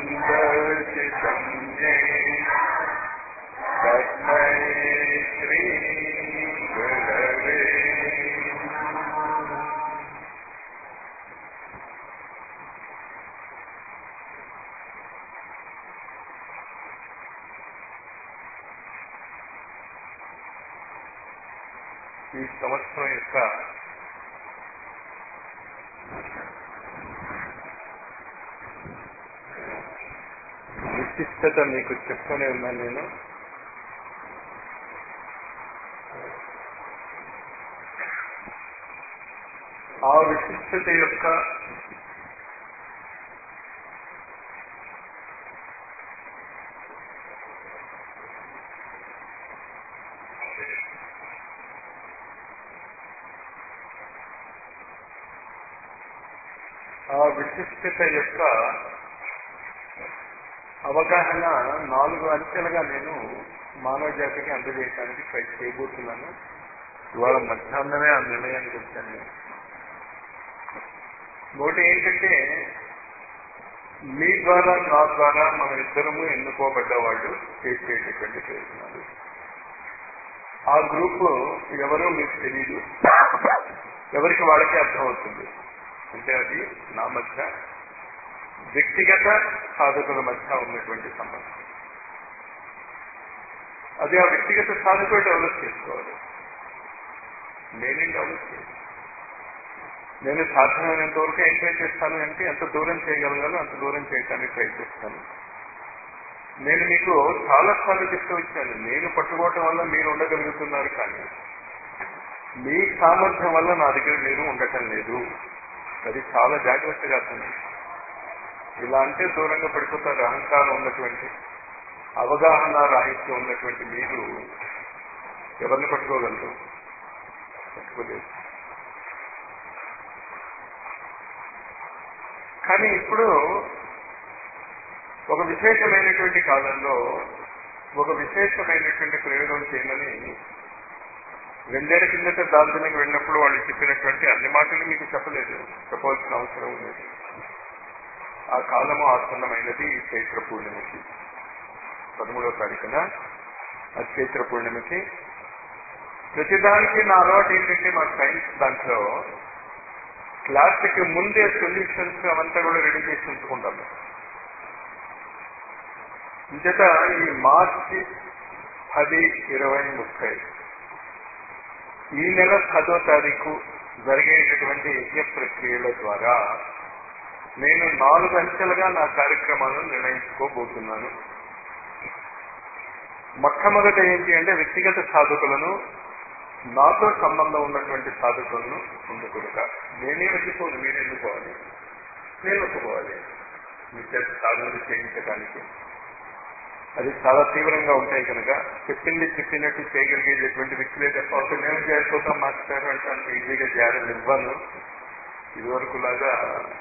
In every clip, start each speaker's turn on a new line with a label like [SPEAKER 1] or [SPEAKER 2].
[SPEAKER 1] दर्शितं मे तस्मै श्रीगुरवे ఈ సంవత్సరం యొక్క విశిష్టత మీకు చెప్తూనే ఉన్నాను నేను ఆ విశిష్టత యొక్క ఆ విశిష్టత యొక్క అవగాహన నాలుగు అంచెలుగా నేను మానవ జాతికి అందజేయడానికి ట్రై చేయబోతున్నాను ఇవాళ మధ్యాహ్నమే ఆ నిర్ణయానికి వచ్చాను నేను ఒకటి ఏంటంటే మీ ద్వారా నా ద్వారా మన ఇద్దరము ఎన్నుకోబడ్డ వాళ్ళు చేసేటటువంటి ప్రయత్నాలు ఆ గ్రూప్ ఎవరో మీకు తెలియదు ఎవరికి వాళ్ళకి అర్థమవుతుంది అంటే అది నా మధ్య వ్యక్తిగత సాధకుల మధ్య ఉన్నటువంటి సంబంధం అది ఆ వ్యక్తిగత సాధకులు డెవలప్ చేసుకోవాలి నేనేం డెవలప్ చేయాలి నేను సాధ్యమైనంత వరకు ఏం ట్రై చేస్తాను అంటే ఎంత దూరం చేయగలగాలో అంత దూరం చేయడానికి ట్రై చేస్తాను నేను మీకు చాలా సార్లు చెప్తూ వచ్చాను నేను పట్టుకోవటం వల్ల మీరు ఉండగలుగుతున్నారు కానీ మీ సామర్థ్యం వల్ల నా దగ్గర మీరు ఉండటం లేదు అది చాలా జాగ్రత్తగా అర్థం ఇలా అంటే దూరంగా పడిపోతారు అహంకారం ఉన్నటువంటి అవగాహన రాహిత్యం ఉన్నటువంటి మీరు ఎవరిని పట్టుకోగలరు పట్టుకోలేదు కానీ ఇప్పుడు ఒక విశేషమైనటువంటి కాలంలో ఒక విశేషమైనటువంటి ప్రయోగం చేయమని రెండేళ్ల కిందట దార్జిలింగ్ వెళ్ళినప్పుడు వాళ్ళు చెప్పినటువంటి అన్ని మాటలు మీకు చెప్పలేదు చెప్పవలసిన అవసరం ఉంది ఆ కాలము ఆసన్నమైనది ఈ చైత్ర పూర్ణిమకి పదమూడవ తారీఖున ఆ చైత్ర పూర్ణిమకి ప్రతిదానికి నా అలవాటు ఏంటంటే మా సైన్స్ దాంట్లో క్లాస్కి ముందే సొల్యూషన్స్ అవంతా కూడా రెడీ చేసి ఉంచుకుంటాము ఇంచేత ఈ మార్చి పది ఇరవై ముప్పై ఈ నెల పదో తారీఖు జరిగేటటువంటి యజ్ఞ ప్రక్రియల ద్వారా నేను నాలుగు అంచెలుగా నా కార్యక్రమాలను నిర్ణయించుకోబోతున్నాను మొట్టమొదట ఏంటి అంటే వ్యక్తిగత సాధకులను నాతో సంబంధం ఉన్నటువంటి సాధకులను పొందుకునుక నేనే వెళ్ళిపోను మీరు ఎన్నుకోవాలి నేను ఒప్పుకోవాలి మీ చేత సాధనలు చేయించడానికి అది చాలా తీవ్రంగా ఉంటాయి కనుక చెప్పింది చెప్పినట్టు చేయగలిగేటటువంటి వ్యక్తులే తప్ప ఒక నేను చేరిపోతాం మాస్టర్ అంటే అంత ఈజీగా చేయాలని ఇవ్వను ఇదివరకు లాగా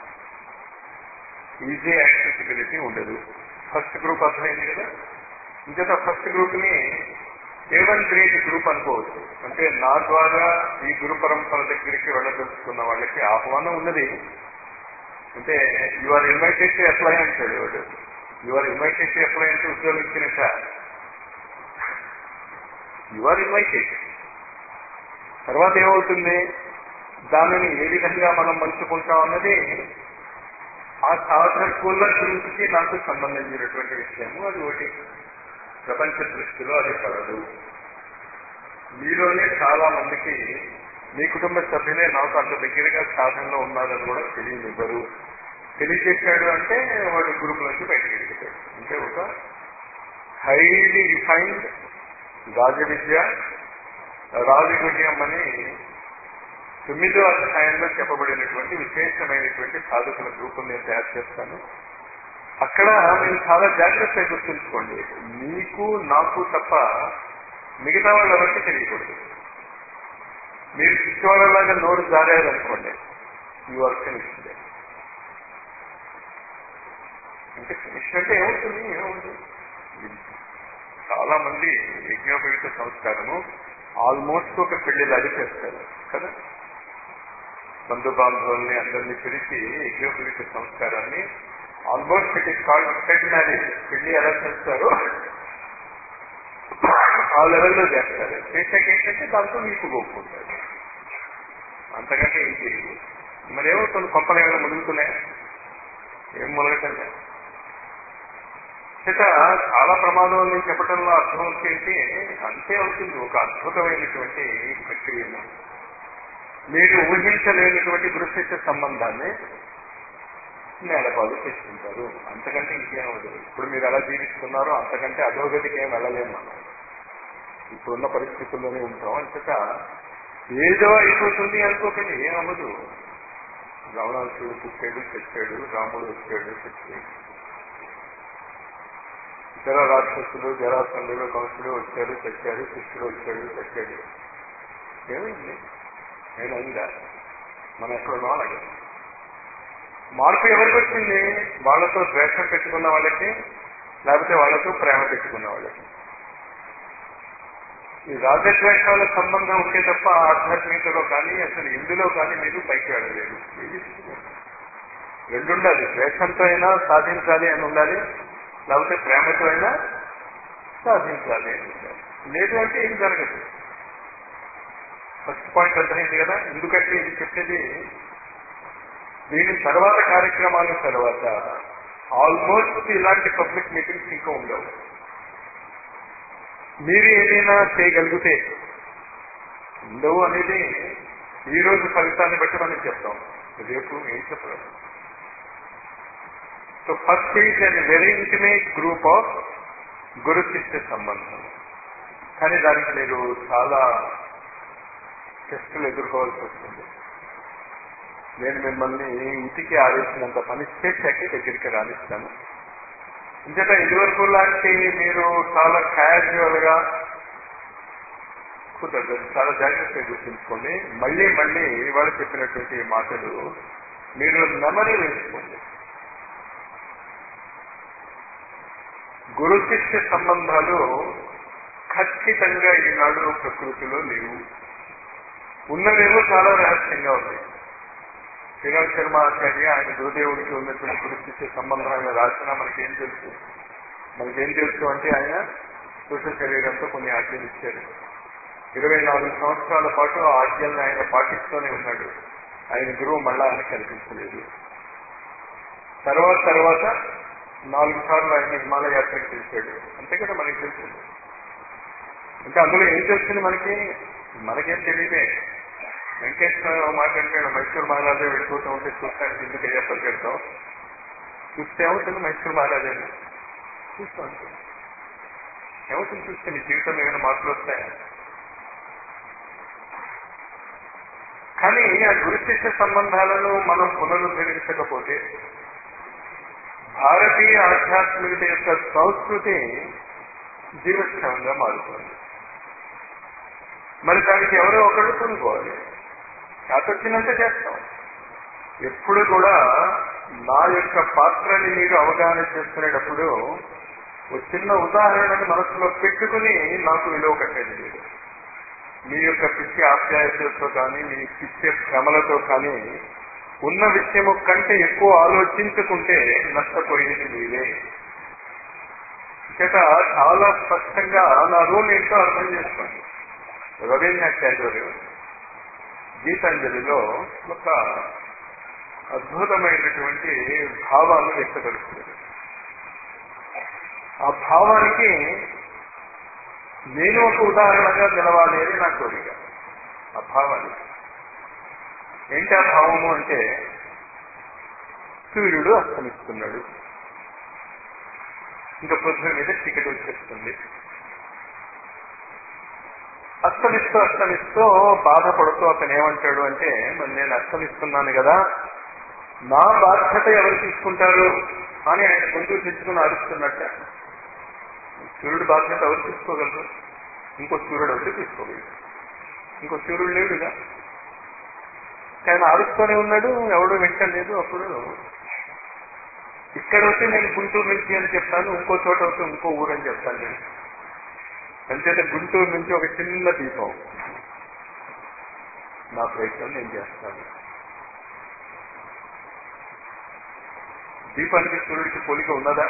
[SPEAKER 1] ఈజీ యాక్సెసిబిలిటీ ఉండదు ఫస్ట్ గ్రూప్ అర్థమైంది కదా ఇంకా ఫస్ట్ గ్రూప్ ని ఏవన్ గ్రేట్ గ్రూప్ అనుకోవచ్చు అంటే నా ద్వారా ఈ గురు పరంపర దగ్గరికి వెళ్ళదలుచుకున్న వాళ్ళకి ఆహ్వానం ఉన్నది అంటే you are invited to apply అంటాడు వాడు you are invited to apply అంటే ఉద్యోగం ఇచ్చినట్ట యు ఆర్ ఇన్వైటెడ్ తర్వాత ఏమవుతుంది దానిని ఏ విధంగా మనం మలుచుకుంటాం అన్నది ఆ సాధకుల గురించి నాకు సంబంధించినటువంటి విషయము అది ఒకటి ప్రపంచ దృష్టిలో అది పడదు మీలోనే చాలా మందికి మీ కుటుంబ సభ్యులే నాకు అంత దగ్గరగా సాధనలో ఉన్నారని కూడా తెలియనివ్వరు తెలియజేశాడు అంటే వాడు గ్రూప్ నుంచి బయటకు వెళ్ళిపోతాడు అంటే ఒక హైలీ రిఫైన్డ్ రాజ విద్య రాజగుణ్యం అని తొమ్మిదో అధ్యాయంలో చెప్పబడినటువంటి విశేషమైనటువంటి సాధకుల గ్రూపులు నేను తయారు చేస్తాను అక్కడ మీరు చాలా జాగ్రత్తగా గుర్తుంచుకోండి మీకు నాకు తప్ప మిగతా వాళ్ళు ఎవరికి తెలియకూడదు మీరు పిచ్చివాళ్ళలాగా నోరు జారారనుకోండి యు ఆర్ ఫినిష్డ్ అంటే ఫినిష్ అంటే ఏమవుతుంది ఏమవుతుంది చాలా మంది యజ్ఞోపయుక్త సంస్కారము ఆల్మోస్ట్ ఒక పెళ్లిలాగా చేస్తారు కదా బంధు బాంధవుల్ని అందరినీ పిలిచి యజ్ఞోపయుక్త సంస్కారాన్ని almost it is called stead marriage పెళ్లి ఎలా చేస్తారు ఆ లెవెల్లో చేస్తారు చేసాక ఏంటంటే దాంతో మీకు గొప్పుకుంటారు అంతకంటే ఏం చేయదు మరేమవుతుంది కొంపలు ఏమైనా మునుగుతున్నాయా ఏం మునగటండి చేత చాలా ప్రమాదం అని చెప్పడంలో అర్థం వచ్చేసి అంతే అవుతుంది ఒక అద్భుతమైనటువంటి ప్రక్రియను మీరు ఊహించలేనటువంటి దృశ్య సంబంధాన్ని నేలపాలు చేసుకుంటారు అంతకంటే ఇంకేం అవ్వదు ఇప్పుడు మీరు ఎలా జీవిస్తున్నారో అంతకంటే అధోగతికి ఏం వెళ్ళలేము మనం ఇప్పుడున్న పరిస్థితుల్లోనే ఉంటాం అంతట ఏదో అయిపోతుంది అనుకోకండి ఏం అవ్వదు రావణాసుడు పుట్టాడు చచ్చాడు రాముడు వచ్చాడు చచ్చాడు ఇతర రాక్షసులు జరాసంధుడు కంసుడు వచ్చాడు చచ్చాడు కృష్ణుడు వచ్చాడు చచ్చాడు ఏమైంది ఏమైందా మనం ఎక్కడున్నాం అలాగే మార్పు ఎవరికి వచ్చింది వాళ్ళతో ద్వేషం పెట్టుకున్న వాళ్ళకి లేకపోతే వాళ్ళతో ప్రేమ పెట్టుకున్న వాళ్ళకి ఈ రాజద్వేషాల సంబంధం ఉంటే తప్ప ఆధ్యాత్మికతలో కానీ అసలు ఇందులో కానీ మీరు పైకి వెళ్ళలేరు రెండు ఉండాలి ద్వేషంతో అయినా సాధించాలి అని ఉండాలి లేకపోతే ప్రేమతో అయినా సాధించాలి అని ఉండాలి లేదు అంటే ఏం జరగదు ఫస్ట్ పాయింట్ అర్థమైంది కదా ఎందుకంటే ఇది చెప్పేది దీని తర్వాత కార్యక్రమాల తర్వాత ఆల్మోస్ట్ ఇలాంటి పబ్లిక్ మీటింగ్స్ ఇంకా ఉండవు మీరు ఏదైనా చేయగలిగితే ఉండవు అనేది ఈ రోజు ఫలితాన్ని బట్టి మనం చెప్తాం రేపు ఏం చెప్పలేదు so first is and very intimate group of గురు శిష్య సంబంధం కానీ దానికి మీరు చాలా టెస్టులు ఎదుర్కోవాల్సి వస్తుంది నేను మిమ్మల్ని ఇంటికి ఆదేశించినంత పని చేశాకే దగ్గరికి రాణిస్తాను ఇంతట ఇదివరకు లాంటి మీరు చాలా క్యాజువల్ గా కుదరదు చాలా జాగ్రత్తగా గుర్తుంచుకోండి మళ్ళీ మళ్ళీ వాళ్ళు చెప్పినటువంటి మాటలు మీరు నెమరి వేసుకోండి గురు శిష్య సంబంధాలు ఖచ్చితంగా ఈనాడు ప్రకృతిలో లేవు ఉన్నవేమో చాలా రహస్యంగా ఉన్నాయి శ్రీరామ్ శర్మ ఆచార్య ఆయన గురుదేవుడికి ఉన్నటువంటి గురుశిష్య సంబంధం ఆయన రాసినా మనకేం తెలుసు మనకేం తెలుసు అంటే ఆయన పురుష శరీరంతో కొన్ని ఆజ్ఞలు ఇచ్చారు ఇరవై నాలుగు సంవత్సరాల పాటు ఆ ఆజ్ఞల్ని ఆయన పాటిస్తూనే ఉన్నాడు ఆయన గురువు మళ్ళా ఆయన కనిపించలేదు తర్వాత తర్వాత నాలుగు సార్లు ఆయన హిమాలయ యాత్రకు చేశాడు అంతే కదా మనకి తెలిసింది అంటే అందులో ఏం తెలిసింది మనకి మనకేం తెలియదే వెంకటేశ్వర మాట అంటాడు మైసూర్ మహారాజా వెళ్ళిపోతూ ఉంటే చూస్తానికి ఎందుకు అయ్యా పరిగెడతాం చూస్తే ఏమవుతుంది మైసూర్ మహారాజా చూస్తూ ఉంటుంది ఏమవుతుంది చూస్తే నీ జీవితంలో ఏమైనా మార్పులు వస్తాయా కానీ ఆ గురుశిష్య సంబంధాలను మనం పునరుద్ధరించకపోతే భారతీయ ఆధ్యాత్మికత యొక్క సంస్కృతి జీవక్షేమంగా మారుతుంది మరి దానికి ఎవరో ఒకళ్ళు కొనుక్కోవాలి చేతొచ్చినంత చేస్తాం ఎప్పుడు కూడా నా యొక్క పాత్రని మీరు అవగాహన చేసుకునేటప్పుడు ఒక చిన్న ఉదాహరణని మనసులో పెట్టుకుని నాకు విలువ కట్టేది లేదు మీ యొక్క పిచ్చి ఆప్యాయతలతో కానీ మీ పిచ్చి శ్రమలతో కానీ ఉన్న విషయము కంటే ఎక్కువ ఆలోచించుకుంటే నష్టపోయేది మీరే చేత చాలా స్పష్టంగా నా రూల్ ఏంటో అర్థం చేసుకోండి రవీంద్రనాథ్ ట్యాగోర్ గీతాంజలిలో ఒక అద్భుతమైనటువంటి భావాన్ని వ్యక్తపరుస్తుంది ఆ భావానికి నేను ఒక ఉదాహరణగా నిలవాలి అని నా కోరిక ఆ భావానికి ఏంటి ఆ భావము అంటే సూర్యుడు అస్తమిస్తున్నాడు ఇంకా పృథ్వీ మీద టికెట్ వచ్చేస్తుంది అస్తమిస్తూ అస్తమిస్తూ బాధపడుతూ అతను ఏమంటాడు అంటే మరి నేను అస్తమిస్తున్నాను కదా నా బాధ్యత ఎవరు తీసుకుంటారు అని ఆయన ముందు తెచ్చుకుని అరుస్తున్నట్ట సూర్యుడు బాధ్యత ఎవరు తీసుకోగలరు ఇంకో సూర్యుడు అయితే తీసుకోగలరు ఇంకో సూర్యుడు లేడుగా ఆయన అరుస్తూనే ఉన్నాడు ఎవడు వింటలేదు అప్పుడు ఇక్కడ వస్తే నేను గుంటూరు నుంచి అని చెప్తాను ఇంకో చోట వస్తే ఇంకో ఊరు అని చెప్తాను నేను అంచేత గుంటూరు నుంచి ఒక చిన్న దీపం నా ప్రయత్నం నేను చేస్తాను దీపానికి సూర్యుడికి పోలిక ఉన్నదా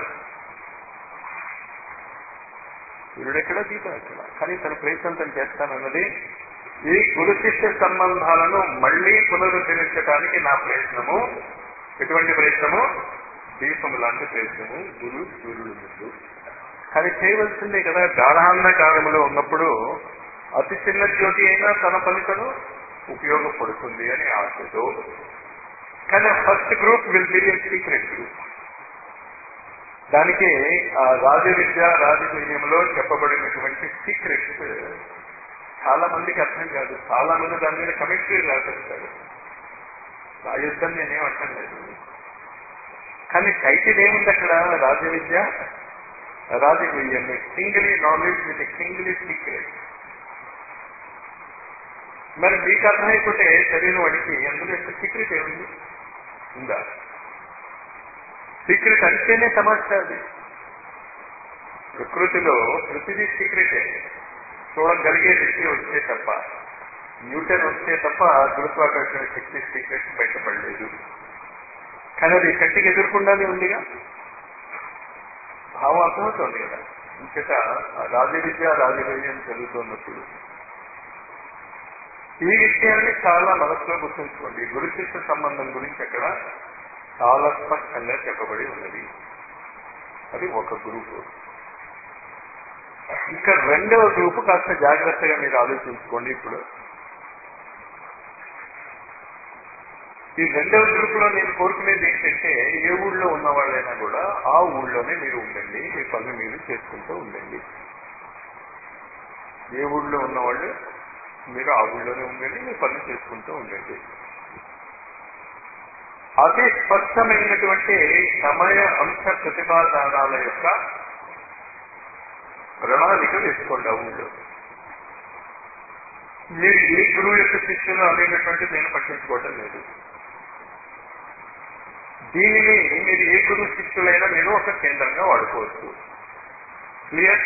[SPEAKER 1] సూర్యుడు ఎక్కడ దీపం ఎక్కడ కానీ తన ప్రయత్నం తను చేస్తానన్నది ఈ గురు శిష్య సంబంధాలను మళ్లీ పునరుద్ధరించడానికి నా ప్రయత్నము ఎటువంటి ప్రయత్నము దీపము లాంటి ప్రయత్నము గురు సూర్యుడు ముందు కానీ చేయవలసిందే కదా గాఢాన్న కాలంలో ఉన్నప్పుడు అతి చిన్న జ్యోతి అయినా తన ఫలితను ఉపయోగపడుతుంది అని ఆశతో కానీ first group will be secret group దానికి ఆ రాజ విద్య రాజకీయంలో చెప్పబడినటువంటి సీక్రెట్స్ చాలా మందికి అర్థం కాదు చాలా మంది దాని మీద కమిటీ రాసేస్తారు రాయుద్ధం నేనేం అర్థం లేదు కానీ టైటిల్ ఏముంది అక్కడ రాజ విద్య రాజకీయం singly knowledge with singly secret మరి మీకు అర్థమైపోతే చదివిన వాడికి అందులో యొక్క సీక్రెట్ ఏముంది ఉందా సీక్రెట్ అంటేనే సమస్య అది ప్రకృతిలో ప్రతిదీ సీక్రెటే చూడగలిగే శక్తి వస్తే తప్ప న్యూటన్ వస్తే తప్ప గురుత్వాకర్షణ శక్తి సీక్రెట్ బయటపడలేదు కానీ అది కంటికి ఎదుర్కొండానే ఉందిగా భావం అర్థమవుతోంది కదా ఇంకట రాజ విద్య రాజవైద్యం చదువుతున్నప్పుడు ఈ విషయాన్ని చాలా మనసులో గుర్తుంచుకోండి గురు శిష్య సంబంధం గురించి అక్కడ చాలా స్పష్టంగా చెప్పబడి ఉన్నది అది ఒక గ్రూపు ఇంకా రెండవ గ్రూపు కాస్త జాగ్రత్తగా మీరు ఆలోచించుకోండి ఇప్పుడు ఈ రెండవ గ్రూప్ లో నేను కోరుకునేది ఏంటంటే ఏ ఊళ్ళో ఉన్న వాళ్ళైనా కూడా ఆ ఊళ్ళోనే మీరు ఉండండి మీ పనులు మీరు చేసుకుంటూ ఉండండి ఏ ఊళ్ళో ఉన్నవాళ్ళు మీరు ఆ ఊళ్ళోనే ఉండండి మీ పనులు చేసుకుంటూ ఉండండి అతి స్పష్టమైనటువంటి సమయ అంశ ప్రతిపాదనాల యొక్క ప్రణాళిక వేసుకోండి ఆ ఊళ్ళో మీరు ఏ గురువు యొక్క శిష్యులు అనేటటువంటి నేను పట్టించుకోవటం లేదు దీనిని మీరు ఏ గురువు శిష్యులైనా మీరు ఒక కేంద్రంగా వాడుకోవచ్చు క్లియర్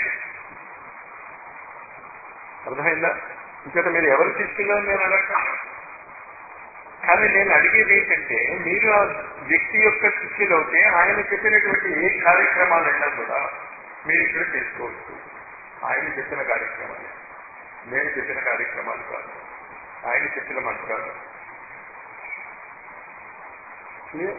[SPEAKER 1] అర్థమైందా ఇంకట మీరు ఎవరు శిష్యులు నేను అడగ కానీ నేను అడిగేది ఏంటంటే మీరు ఆ వ్యక్తి యొక్క శిష్యులు అవుతే ఆయన చెప్పినటువంటి ఏ కార్యక్రమాలైనా కూడా మీరు ఇక్కడ చేసుకోవచ్చు ఆయన చెప్పిన కార్యక్రమాలు నేను చెప్పిన కార్యక్రమాలు కాదు ఆయన చెప్పిన మంత్రాలు క్లియర్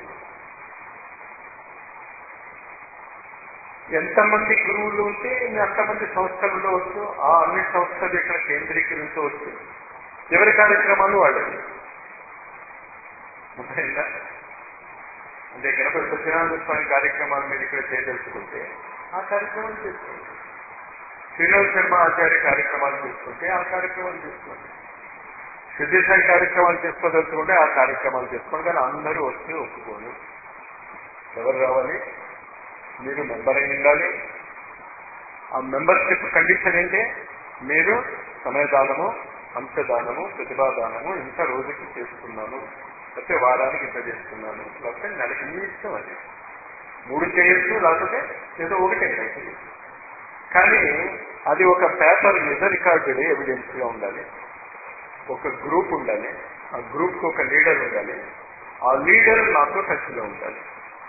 [SPEAKER 1] ఎంతమంది గురువులు ఉంటే అంతమంది సంస్థలు ఉండవచ్చు ఆ అన్ని సంస్థలు ఇక్కడ కేంద్రీకరించవచ్చు ఎవరి కార్యక్రమాలు వాళ్ళవి అర్థమైందా అంటే గణపతి సత్యనారాయణ స్వామి కార్యక్రమాలు మీరు ఇక్కడ చేయదలుచుకుంటే ఆ కార్యక్రమాలు చేసుకోండి శ్రీనివాస్ శర్మ ఆచార్య కార్యక్రమాలు చేసుకుంటే ఆ కార్యక్రమాలు చేసుకోండి సిద్ధేశాయి కార్యక్రమాలు చేసుకోదలుచుకుంటే ఆ కార్యక్రమాలు చేసుకోండి కానీ అందరూ వస్తే ఒప్పుకోను ఎవరు రావాలి మీరు మెంబర్ అయి ఉండాలి ఆ మెంబర్షిప్ కండిషన్ ఏంటి మీరు సమయదానము అంశదానము ప్రతిభాదానము ఇంత రోజుకి చేసుకున్నాను లేకపోతే వారానికి ఇంత చేస్తున్నాను లేకపోతే నెలకి మీ ఇష్టం అది మూడు చేయొచ్చు లేకపోతే ఏదో ఒకటే కానీ అది ఒక పేపర్ నిజ రికార్డెడ్ ఎవిడెన్స్ గా ఉండాలి ఒక గ్రూప్ ఉండాలి ఆ గ్రూప్ కు ఒక లీడర్ ఉండాలి ఆ లీడర్ నాతో టచ్ లో ఉండాలి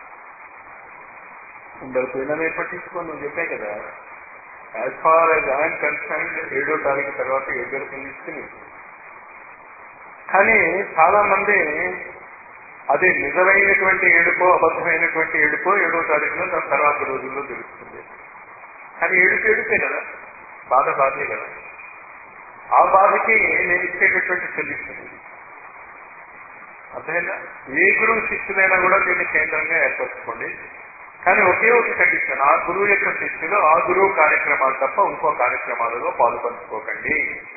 [SPEAKER 1] ఉండకపోయినా నేను పట్టించుకోను నువ్వు చెప్పే కదా as far as I'm concern ఏడో తారీఖు తర్వాత ఎదురు తీసుకుని కానీ చాలా మంది అది నిజమైనటువంటి ఏడుపో అబద్ధమైనటువంటి ఏడుపో ఏడో తారీఖులో దాని తర్వాత రోజుల్లో తెలుస్తుంది కానీ ఏడుపు ఏడుపే కదా బాధ బాధే కదా ఆ బాధకి నేను ఇచ్చేటటువంటి సొల్యూషన్ ఇది అర్థమైందా ఏ గురువు శిష్యులైనా కూడా దీన్ని కేంద్రంగా ఏర్పరచుకోండి కానీ ఒకే ఒక కండిషన్ ఆ గురువు యొక్క శిష్యులు ఆ గురువు కార్యక్రమాలు తప్ప ఇంకో కార్యక్రమాలలో పాలు పంచుకోకండి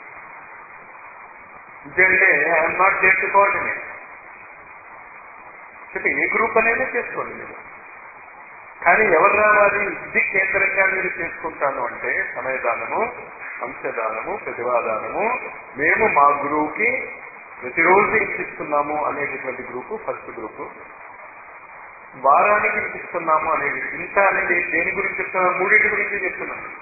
[SPEAKER 1] ఎందుకంటే I'm not there to coordinate చెప్పి ఏ గ్రూప్ అనేది చేసుకోండి మీరు కానీ ఎవరు రావాలి ఇది కేంద్రంగా మీరు చేసుకుంటాను అంటే సమయదానము అంశదానము ప్రతిభాదానము మేము మా గురువుకి ప్రతిరోజు ఇచ్చిస్తున్నాము అనేటటువంటి గ్రూపు ఫస్ట్ గ్రూపు వారానికి ఇస్తున్నాము అనేది ఇంత అనేది దేని గురించి చెప్తున్నాను మూడింటి గురించి చెప్తున్నాను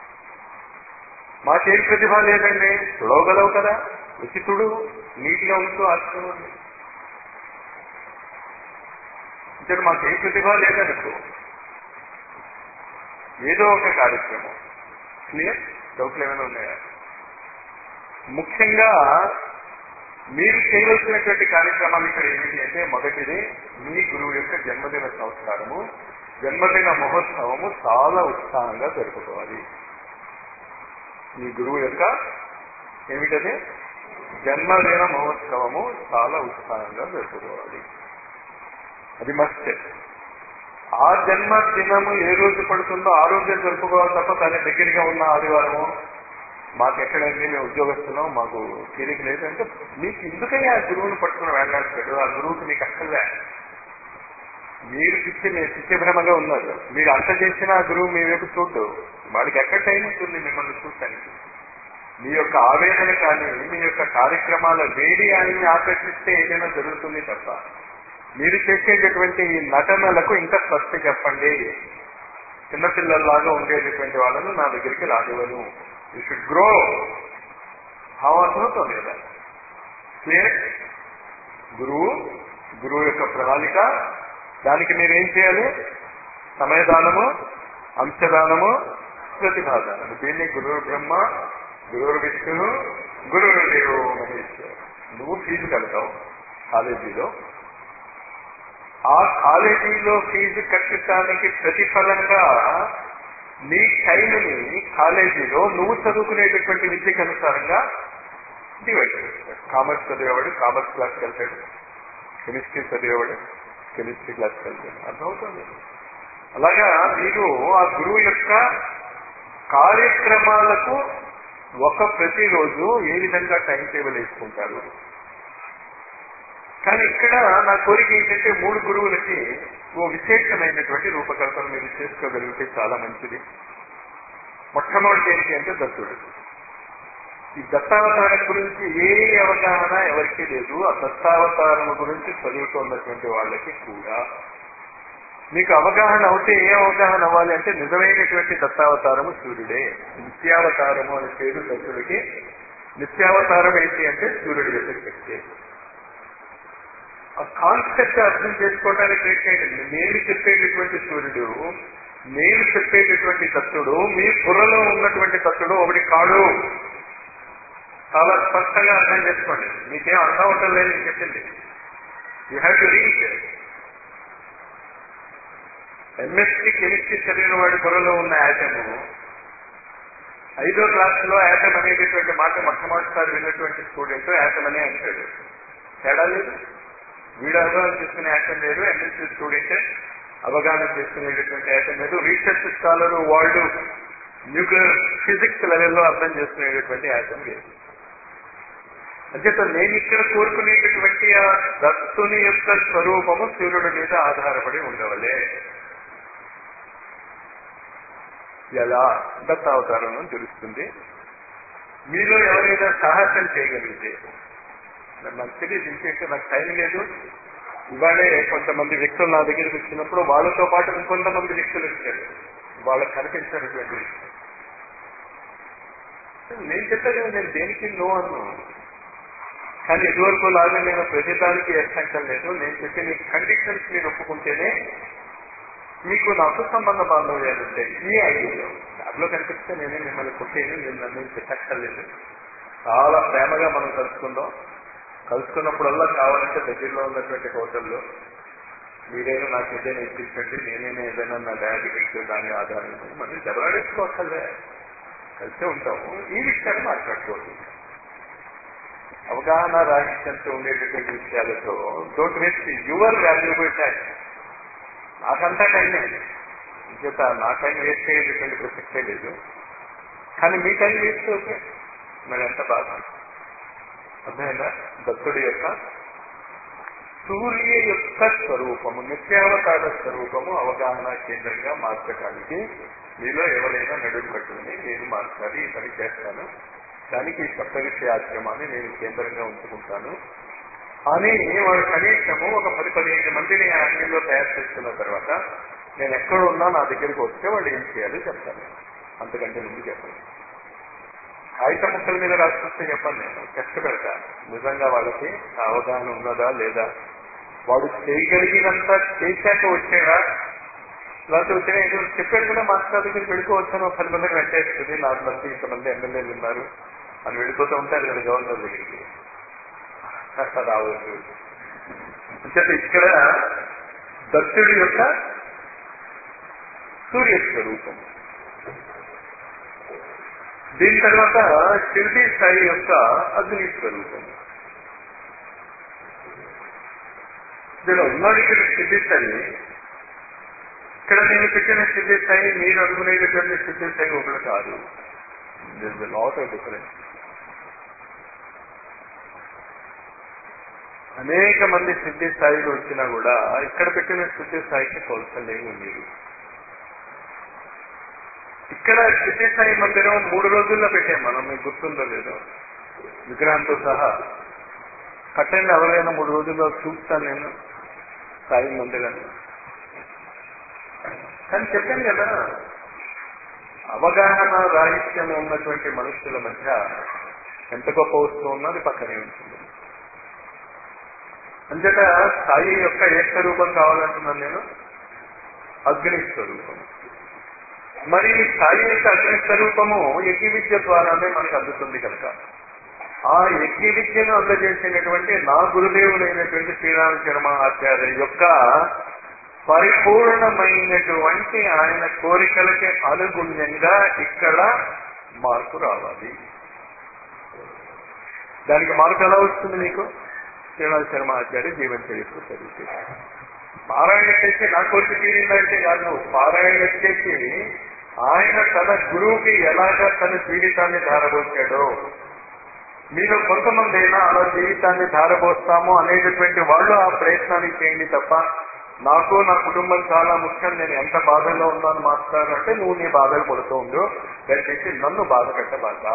[SPEAKER 1] మాకేం ప్రతిభ లేదండి తుడవగలవు కదా ఉచితుడు నీటిగా ఉంటూ ఆశ్రమండి ఇక్కడ మాకు ఏ ప్రతిభ లేదనుకో ఏదో ఒక కార్యక్రమం క్లియర్ డౌట్లు ఏమైనా ఉన్నాయా ముఖ్యంగా మీరు చేయవలసినటువంటి కార్యక్రమాలు ఇక్కడ ఏమిటి అంటే మొదటిది మీ గురువు యొక్క జన్మదిన సంస్కారము జన్మదిన మహోత్సవము చాలా ఉత్సాహంగా జరుపుకోవాలి మీ గురువు యొక్క ఏమిటది జన్మదిన మహోత్సవము చాలా ఉత్సాహంగా జరుపుకోవాలి అది మస్ట్ ఆ జన్మదినము ఏ రోజు పడుతుందో ఆ రోజే జరుపుకోవాలి తప్ప దాని దగ్గరగా ఉన్న ఆదివారము మాకు ఎక్కడైంది మేము ఉద్యోగస్తున్నాం మాకు తీరిక లేదు అంటే మీకు ఎందుకని ఆ గురువుని పట్టుకుని వెళ్ళాడు ఆ గురువుకి మీకు అక్కర్లే మీరు పిచ్చి పిచ్చిభ్రమగా ఉన్నారు మీరు అంత చేసిన ఆ గురువు మీ వైపు చూడ్డు వాడికి ఎక్కడ టైం ఉంటుంది మిమ్మల్ని చూడటానికి మీ యొక్క ఆవేదన కానీ మీ యొక్క కార్యక్రమాల వేడి ఆయన్ని ఆకర్షిస్తే ఏదైనా జరుగుతుంది తప్ప మీరు చేసేటటువంటి ఈ నటనలకు ఇంకా స్వస్తి చెప్పండి చిన్నపిల్లల్లాగా ఉండేటటువంటి వాళ్ళను నా దగ్గరికి రానివ్వను యూ షుడ్ గ్రో భావం అర్థమవుతుంది కదా క్లియర్ గురువు గురువు యొక్క ప్రణాళిక దానికి మీరు ఏం చేయాలి సమయదానము అంశదానము ప్రతిభాదానము దీన్ని గురువు బ్రహ్మ గురువు విష్ణువు గురువు దేవో మహేశ్వరు నువ్వు ఫీజు కడతావు కాలేజీలో ఆ కాలేజీలో ఫీజు కట్టడానికి ప్రతిఫలంగా నీ టైంని కాలేజీలో నువ్వు చదువుకునేటటువంటి విద్యకు అనుసారంగా డివైడ్ చేస్తాడు కామర్స్ చదివేవాడు కామర్స్ క్లాస్కి వెళ్తాడు కెమిస్ట్రీ చదివేవాడు కెమిస్ట్రీ క్లాస్కి వెళ్తాడు అర్థమవుతుంది అలాగా మీరు ఆ గురువు యొక్క కార్యక్రమాలకు ఒక ప్రతిరోజు ఏ విధంగా టైం టేబుల్ వేసుకుంటారు కానీ ఇక్కడ నా కోరిక ఏంటంటే మూడు గురువులకి ఓ విశేషమైనటువంటి రూపకల్పన మీరు చేసుకోగలిగితే చాలా మంచిది మొట్టమొదటి ఏంటి అంటే దత్తుడు ఈ దత్తావతారం గురించి ఏ అవగాహన ఎవరికీ లేదు ఆ దత్తావతారం గురించి చదువుతున్నటువంటి వాళ్ళకి కూడా మీకు అవగాహన అవుతే ఏ అవగాహన అవ్వాలి అంటే నిజమైనటువంటి దత్తావతారము సూర్యుడే నిత్యావతారము అనే పేరు దత్తుడికి నిత్యావతారం ఏంటి అంటే సూర్యుడి యొక్క శక్తి ఆ కాన్సెప్ట్ అర్థం చేసుకోవడానికి ప్రయత్నించండి నేను చెప్పేటటువంటి సూర్యుడు నేను చెప్పేటటువంటి తత్తుడు మీ బుర్రలో ఉన్నటువంటి తత్తుడు ఒకటి కాడు చాలా స్పష్టంగా అర్థం చేసుకోండి మీకేం అర్థం అవటం లేదు నేను చెప్పింది you have to reach MSc chemistry చదివిన వాడి బుర్రలో ఉన్న యాటము ఐదో క్లాసులో యాటమ్ అనేటటువంటి మాట మొట్టమొదటిసారి విన్నటువంటి స్టూడెంట్ యాటమ్ అనే అంటాడు తేడా లేదు వీడు అవగాహన చేసుకునే యాక్షన్ లేదు ఎంఎస్సీ స్టూడెంట్ అవగాహన చేసుకునేటటువంటి యాక్షన్ లేదు రీసెర్చ్ స్కాలర్ వాళ్ళు న్యూక్లియర్ ఫిజిక్స్ లెవెల్లో అర్థం చేసుకునేటటువంటి యాక్షన్ లేదు అంచేత నేను ఇక్కడ కోరుకునేటటువంటి ఆ దత్తుని యొక్క స్వరూపము సూర్యుడి మీద ఆధారపడి ఉండవలే ఎలా దత్తావతారం అని తెలుస్తుంది మీలో ఎవరైనా సాహసం చేయగలిగితే నాకు తెలియదు ఇంకేంటే నాకు టైం లేదు ఇవాళే కొంతమంది వ్యక్తులు నా దగ్గరికి వచ్చినప్పుడు వాళ్ళతో పాటు ఇంకొంతమంది వ్యక్తులు వచ్చారు వాళ్ళకి కనిపించినటువంటి వ్యక్తులు నేను చెప్పాను నేను దేనికి నో అన్నా కానీ ఇదివరకు లాగా నేను ప్రతిదానికి ఎక్సెంటం లేదు నేను చెప్పిన కండిషన్స్ మీరు ఒప్పుకుంటేనే మీకు నాకు సంబంధ బాంధవ్యాలు ఉంటాయి ఈ ఐడియాలో దాంట్లో కనిపిస్తే నేనే మిమ్మల్ని కొట్టేది నేను నన్ను చెప్పక్కర్లేదు చాలా ప్రేమగా మనం కలుసుకుందాం కలుసుకున్నప్పుడల్లా కావాలంటే దగ్గరలో ఉన్నటువంటి హోటల్లో మీరైనా నాకు ఏదైనా ఇప్పించండి నేనైనా ఏదైనా నా డాడీకి ఇస్తే దాని ఆధారంగా మనం దెబ్బలాడేసుకోవట్లే కలిసే ఉంటాము ఈ విషయాన్ని మాట్లాడుకోవచ్చు అవగాహన రాహిత్యంతో ఉండేటటువంటి విషయాలతో don't waste your valuable time నాకంతా టైమే చేత నా టైం వేస్ట్ అయ్యేటటువంటి ప్రసక్తే లేదు కానీ మీ టైం వేస్ట్ ఓకే మరి ఎంత బాధ అర్థమైందా దత్తుడి యొక్క సూర్య యొక్క స్వరూపము నిత్యావతార స్వరూపము అవగాహన కేంద్రంగా మార్చడానికి మీలో ఎవరైనా నడుము కట్టుకుని నేను మార్చాలి ఈ పని చేస్తాను దానికి ఈ సప్త విషయాశ్రమాన్ని నేను కేంద్రంగా ఉంచుకుంటాను అని వాడు కనీసము ఒక పది పదిహేను మందిని ఆంగ్లంలో తయారు చేసుకున్న తర్వాత నేను ఎక్కడ ఉన్నా నా దగ్గరికి వస్తే వాళ్ళు ఏం చేయాలో చెప్తాను అంతకంటే ముందు చెప్పండి కాగిత ముక్కల మీద రాసుకొస్తే చెప్పండి నేను కష్టపెడతా నిజంగా వాళ్ళకి అవగాహన ఉన్నదా లేదా వాడు చేయగలిగినంత చేశాక వచ్చాడా లేకపోతే వచ్చిన ఏదో చెప్పాడు కదా మాస్టర్ దగ్గరికి వెళ్ళిపోవచ్చాను పది మందిని వెంటేస్తుంది నాలుగు మంది ఇంతమంది ఎమ్మెల్యేలు ఉన్నారు అని వెళ్ళిపోతూ ఉంటారు కదా గవర్నర్ దగ్గరికి రావచ్చు అంటే ఇక్కడ దత్తుడి యొక్క సూర్య స్వరూపం దీని తర్వాత షిర్డీ సాయి యొక్క అగ్ని స్వరూపం ఇక్కడ ఉన్నాడు ఇక్కడ షిర్డీ సాయి ఇక్కడ నేను పెట్టిన షిర్డీ సాయి మీరు అనుకునేటటువంటి షిర్డీ సాయి ఒకటి కాదు దిస్ లాట్ ఆఫ్ డిఫరెన్స్ అనేక మంది సిద్ధి స్థాయిలు వచ్చినా కూడా ఇక్కడ పెట్టిన సిద్ధి స్థాయికి పోల్చలేము మీరు ఇక్కడ సిద్ధి స్థాయి మందిరం మూడు రోజుల్లో పెట్టాం మనం మీకు గుర్తుందో లేదో విగ్రహంతో సహా కట్టండి ఎవరైనా మూడు రోజుల్లో చూస్తాను నేను సాయి మందిరాన్ని కానీ చెప్పాను కదా అవగాహన రాహిత్యం ఉన్నటువంటి మనుషుల మధ్య ఎంత గొప్ప వస్తువు ఉన్నది పక్కనే ఉంటుంది అంతట సాయి యొక్క ఏ స్వరూపం కావాలంటున్నాను నేను అగ్ని స్వరూపం మరి సాయి యొక్క అగ్ని స్వరూపము యజ్ఞ విద్య ద్వారానే మనకు అందుతుంది కనుక ఆ యజ్ఞ విద్యను అందజేసినటువంటి నా గురుదేవులైనటువంటి శ్రీరామ శర్మ ఆచార్య యొక్క పరిపూర్ణమైనటువంటి ఆయన కోరికలకి అనుగుణ్యంగా ఇక్కడ మార్పు రావాలి దానికి మార్పు ఎలా వస్తుంది మీకు శ్రీనాథ శర్మ ఆచార్య జీవన చరిత్ర చదివితే పారాయణ చేసి నా కోరిక తీరిందంటే కాదు పారాయణ చేసి ఆయన తన గురువుకి ఎలాగా తన జీవితాన్ని ధారపోసాడో మీలో కొంతమంది అయినా అలా జీవితాన్ని ధారపోస్తాము అనేటటువంటి వాళ్ళు ఆ ప్రయత్నాన్ని చేయండి తప్ప నాకు నా కుటుంబం చాలా ముఖ్యం నేను ఎంత బాధల్లో ఉన్నాను మాస్టర్ అంటే నువ్వు నీ బాధలు పడుతూ ఉండు దయచేసి నన్ను బాధ పెట్టబాక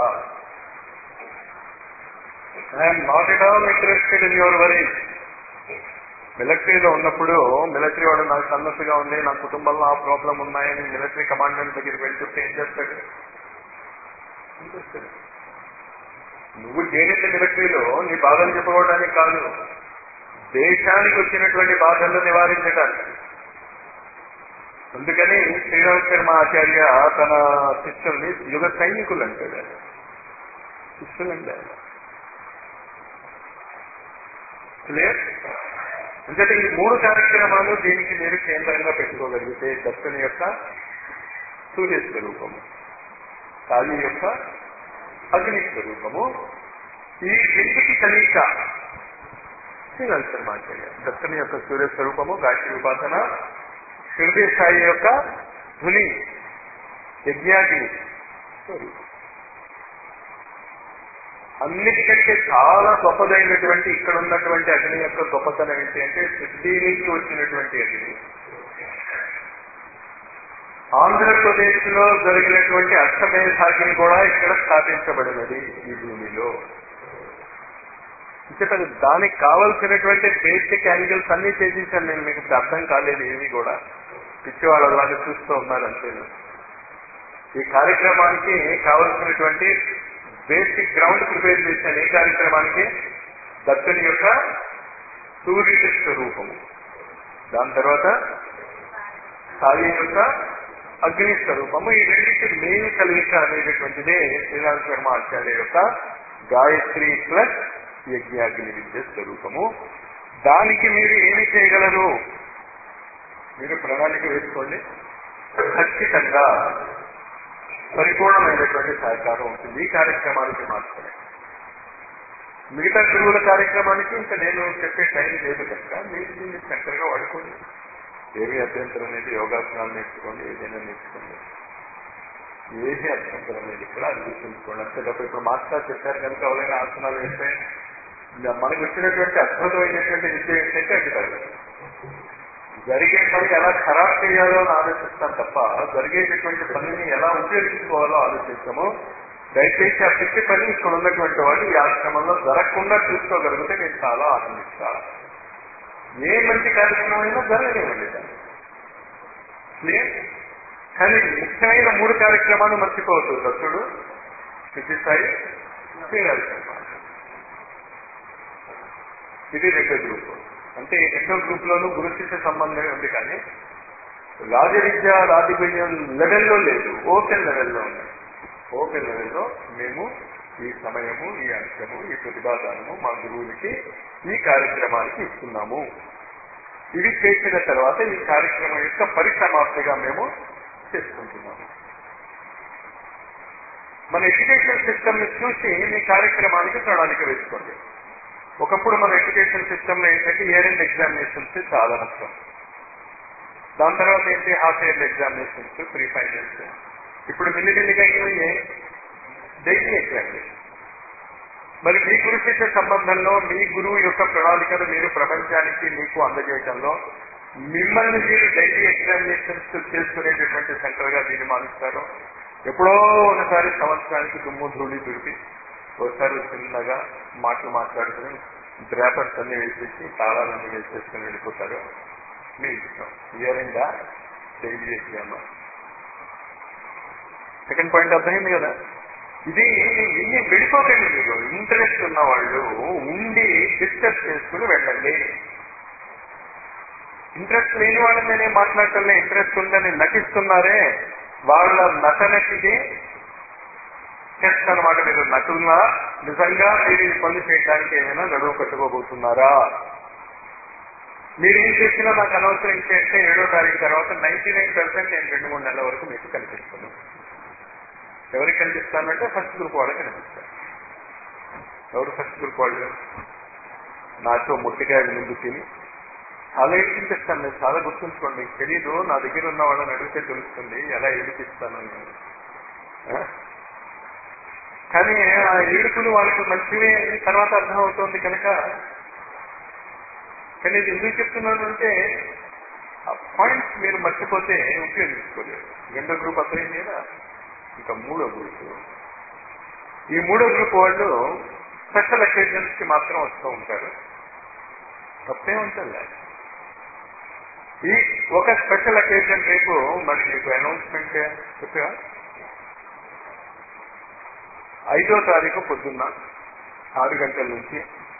[SPEAKER 1] I'm not at all interested in your worry మిలిటరీలో ఉన్నప్పుడు మిలిటరీ వాడు నాకు సన్నస్సుగా ఉంది నా కుటుంబంలో ఆ ప్రాబ్లం ఉన్నాయని మిలిటరీ కమాండెంట్ దగ్గరికి వెళ్ళి చెప్తే ఏం చేస్తాడు నువ్వు చేరింది మిలిటరీలో నీ బాధలు చెప్పుకోవడానికి కాదు దేశానికి వచ్చినటువంటి బాధలను నివారించడానికి అందుకని శ్రీరామ శర్మ ఆచార్య తన శిష్యుల్ని యుగ సైనికులు అంటాడు ఆయన శిష్యులండి ఆయన క్లియర్ అంటే ఈ మూడు కార్యక్రమాలు దీనికి మీరు కేంద్రంగా పెట్టుకోగలిగితే దర్శన యొక్క సూర్య స్వరూపము కాళీ యొక్క అగ్ని స్వరూపము ఈ రెండుకి కలయిక శ్రీరామ శర్మాచార్య దర్శన యొక్క సూర్య స్వరూపము గాయత్రి ఉపాసన హృదయ స్థాయి యొక్క ధుని యజ్ఞాగ్ని స్వరూపం అన్నిటికంటే చాలా గొప్పదైనటువంటి ఇక్కడ ఉన్నటువంటి అగ్ని యొక్క గొప్పతనం ఏంటి అంటే సిద్ధి నుంచి వచ్చినటువంటి అగ్ని ఆంధ్రప్రదేశ్ లో జరిగినటువంటి అష్టమేధాగ్ని కూడా ఇక్కడ స్థాపించబడినది ఈ భూమిలో ఇక్కడ దానికి కావలసినటువంటి బేసిక్ యాంగిల్స్ అన్ని చేసేసాను నేను మీకు ఇప్పుడు అర్థం కాలేదు ఏమి కూడా పిచ్చివాళ్ళు అలాగే చూస్తూ ఉన్నారు అంతేను ఈ కార్యక్రమానికి కావలసినటువంటి బేసిక్ గ్రౌండ్ ప్రిపేర్ చేశాను ఈ కార్యక్రమానికి దత్తుని యొక్క సూర్యుడి స్వరూపము దాని తర్వాత సాయి యొక్క అగ్ని స్వరూపము ఈ రెండింటి మెయిన్ కలిగిక అనేటటువంటిదే శ్రీరామ శర్మ ఆచార్య యొక్క గాయత్రి ప్లస్ యజ్ఞాగ్ని విద్య స్వరూపము దానికి మీరు ఏమి చేయగలరు మీరు ప్రణాళిక వేసుకోండి ఖచ్చితంగా పరిపూర్ణమైనటువంటి సహకారం ఉంటుంది ఈ కార్యక్రమానికి మాత్రమే మిగతా గురువుల కార్యక్రమానికి ఇంకా నేను చెప్పే టైం లేదు కనుక మీరు దీన్ని చక్కగా వాడుకోండి ఏమి అభ్యంతరం అనేది యోగాసనాలు నేర్చుకోండి ఏదైనా నేర్చుకోండి ఏది అభ్యంతరం లేదు ఇక్కడ అది గుర్తుంచుకోండి అంతే తప్ప ఇప్పుడు మాస్టర్ చెప్పారు కనుక ఎవరైనా ఆసనాలు వేస్తే మనకు వచ్చినటువంటి అద్భుతమైనటువంటి విద్య ఏంటంటే అది కాదు జరిగే పని ఎలా ఖరాబ్ చేయాలో అని ఆలోచిస్తాం తప్ప జరిగేటటువంటి పనిని ఎలా ఉపయోగించుకోవాలో ఆలోచిస్తాము దయచేసి ఆ పిచ్చి పని ఇక్కడ ఉన్నటువంటి వాళ్ళు ఈ ఆశ్రమంలో జరగకుండా చూసుకోగలిగితే నేను చాలా ఆనందిస్తా ఏ మంచి కార్యక్రమం అయినా జరగనివ్వండి క్లియర్ కానీ ముఖ్యమైన మూడు కార్యక్రమాలు మర్చిపోవద్దు దత్తుడు స్థితిస్థాయి శ్రీరాజ ఇది రెండో గ్రూప్ అంటే ఈ రెండో గ్రూప్ లోనూ గురు శిష్య సంబంధమే ఉంది కానీ రాజవిద్య రాజబీజం లెవెల్లో లేదు ఓపెన్ లెవెల్లో ఉంది ఓపెన్ లెవెల్లో మేము ఈ సమయము ఈ అంశము ఈ ప్రతిపాదనము మా గురువులకి ఈ కార్యక్రమానికి ఇస్తున్నాము ఇది చేసిన తర్వాత ఈ కార్యక్రమం యొక్క పరిసమాప్తిగా మేము చేసుకుంటున్నాము మన ఎడ్యుకేషన్ సిస్టమ్ ని చూసి మీ కార్యక్రమానికి ప్రణాళిక వేసుకోండి ఒకప్పుడు మన ఎడ్యుకేషన్ సిస్టమ్ లో ఏంటంటే ఇయర్ ఎండ్ ఎగ్జామినేషన్స్ చాలా ముఖ్యం దాని తర్వాత ఏంటి half yearly examinations pre finals ఇప్పుడు మిల్లిమిల్లిగా ఏమయ్యే డైలీ ఎగ్జామినేషన్ మరి మీ గురుశిష్య సంబంధంలో మీ గురువు యొక్క ప్రణాళికను మీరు ప్రపంచానికి మీకు అందజేయటంలో మిమ్మల్ని మీరు డైలీ ఎగ్జామినేషన్స్ చేసుకునేటటువంటి సెంటర్ గా దీన్ని మారుస్తారు ఎప్పుడో ఒకసారి సంవత్సరానికి దుమ్ము ధూళి దుడిపి ఒకసారి చిన్నగా మాటలు మాట్లాడుకుని డ్రాపర్స్ అన్ని వేసేసి తాళాలన్నీ వేసేసుకుని వెళ్ళిపోతారు మీ ఇష్టం ఇయరిందా డైలీ ఎగ్జామ్ సెకండ్ పాయింట్ అర్థమైంది కదా ఇది ఇన్ని వెళ్ళిపోకండి మీరు ఇంట్రెస్ట్ ఉన్న వాళ్ళు ఉండి డిస్కస్ చేసుకుని వెళ్ళండి ఇంట్రెస్ట్ లేని వాళ్ళని నేనే మాట్లాడటంలో ఇంట్రెస్ట్ ఉందని నటిస్తున్నారే వాళ్ళ నటనకి టెస్ట్ అనమాట మీరు నటున్నా నిజంగా మీరు ఈ పనులు చేయడానికి ఏమైనా నడువు కట్టుకోబోతున్నారా మీరు ఏం చేసినా నాకు అనవసరం చేస్తే ఏడో తారీఖు తర్వాత నైన్టీ నైన్ పర్సెంట్ నేను రెండు మూడు నెలల వరకు మీకు కనిపిస్తాను ఎవరికి కనిపిస్తానంటే ఫస్ట్ గ్రూప్ వాళ్ళకి కనిపిస్తాను ఎవరు ఫస్ట్ గ్రూప్ వాళ్ళు నాతో ముట్టికాయలు ముందు తిని చాలా ఏడిపించేస్తాను నేను చాలా గుర్తుంచుకోండి మీకు తెలీదు నా దగ్గర ఉన్న వాళ్ళని అడిగితే తెలుస్తుంది ఎలా ఏడిపిస్తాను నేను ఆ? కానీ ఆ ఏడుపులు వాళ్ళకి మంచివే అని తర్వాత అర్థమవుతోంది కనుక కానీ ఇది ఎందుకు చెప్తున్నాను అంటే ఆ పాయింట్స్ మీరు మర్చిపోతే ఉపయోగించుకోలేరు రెండో గ్రూప్ అర్థమైంది కదా ఇంకా మూడో గ్రూప్ ఈ మూడో గ్రూప్ వాళ్ళు స్పెషల్ అకేషన్స్ కి మాత్రం వస్తూ ఉంటారు తప్పే ఉంటుంది ఈ ఒక స్పెషల్ అకేషన్ రేపు మరి మీకు అనౌన్స్మెంట్ చెప్పా ఐదో తారీఖు పొద్దున్న ఆరు గంటల నుంచి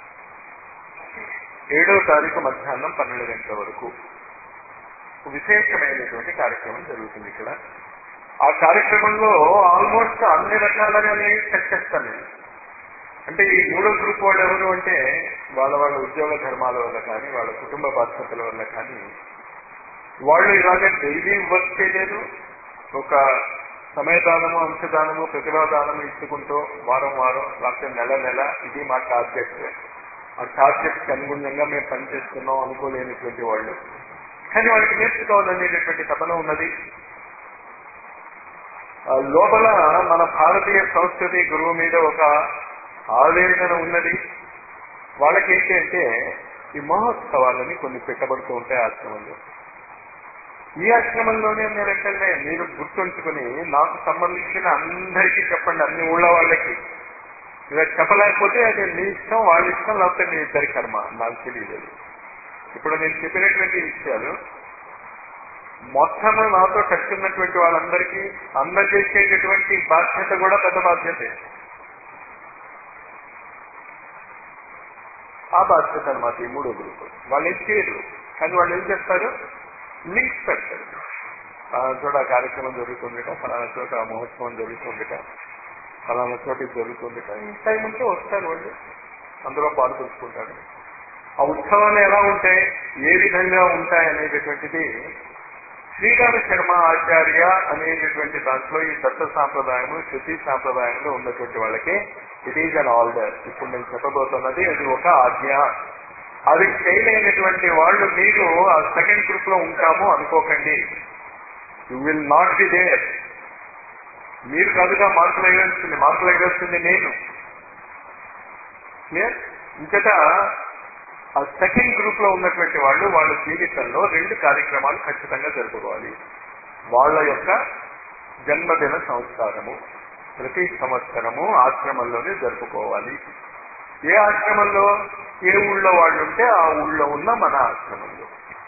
[SPEAKER 1] ఏడో తారీఖు మధ్యాహ్నం పన్నెండు గంటల వరకు విశేషమైనటువంటి కార్యక్రమం జరుగుతుంది ఇక్కడ ఆ కార్యక్రమంలో ఆల్మోస్ట్ అన్ని రకాలుగా నేను టచ్ చేస్తాను నేను అంటే ఈ మూడో గ్రూప్ వాళ్ళు ఎవరు అంటే వాళ్ళ వాళ్ళ ఉద్యోగ ధర్మాల వల్ల కానీ వాళ్ళ కుటుంబ బాధ్యతల వల్ల కానీ వాళ్ళు ఇలాగే డైలీ వర్క్ చేయలేదు ఒక సమయదానము అంశదానము ప్రతిభాదానము ఇచ్చుకుంటూ వారం వారం లేకపోతే నెల నెల ఇది మా టార్గెట్ ఆ టార్గెట్ కి అనుగుణంగా మేము పనిచేస్తున్నాం అనుకోలేనటువంటి వాళ్ళు కానీ వాళ్ళకి నేర్చుకోవాలనేటటువంటి తపన ఉన్నది ఆ లోపల మన భారతీయ సంస్కృతి గురువు మీద ఒక ఆవేదన ఉన్నది వాళ్ళకి ఏంటి అంటే ఈ మహోత్సవాలని కొన్ని పెట్టబడుతూ ఉంటాయి ఆశ్రమంలో ఈ ఆశ్రమంలోనే నేనంటే మీరు గుర్తుంచుకుని నాకు సంబంధించిన అందరికీ చెప్పండి అన్ని ఊళ్ళ వాళ్ళకి ఇలా చెప్పలేకపోతే అది మీ ఇష్టం వాళ్ళ ఇష్టం లేకపోతే మీ ఇద్దరి కర్మ నాకు తెలియలేదు ఇప్పుడు నేను చెప్పినటువంటి విషయాలు మొత్తం నాతో టచ్ ఉన్నటువంటి వాళ్ళందరికీ అందజేసేటటువంటి బాధ్యత కూడా పెద్ద బాధ్యతే ఆ బాధ్యత అనమాట ఈ మూడో గ్రూప్ వాళ్ళు ఏం చేయరు కానీ వాళ్ళు ఏం చేస్తారు లింక్స్ పెడతారు ఫలానా చోట ఆ కార్యక్రమం జరుగుతుందిట ఫలానా చోట ఆ మహోత్సవం జరుగుతుందిట ఫలానా చోట ఇది జరుగుతుందిట ఈ టైం ఉంటే వస్తారు వాళ్ళు అందులో పాల్పంచుకుంటారు ఆ ఉత్సవాలు ఎలా ఉంటాయి ఏ విధంగా ఉంటాయి అనేటటువంటిది శ్రీరామ శర్మ ఆచార్య అనేటటువంటి దాంట్లో ఈ దత్త సాంప్రదాయము శృతి సాంప్రదాయంలో ఉన్నటువంటి వాళ్ళకి ఇట్ ఈజ్ అన్ ఆర్డర్ ఇప్పుడు నేను చెప్పబోతున్నది అది ఒక ఆజ్ఞ అది చేయలేనటువంటి వాళ్ళు మీరు ఆ సెకండ్ గ్రూప్ లో ఉంటాము అనుకోకండి you will not be there మీరు కాదుగా మార్కులు వేయాల్సింది మార్కులు వేయాల్సింది నేను క్లియర్ ఇంకట ఆ సెకండ్ గ్రూప్ లో ఉన్నటువంటి వాళ్ళు వాళ్ళ జీవితంలో రెండు కార్యక్రమాలు ఖచ్చితంగా జరుపుకోవాలి వాళ్ళ యొక్క జన్మదిన సంస్కారము ప్రతి సంవత్సరము ఆశ్రమంలోనే జరుపుకోవాలి ఏ ఆశ్రమంలో ఏ ఊళ్ళో వాళ్ళు ఉంటే ఆ ఊళ్ళో ఉన్న మన ఆశ్రమంలో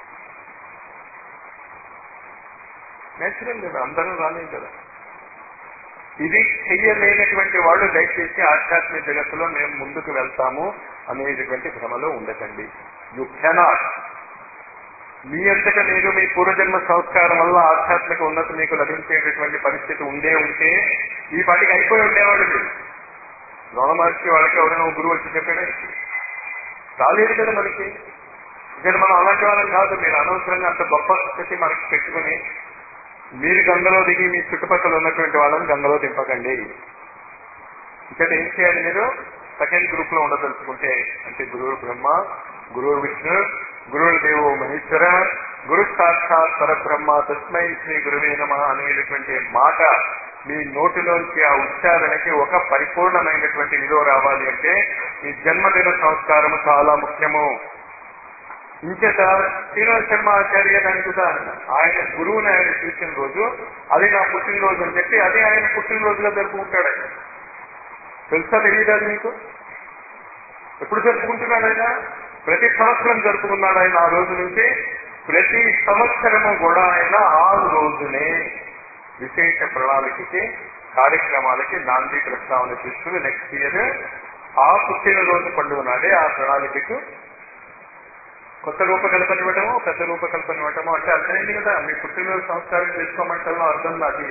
[SPEAKER 1] నేచురల్ కదా అందరూ రాలేదు కదా ఇది చెయ్యలేనటువంటి వాళ్ళు దయచేసి ఆధ్యాత్మిక జగత్తులో మేము ముందుకు వెళ్తాము అనేటటువంటి భ్రమలో ఉండకండి యు కెనాట్ మీ అంతటా మీరు మీ పూర్వజన్మ సంస్కారం వల్ల ఆధ్యాత్మిక ఉన్నతి మీకు లభించేటటువంటి పరిస్థితి ఉండే ఉంటే ఈ పాటికి అయిపోయి ఉండేవాడు మీరు మహర్షి వాళ్ళకి ఎవరైనా ఒక గురువు వచ్చి చెప్పాడే రాలేదు కదా మనకి ఇక్కడ మనం అలాంటి వాళ్ళం కాదు మీరు అనవసరంగా అంత గొప్ప స్థితి మనకి పెట్టుకుని మీరు గంగలో దిగి మీ చుట్టుపక్కల ఉన్నటువంటి వాళ్ళని గంగలో దింపకండి ఇక్కడ ఏం చేయాలి మీరు సెకండ్ గ్రూప్ లో ఉండదలుచుకుంటే అంటే గురువు బ్రహ్మ గురువు విష్ణు గురువు దేవో మహేశ్వర గురు సాక్షాత్ పరబ్రహ్మ తస్మై శ్రీ గురువే నమ అనేటటువంటి మాట మీ నోటిలోంచి ఆ ఉచ్చారణకి ఒక పరిపూర్ణమైనటువంటి విలువ రావాలి అంటే ఈ జన్మదిన సంస్కారము చాలా ముఖ్యము ఇంచేత శ్రీనివాస శర్మ ఆచార్య దానికి ఉదాహరణ ఆయన గురువుని ఆయన చూసిన రోజు అది నా పుట్టినరోజు అని చెప్పి అదే ఆయన పుట్టినరోజుగా జరుపుకుంటాడు ఆయన తెలుసా తెలియదా మీకు ఎప్పుడు జరుపుకుంటున్నాడు ఆయన ప్రతి సంవత్సరం జరుపుకున్నాడు ఆయన ఆ రోజు నుంచి ప్రతి సంవత్సరము కూడా ఆయన ఆ రోజునే విశేష ప్రణాళికకి కార్యక్రమాలకి నాంది ప్రస్తావన తీసుకుని నెక్స్ట్ ఇయర్ ఆ పుట్టినరోజు పండుగ నాడే ఆ ప్రణాళికకు కొత్త రూపకల్పన ఇవ్వటము పెద్ద రూపకల్పన ఇవ్వటము అంటే అర్థమైంది కదా మీ పుట్టినరోజు సంస్కారం చేసుకోమంటలో అర్థం అది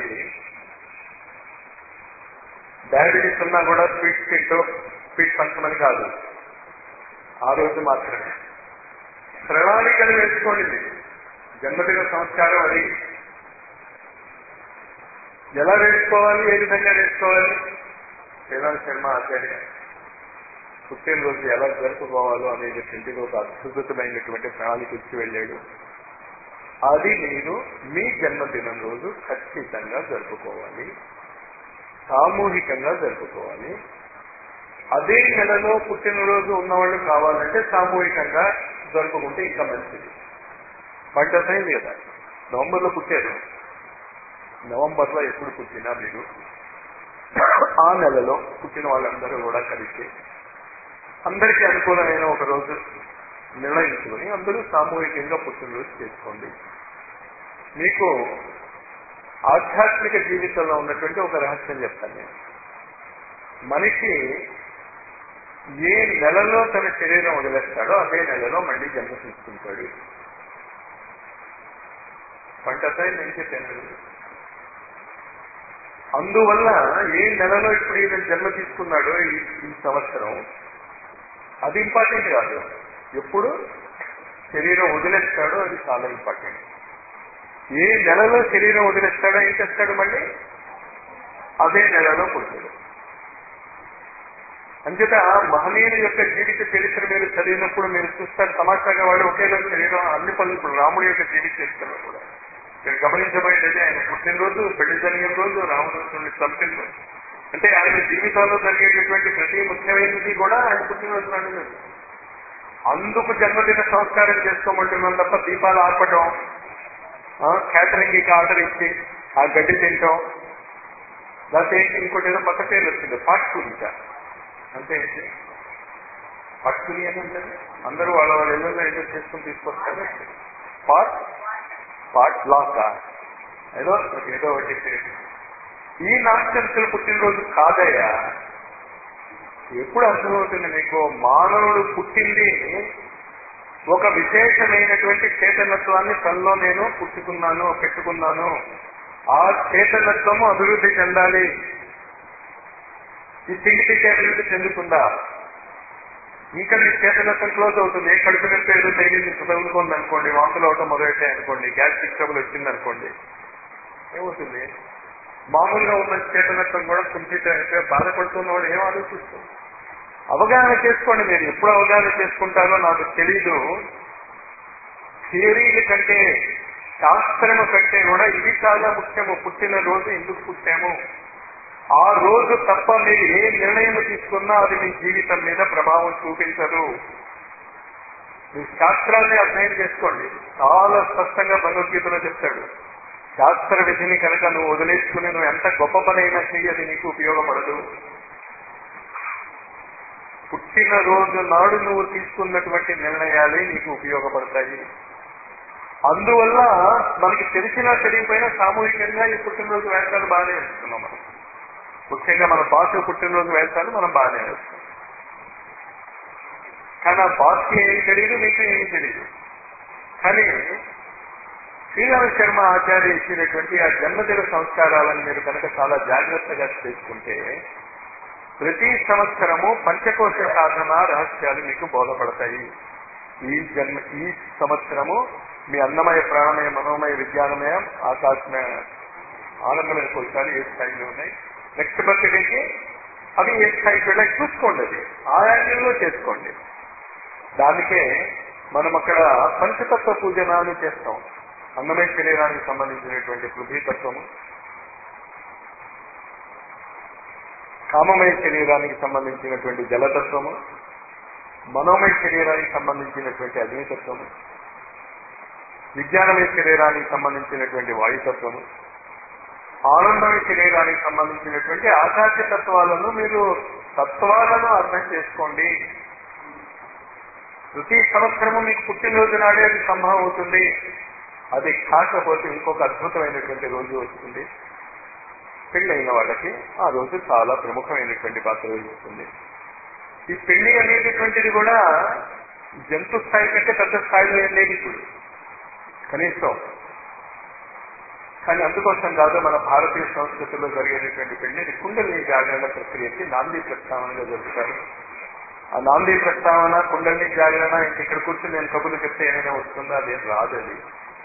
[SPEAKER 1] డయాబెటీస్ ఉన్నా కూడా స్వీట్ తింటూ స్వీట్ పంచమని కాదు ఆ రోజు మాత్రమే ప్రణాళికలు వేసుకోండి మీరు. జన్మదిన సంస్కారం అది ఎలా వేసుకోవాలి ఏ విధంగా వేసుకోవాలి శ్రీరామ్ శర్మ ఆచార్య పుట్టినరోజు ఎలా జరుపుకోవాలో అనేటటువంటిది ఒక అద్భుతమైనటువంటి ప్రణాళిక ఇచ్చి వెళ్ళాడు అది మీరు మీ జన్మదినం రోజు ఖచ్చితంగా జరుపుకోవాలి సామూహికంగా జరుపుకోవాలి అదే నెలలో పుట్టినరోజు ఉన్నవాళ్ళు కావాలంటే సామూహికంగా జరుపుకుంటే ఇంకా మంచిది పంట అయింది కదా నవంబర్లో పుట్టారు నవంబర్లో ఎప్పుడు పుట్టినా మీరు ఆ నెలలో పుట్టిన వాళ్ళందరూ కూడా కలిసి అందరికీ అనుకూలమైన ఒక రోజు నిర్ణయించుకొని అందరూ సామూహికంగా పుట్టినరోజు చేసుకోండి మీకు ఆధ్యాత్మిక జీవితంలో ఉన్నటువంటి ఒక రహస్యం చెప్తాను నేను మనిషి ఏ నెలలో తన శరీరం వదిలేస్తాడో అదే నెలలో మళ్ళీ జన్మ తీసుకుంటాడు పంట నేను చెప్పాను అందువల్ల ఏ నెలలో ఇప్పుడు ఈయన జన్మ తీసుకున్నాడో ఈ ఈ సంవత్సరం అది ఇంపార్టెంట్ కాదు ఎప్పుడు శరీరం వదిలేస్తాడో అది చాలా ఇంపార్టెంట్ ఏ నెలలో శరీరం వదిలేస్తాడో ఏం చేస్తాడు మళ్ళీ అదే నెలలో పుట్టాడు అంచేత మహనీయుల యొక్క జీవిత చరిత్ర మీరు చదివినప్పుడు మీరు చూస్తారు సమాచారంగా వాళ్ళు ఒకేలా శరీరం అన్ని పనులు ఇప్పుడు రాముడి యొక్క జీవిత చరిత్రలో కూడా మీరు గమనించబోయేది ఆయన పుట్టినరోజు పెళ్లి జరిగిన రోజు రామరాజుని చంపిన రోజు అంటే ఆయన జీవితంలో జరిగేటటువంటి ప్రతి ముఖ్యమైనది కూడా ఆయన పుట్టినరోజు నాడు లేదు అందుకు జన్మదిన సంస్కారం చేసుకోమంటున్నాం తప్ప దీపాలు ఆర్పటం క్యాటరింగ్ కి ఆర్డర్ ఇచ్చి ఆ గడ్డి తింటాం లేకపోతే ఇంకోటి ఏదో పక్క పేరు వచ్చింది పాట్కూరిక అంటే ఏంటి పట్టుకుని అని ఉంటుంది అందరూ వాళ్ళ వాళ్ళ ఇళ్ళలో ఏదో చేసుకుని తీసుకొస్తారు పాట్ పాట్ లాక్ ఏదో ఏదో ఒకటి పేరు. ఈ నాస్టెన్సులు పుట్టినరోజు కాదయ్యా ఎప్పుడు అర్థమవుతుంది మీకు మానవుడు పుట్టింది ఒక విశేషమైనటువంటి చైతన్యత్వాన్ని తనలో నేను పుట్టుకున్నాను పెట్టుకున్నాను ఆ చైతన్యత్వము అభివృద్ధి చెందాలి ఈ తిండి తిండి అభివృద్ధి చెందుతుందా ఇంకా మీ చేతనత్వం క్లోజ్ అవుతుంది ఏ కడుపు నొప్పి ఏదో తగిలింది తగులుకుంది అనుకోండి వాంతులు అవటం మొదలెట్టాయి అనుకోండి గ్యాస్ట్రిక్ ట్రబుల్ వచ్చింది అనుకోండి ఏమవుతుంది మామూలుగా ఉన్న చేతనత్వం కూడా కుంఠిత అయితే బాధపడుతున్నవాడు ఏం ఆలోచిస్తుంది అవగాహన చేసుకోండి మీరు ఎప్పుడు అవగాహన చేసుకుంటారో నాకు తెలీదు థియరీల కంటే శాస్త్రము కంటే కూడా ఇది చాలా ముఖ్యము పుట్టిన రోజు ఎందుకు పుట్టాము ఆ రోజు తప్ప మీరు ఏ నిర్ణయం తీసుకున్నా అది మీ జీవితం మీద ప్రభావం చూపించదు మీ శాస్త్రాన్ని అధ్యయనం చేసుకోండి చాలా స్పష్టంగా భగవద్గీతలో చెప్తాడు శాస్త్ర విధిని కనుక నువ్వు వదిలేసుకుని నువ్వు ఎంత గొప్ప పనైనా చెయ్యి అది నీకు ఉపయోగపడదు పుట్టిన రోజు నాడు నువ్వు తీసుకున్నటువంటి నిర్ణయాలే నీకు ఉపయోగపడతాయి అందువల్ల మనకి తెలిసినా తెలియకపోయినా సామూహికంగా ఈ పుట్టినరోజు వేషాలు బాగానే వేస్తున్నాం మనం ముఖ్యంగా మన బాసు పుట్టినరోజు వేషాలు మనం బాగానే వేస్తాం కానీ ఆ బాస్కి ఏమీ తెలియదు మీకు ఏమీ తెలియదు కానీ శ్రీరామ శర్మ ఆచార్య ఇచ్చినటువంటి ఆ జన్మదిన సంస్కారాలను మీరు కనుక చాలా జాగ్రత్తగా చేసుకుంటే ప్రతి సంవత్సరము పంచకోశ సాధన రహస్యాలు మీకు బోధపడతాయి ఈ జన్మ ఈ సంవత్సరము మీ అన్నమయ ప్రాణమయ మనోమయ విజ్ఞానమయ ఆకాశమయ ఆనందమయ కోశాలు ఏ స్థాయిలో ఉన్నాయి నెక్స్ట్ బర్త్డేకి అవి ఏ స్థాయికి వెళ్ళాయి చూసుకోండి అది ఆ యాంగిల్లో చేసుకోండి దానికే మనం అక్కడ పంచతత్వ పూజనాలు చేస్తాం అన్నమయ శరీరానికి సంబంధించినటువంటి పృథ్వీతత్వము కామమయ శరీరానికి సంబంధించినటువంటి జలతత్వము మనోమయ శరీరానికి సంబంధించినటువంటి అగ్నితత్వము విజ్ఞానమయ శరీరానికి సంబంధించినటువంటి వాయుతత్వము ఆనందమయ శరీరానికి సంబంధించినటువంటి ఆకాశ తత్వాలను మీరు తత్వాలను అర్థం చేసుకోండి ప్రతి సంవత్సరము మీకు పుట్టినరోజు నాడే అది సంభవం అవుతుంది అది కాకపోతే ఇంకొక అద్భుతమైనటువంటి రోజు వస్తుంది పెళ్ళైన వాళ్ళకి ఆ రోజు చాలా ప్రముఖమైనటువంటి పాత్ర వహిస్తుంది ఈ పెళ్లి అనేటటువంటిది కూడా జంతు స్థాయి కంటే పెద్ద స్థాయిలో ఏం లేదు ఇప్పుడు కనీసం కానీ అందుకోసం కాదు మన భారతీయ సంస్కృతిలో జరిగేటటువంటి పెళ్లి ఇది కుండలి జాగరణ ప్రక్రియకి నాంది ప్రస్తావనగా జరుపుతారు ఆ నాంది ప్రస్తావన కుండలి జాగరణ ఇంక ఇక్కడ కూర్చొని నేను కబుర్లు చెప్తే ఏమైనా వస్తుందో అదేం రాదు అది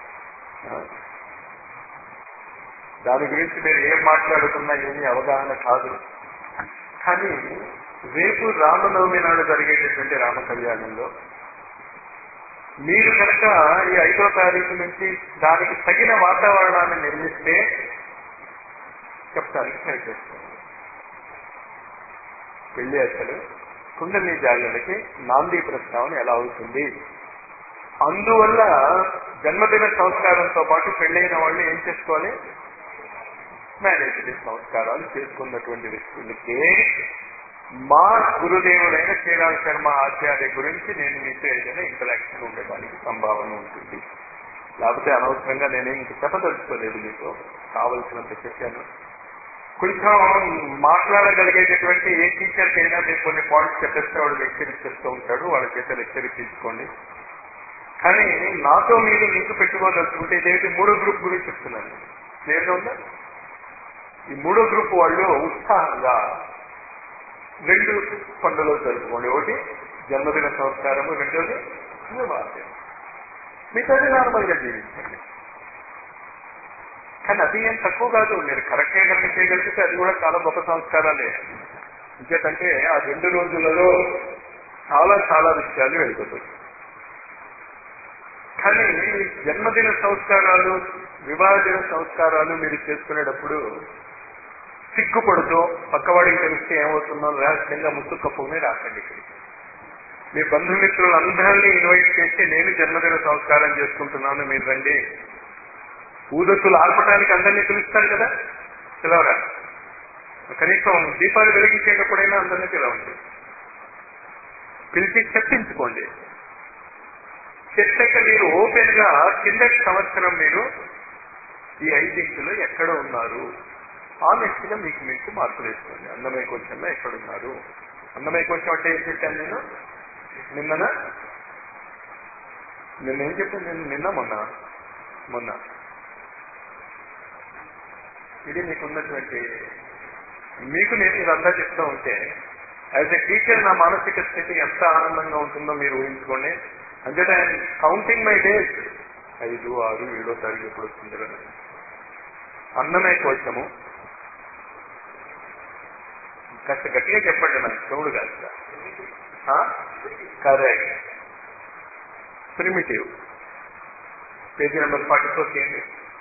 [SPEAKER 1] దాని గురించి మీరు ఏం మాట్లాడుతున్నా ఏమీ అవగాహన కాదు కానీ రేపు రామనవమి నాడు జరిగేటటువంటి రామ కళ్యాణంలో మీరు కనుక ఈ ఐదో తారీఖు నుంచి దానికి తగిన వాతావరణాన్ని నిర్మిస్తే చెప్తానికి ప్రయత్నిస్తాను పెళ్లి అసలు కుండలి జాగరణకి నాంది ప్రస్తావన ఎలా అవుతుంది అందువల్ల జన్మదిన సంస్కారంతో పాటు పెళ్ళైన వాళ్ళు ఏం చేసుకోవాలి మ్యారేజ్ డే సంస్కారాలు చేసుకున్నటువంటి వ్యక్తులకే మా గురుదేవుడైన శ్రీరామ శర్మ ఆచార్య గురించి నేను మీతో ఏదైనా ఇంటరాక్షన్ ఉండడానికి సంభావన ఉంటుంది లేకపోతే అనవసరంగా నేనే ఇంక చెప్పదలుచుకోలేదు మీతో కావలసినంత చెప్పాను కొంచెం మాట్లాడగలిగేటటువంటి ఏ టీచర్కి అయినా మీరు కొన్ని పాయింట్స్ చెప్పేస్తే వాడు లెక్చర్ ఇచ్చేస్తూ ఉంటాడు వాళ్ళ చేత లెక్చర్ తీసుకోండి కానీ నాతో మీరు లింక్ పెట్టుకోదలుచుకుంటే ఇదేంటి మూడో గ్రూప్ గురించి చెప్తున్నాను క్లియర్గా ఉందా ఈ మూడో గ్రూప్ వాళ్ళు ఉత్సాహంగా రెండు పండుగలు జరుపుకోండి ఒకటి జన్మదిన సంస్కారము రెండోది వివాహం మిగతాది నార్మల్గా జీవించండి కానీ అది ఏం తక్కువ కాదు మీరు కరెక్ట్గా కనుక చేయగలిగితే అది కూడా చాలా గొప్ప సంస్కారాలే ఇంకేతంటే ఆ రెండు రోజులలో చాలా చాలా విషయాలు వెళ్ళిపోతాయి కానీ జన్మదిన సంస్కారాలు వివాహ దిన సంస్కారాలు మీరు చేసుకునేటప్పుడు సిగ్గుపడుతూ పక్కవాడికి తెలిస్తే ఏమవుతుందో రహస్యంగా ముత్తు కప్పుకుని రాకండి ఇక్కడికి మీ బంధుమిత్రులందరినీ ఇన్వైట్ చేసి నేను జన్మదిన సంస్కారం చేసుకుంటున్నాను మీరు రండి ఊదత్తులు ఆర్పడానికి అందరినీ పిలుస్తారు కదా పిలవరా కనీసం దీపాలు వెలిగించేటప్పుడైనా అందరినీ పిలవండి పిలిచి చర్చించుకోండి చర్చక మీరు ఓపెన్ గా కిందటి సంవత్సరం మీరు ఈ ఐదింటిలో ఎక్కడ ఉన్నారు ఆనెస్ట్ గా మీకు మీకు మార్పులు వేసుకోండి అన్నమయ కోశంలో ఎక్కడున్నారు అన్నమయ కోశం అంటే ఏం చెప్పాను నేను నిన్నన నిన్న ఏం చెప్పాను నేను నిన్న మొన్న మొన్న ఇది మీకున్నటువంటి మీకు నేను ఇదంతా చెప్తూ ఉంటే యాజ్ ఎ టీచర్ నా మానసిక స్థితి ఎంత ఆనందంగా ఉంటుందో మీరు ఊహించుకోండి అంటే కౌంటింగ్ మై డేస్ ఐదు ఆరు ఏడో తారీఖు ఎప్పుడు వస్తుంది కదా అన్నమే కోసము కాస్త గట్టిగా చెప్పండి నాకు చెవుడు కాస్త correct primitive page number forty four చేయండి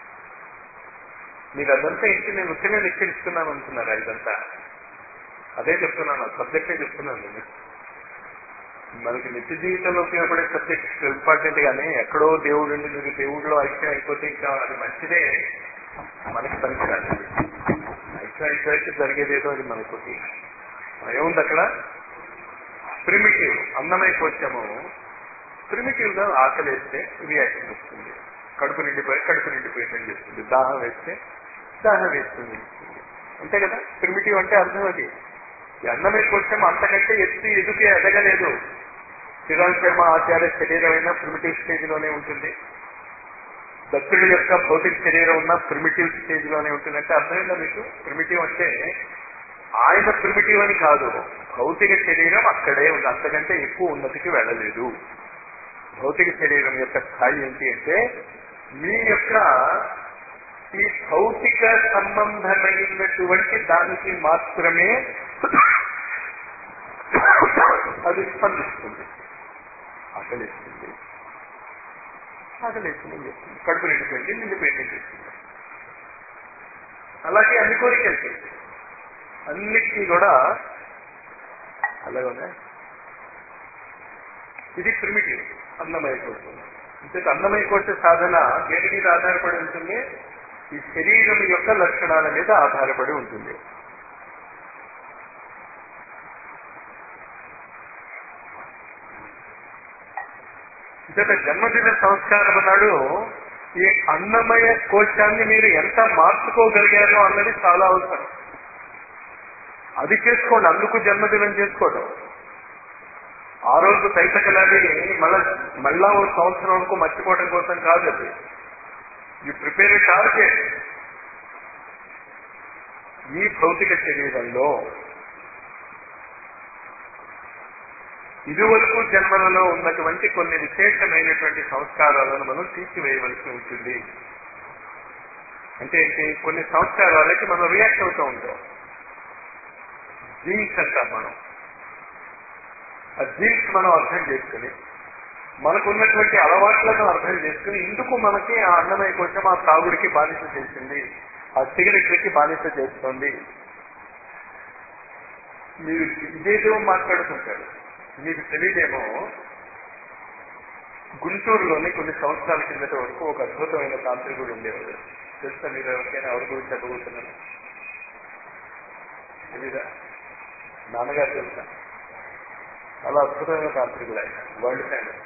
[SPEAKER 1] మీరు అదంతా ఏంటి నేను ఉత్తనే లెక్కలు ఇస్తున్నాను అంటున్నారా ఇదంతా అదే చెప్తున్నాను సబ్జెక్టే చెప్తున్నాను నేను మనకి నిత్య జీవితంలో ఉపయోగపడే సబ్జెక్ట్ ఇంపార్టెంట్ గానే ఎక్కడో దేవుడు ఉండి మీరు దేవుడిలో ఐక్యం అయిపోతే ఇంకా అది మంచిదే మనకి పనికిరాదు ఐక్యం అయిపోతే జరిగేదేదో అది మనతోటి ఏముంది అక్కడ ప్రిమిటివ్ అన్నమైపోవచ్చాము ప్రిమిటివ్ గా ఆకలి వేస్తే రియాక్షన్ వస్తుంది కడుపు నిండిపోయి కడుపు నిండిపోయిందని చెప్తుంది దాహం వేస్తే దాహం వేస్తుంది అంతే కదా ప్రిమిటివ్ అంటే అర్థం అది ఈ అన్నమే కొంచెం అంతకంటే ఎత్తి ఎదుకే ఎదగలేదు శ్రీరామ్ శర్మ ఆచార్య శరీరం అయినా ప్రిమిటివ్ స్టేజ్ లోనే ఉంటుంది దత్తుడి యొక్క భౌతిక శరీరం ఉన్న ప్రిమిటివ్ స్టేజ్ లోనే ఉంటుంది అంటే అర్థమైందా మీకు ప్రిమిటివ్ అంటే ఆయన ప్రిమిటివ్ అని కాదు భౌతిక శరీరం అక్కడే ఉంది అంతకంటే ఎక్కువ ఉన్నతికి వెళ్ళలేదు భౌతిక శరీరం యొక్క స్థాయి ఏంటి అంటే మీ యొక్క ఈ భౌతిక సంబంధమైనటువంటి దానికి మాత్రమే అది స్పందిస్తుంది ఆకలిస్తుంది ఆకలిస్తుంది చెప్తుంది కడుపు నిండిపోయింది నిండిపోయింది చెప్తుంది అలాగే అన్ని కోరికలు అన్నిటికీ కూడా అలాగే ఉన్నాయి ఇది ప్రిమిటివ్ అన్నమయ కోశం అంటే అన్నమయ కోశ సాధన దేని మీద ఆధారపడి ఉంటుంది ఈ శరీరం యొక్క లక్షణాల మీద ఆధారపడి ఉంటుంది ఇతర జన్మదిన సంస్కారం నాడు ఈ అన్నమయ కోశాన్ని మీరు ఎంత మార్చుకోగలిగారో అన్నది చాలా అవసరం అది చేసుకోండి అందుకు జన్మదినం చేసుకోవడం ఆ రోజు తైతకలాడి మళ్ళా మళ్ళా ఒక సంవత్సరం వరకు మర్చిపోవడం కోసం కాదు అది యూ ప్రిపేర్ ఏ టార్గెట్ ఈ భౌతిక శరీరంలో ఇదివరకు జన్మలలో ఉన్నటువంటి కొన్ని విశేషమైనటువంటి సంస్కారాలను మనం తీసివేయవలసి ఉంటుంది అంటే ఏంటి కొన్ని సంస్కారాలకి మనం రియాక్ట్ అవుతూ ఉంటాం జీన్స్ అంటాం మనం ఆ జీన్స్ మనం అర్థం చేసుకుని మనకున్నటువంటి అలవాట్లను అర్థం చేసుకుని ఇందుకు మనకి ఆ అన్నమయ కోసం ఆ తాగుడికి బానిస చేసింది ఆ సిగరెట్లకి బానిస చేస్తుంది మీరు ఇదేదో మాట్లాడుతుంటారు మీకు తెలియదేమో గుంటూరులోని కొన్ని సంవత్సరాల కిందట వరకు ఒక అద్భుతమైన తాంత్రికుడు ఉండేవాడు తెలుసా మీరు ఎవరికైనా ఎవరి గురించి చెప్పబోతున్నాను తెలీదా నాన్నగారు తెలుసా చాలా అద్భుతమైన తాంత్రికుడు ఆయన వరల్డ్ ఫేమస్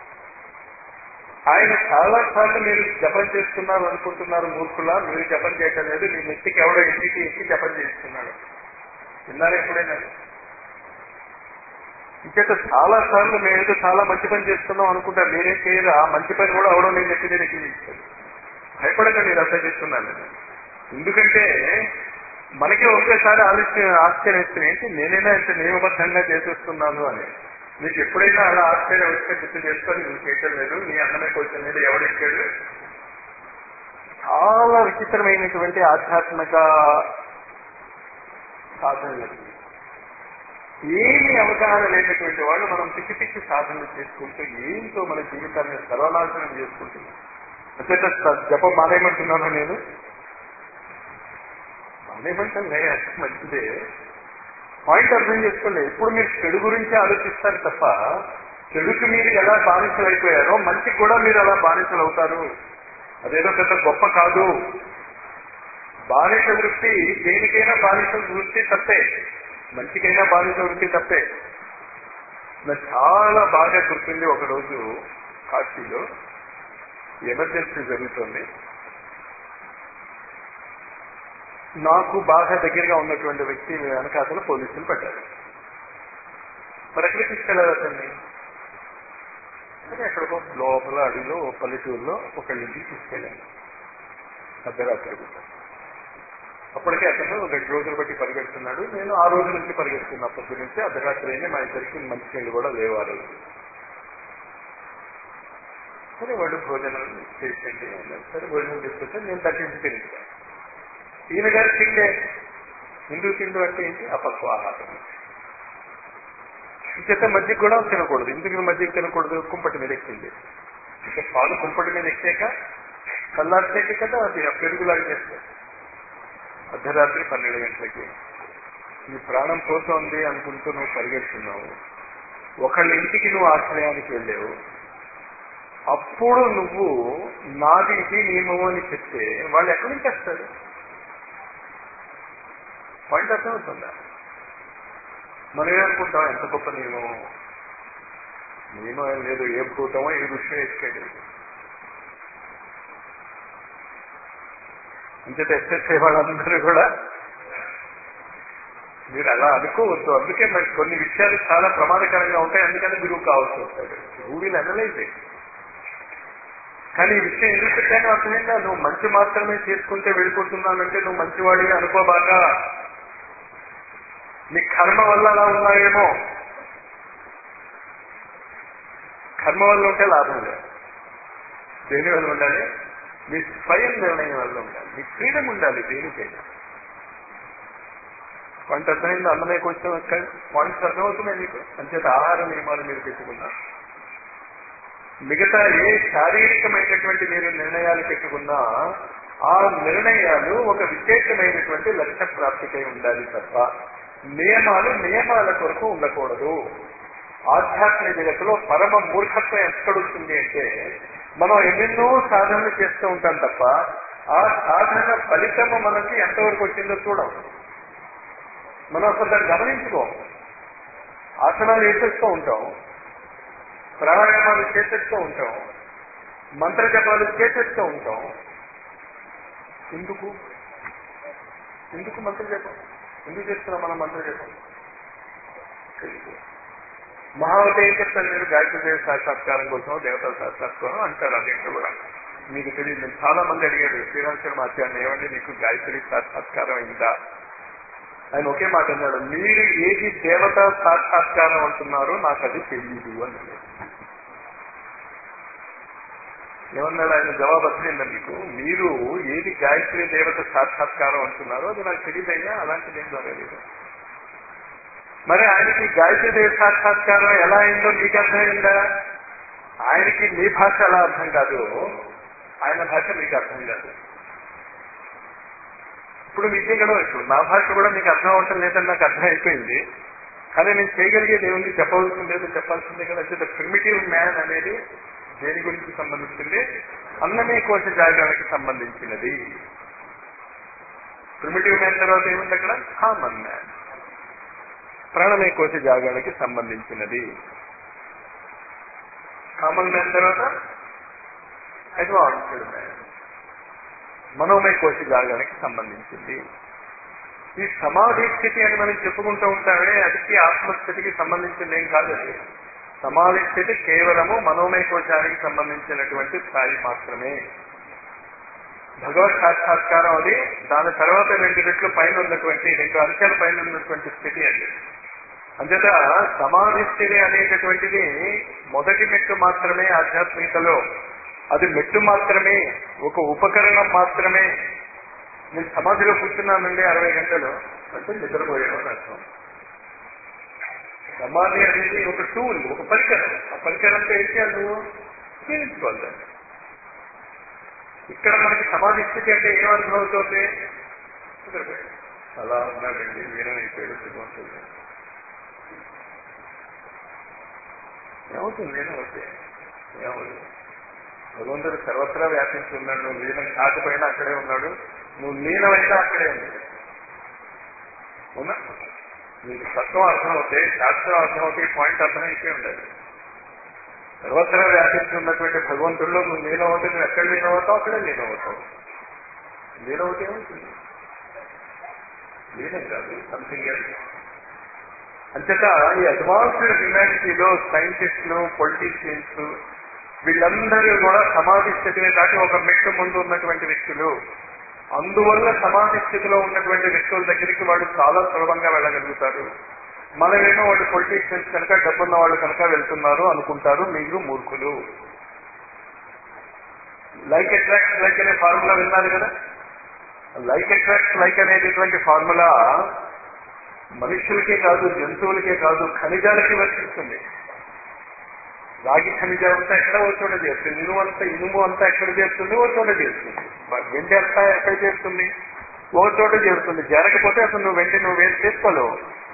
[SPEAKER 1] ఆయన చాలా సార్లు మీరు జపం చేస్తున్నారు అనుకుంటున్నారు మూర్ఖులా మీరు జపం చేయటం లేదు మీ నెత్తికి ఎవడో ఇంటికి ఎక్కి జపం చేస్తున్నాడు విన్నారా ఎప్పుడైనా ఇంకేత చాలా సార్లు మేము ఏదో చాలా మంచి పని చేస్తున్నాం అనుకుంటారు మీరేం చేయరు ఆ మంచి పని కూడా అవడం నేను నెత్తి మీద ఎక్కించారు భయపడకండి నేను అర్థం చేస్తున్నాను నేను. ఎందుకంటే మనకి ఒకేసారి ఆలోచన ఆశ్చర్యం ఇస్తుంది ఏంటి నేనైనా ఇంత నియమబద్ధంగా చేసేస్తున్నాను అని నీకు ఎప్పుడైనా అలా ఆశ్చర్యం వస్తే గుర్తు చేసుకొని నువ్వు చేయటం లేదు నీ అన్నమే కొంచెం మీద ఎవడెక్కాడు చాలా విచిత్రమైనటువంటి ఆధ్యాత్మిక సాధనలు ఏమి అవగాహన లేనటువంటి వాళ్ళు మనం పిచ్చి పిచ్చి సాధనలు చేసుకుంటూ ఏంటో మన జీవితాన్ని సర్వనాశనం చేసుకుంటున్నాం అంటే జపం మానేయమంటున్నాను నేను మానేయమంటాం లే అది మంచిదే పాయింట్ అర్థం చేసుకోండి ఇప్పుడు మీరు చెడు గురించి ఆలోచిస్తారు తప్ప చెడుకి మీరు ఎలా బానిసలు అయిపోయారో మంచికి కూడా మీరు అలా బానిసలు అవుతారు అదేదో పెద్ద గొప్ప కాదు బానిస వృత్తి దేనికైనా బానిస వృత్తి తప్పే మంచికైనా బానిస వృత్తి తప్పే నాకు చాలా బాగా గుర్తుంది ఒకరోజు కాశీలో ఎమర్జెన్సీ జరుగుతుంది నాకు బాగా దగ్గరగా ఉన్నటువంటి వ్యక్తి వెనకాతలు పోలీసులు పెట్టారు మరి ఎక్కడ తీసుకెళ్ళారు అతన్ని సరే ఎక్కడికో లోపల అడవిలో ఓ పల్లెటూరులో ఒకళ్ళింటికి తీసుకెళ్ళాను అర్ధరాత్రి పూట. అప్పటికే అతను రెండు రోజులు బట్టి పరిగెడుతున్నాడు నేను ఆ రోజు నుంచి పరిగెడుతున్నా పొద్దు నుంచి అర్ధరాత్రి అయినా మా ఇద్దరికి మంచి నీళ్ళు కూడా లేవు ఆ రోజు సరే వాడు భోజనం చేసేయండి అన్నారు సరే భోజనం తీసుకొస్తే నేను దర్శించి తిరిగాను ఈయన గారు తిండే హిందూ తిండు అంటే ఏంటి అపక్వ ఆహారం చేత మజ్జిగ కూడా తినకూడదు ఎందుకు మజ్జిగ తినకూడదు కుంపటి మీద ఎక్కింది అంటే పాలు కుంపటి మీద ఎక్కాక కల్లార్చాక కదా అది ఆ పెరుగులాగా చేస్తారు అర్ధరాత్రి పన్నెండు గంటలకి నీ ప్రాణం పోతోంది అనుకుంటూ నువ్వు పరిగెడుతున్నావు ఒకళ్ళ ఇంటికి నువ్వు ఆశ్రయానికి వెళ్ళావు అప్పుడు నువ్వు నాది ఇది నియమము అని చెప్తే వాళ్ళు ఎక్కడి నుంచి వస్తారు పాయింట్ అర్థమవుతుందా మనం ఏమనుకుంటాం ఎంత గొప్ప నియమం నియమం ఏం లేదు ఏ భూతమో ఏ విషయం ఎక్కాడు అంచేత ఎస్ఎస్ఐ వాళ్ళందరూ కూడా మీరు అలా అనుకోవద్దు అందుకే మరి కొన్ని విషయాలు చాలా ప్రమాదకరంగా ఉంటాయి అందుకని గురువు కావాల్సి వస్తాడు హూ విల్ అనలైజ్ ఇట్ కానీ ఈ విషయం ఎందుకు పెట్టానో అర్థమైందా నువ్వు మంచి మాత్రమే చేసుకుంటే వెళ్ళిపోతున్నానంటే నువ్వు మంచివాడివి అనుకోబాక నీ కర్మ వల్ల అలా ఉన్నాయేమో కర్మ వల్ల ఉంటే లాభం లేదు దేని వల్ల ఉండాలి మీ స్వయం నిర్ణయం వల్ల ఉండాలి మీ ఫ్రీడమ్ ఉండాలి దేనికైనా పాయింట్ అర్థమైంది అన్నమే కొంచెం పాయింట్స్ అర్థమవుతున్నాయి మీకు అంచేత ఆహార నియమాలు మీరు పెట్టుకున్నారు మిగతా ఏ శారీరకమైనటువంటి మీరు నిర్ణయాలు పెట్టుకున్నా ఆ నిర్ణయాలు ఒక విశేషమైనటువంటి లక్ష్య ప్రాప్తికై ఉండాలి తప్ప నియమాలు నియమాల కొరకు ఉండకూడదు ఆధ్యాత్మిక జగత్తులో పరమ మూర్ఖత్వం ఎక్కడొస్తుంది అంటే మనం ఎన్నెన్నో సాధనలు చేస్తూ ఉంటాం తప్ప ఆ సాధన ఫలితము మనకి ఎంతవరకు వచ్చిందో చూడం మనం అసలు దాన్ని గమనించుకోం ఆసనాలు వేసేస్తూ ఉంటాం ప్రాణాయామాలు చేసేస్తూ ఉంటాం మంత్ర జపాలు చేసేస్తూ ఉంటాం ఎందుకు ఎందుకు మంత్ర జపం ఎందుకు చేస్తున్నాం మనం మంత్ర జపం మహావతి ఏం చెప్తారు మీరు గాయత్రి దేవ సాక్షాత్కారం కోసం దేవతల సాక్షాత్కారం అంటారు అన్నింటి కూడా మీకు తెలియదు నేను చాలా మంది అడిగారు శ్రీరామ్ శర్మ ఆచార్య ఏమండి నీకు గాయత్రి సాక్షాత్కారం అయిందా ఆయన ఒకే మాట అన్నాడు మీరు ఏది దేవత సాక్షాత్కారం అంటున్నారో నాకు అది తెలియదు అని ఏమన్నాడు ఆయన జవాబు వచ్చిందా మీకు మీరు ఏది గాయత్రి దేవత సాక్షాత్కారం అంటున్నారో అది నాకు తెలియదయ్యా అలాంటిది ఏం జరగలేదు మరి ఆయనకి గాయత్రి దేవ సాక్షాత్కారం ఎలా అయిందో మీకు అర్థమైందా ఆయనకి మీ భాష ఎలా అర్థం కాదు ఆయన భాష మీకు అర్థం కాదు ఇప్పుడు మీకు ఇక్కడ ఇప్పుడు నా భాష కూడా మీకు అర్థం అవటం లేదని నాకు అర్థం అయిపోయింది కానీ నేను చేయగలిగేది ఏముంది చెప్పవలసింది లేదు చెప్పాల్సిందే కదా అంటే ప్రిమిటివ్ మ్యాన్ అనేది దేని గురించి సంబంధించింది అన్నమే కోశ జాగానికి సంబంధించినది ప్రిమిటివ్ మ్యాన్ తర్వాత ఏముంది అక్కడ కామన్ మ్యాన్ ప్రాణమయ కోశ జాగానికి సంబంధించినది కామన్ మ్యాన్ తర్వాత అడ్వాన్స్డ్ మ్యాన్ మనోమయ కోశ జాగానికి సంబంధించింది ఈ సమాధి స్థితి అని మనం చెప్పుకుంటూ ఉంటామే అదికి ఆత్మస్థితికి సంబంధించింది ఏం కాదు అది సమాధి స్థితి కేవలము మనోమయ కోశానికి సంబంధించినటువంటి స్థాయి మాత్రమే భగవత్ సాక్షాత్కారం అది దాని తర్వాత రెండు రెట్లు పైన ఉన్నటువంటి రెండు అంకెల పైన ఉన్నటువంటి స్థితి అది అంతేత సమాధి స్థితి అనేటటువంటిది మొదటి మెట్టు మాత్రమే ఆధ్యాత్మికతలో అది మెట్టు మాత్రమే ఒక ఉపకరణం మాత్రమే నేను సమాధిలో కూర్చున్నానండి అరవై గంటలు అంటే నిద్రపోయాను అని అర్థం సమాధి అనేది ఒక టూల్ ఒక పరికరం ఆ పరికరంతో ఏం చేయాలి నువ్వు ఉపయోగించుకోవాలి దాన్ని ఇక్కడ మనకి సమాధి స్థితి అంటే ఏం అర్థం అవుతుంది నిద్రపోయాడు అలా ఉన్నాడండి వీణమైపోయాడు సిగ్గుంటుంది ఏమవుతుంది నేను వస్తే ఏమవుతుంది భగవంతుడు సర్వత్రా వ్యాపించి ఉన్నాడు నువ్వు లీనం కాకపోయినా అక్కడే ఉన్నాడు నువ్వు లీనమైతే అక్కడే ఉంది అవునా నీకు తత్వం అర్థమవుతే శాస్త్రం అర్థమవుతే పాయింట్ అర్థమైతే ఉండాలి సర్వత్రా వ్యాపించి ఉన్నటువంటి భగవంతుల్లో నువ్వు లీనమవుతే నువ్వు ఎక్కడ లీనమవుతావు అక్కడే లీనమవుతావు లీనమవుతే ఏమవుతుంది లీనం కాదు సంథింగ్ ఎల్స్ అంతటా ఈ అడ్వాన్స్డ్ హ్యుమానిటీలో సైంటిస్టులు పొలిటీషియన్స్ వీళ్ళందరూ కూడా సమాధి స్థితిని దాటి ఒక మెట్టు ముందు ఉన్నటువంటి వ్యక్తులు అందువల్ల సమాధి స్థితిలో ఉన్నటువంటి వ్యక్తుల దగ్గరికి వాళ్ళు చాలా సులభంగా వెళ్ళగలుగుతారు మనమేమో వాళ్ళు పొలిటీషియన్స్ కనుక డబ్బున్న వాళ్ళు కనుక వెళ్తున్నారు అనుకుంటారు మీరు మూర్ఖులు లైక్ అట్రాక్ట్ లైక్ అనే ఫార్ములా విన్నారు కదా లైక్ అట్రాక్ట్ లైక్ అనేటటువంటి ఫార్ములా మనుషులకే కాదు జంతువులకే కాదు ఖనిజాలకి వర్తిస్తుంది రాగి ఖనిజం అంతా ఎక్కడ ఓ చోట చేస్తుంది ఇనుము అంతా ఇనుము అంతా ఎక్కడ చేస్తుంది ఓ చోట చేస్తుంది వెండి అంతా ఎక్కడ చేస్తుంది ఓ చోట చేస్తుంది జరగకపోతే అసలు నువ్వు వెండి నువ్వు వేసి చేసుకోలేవు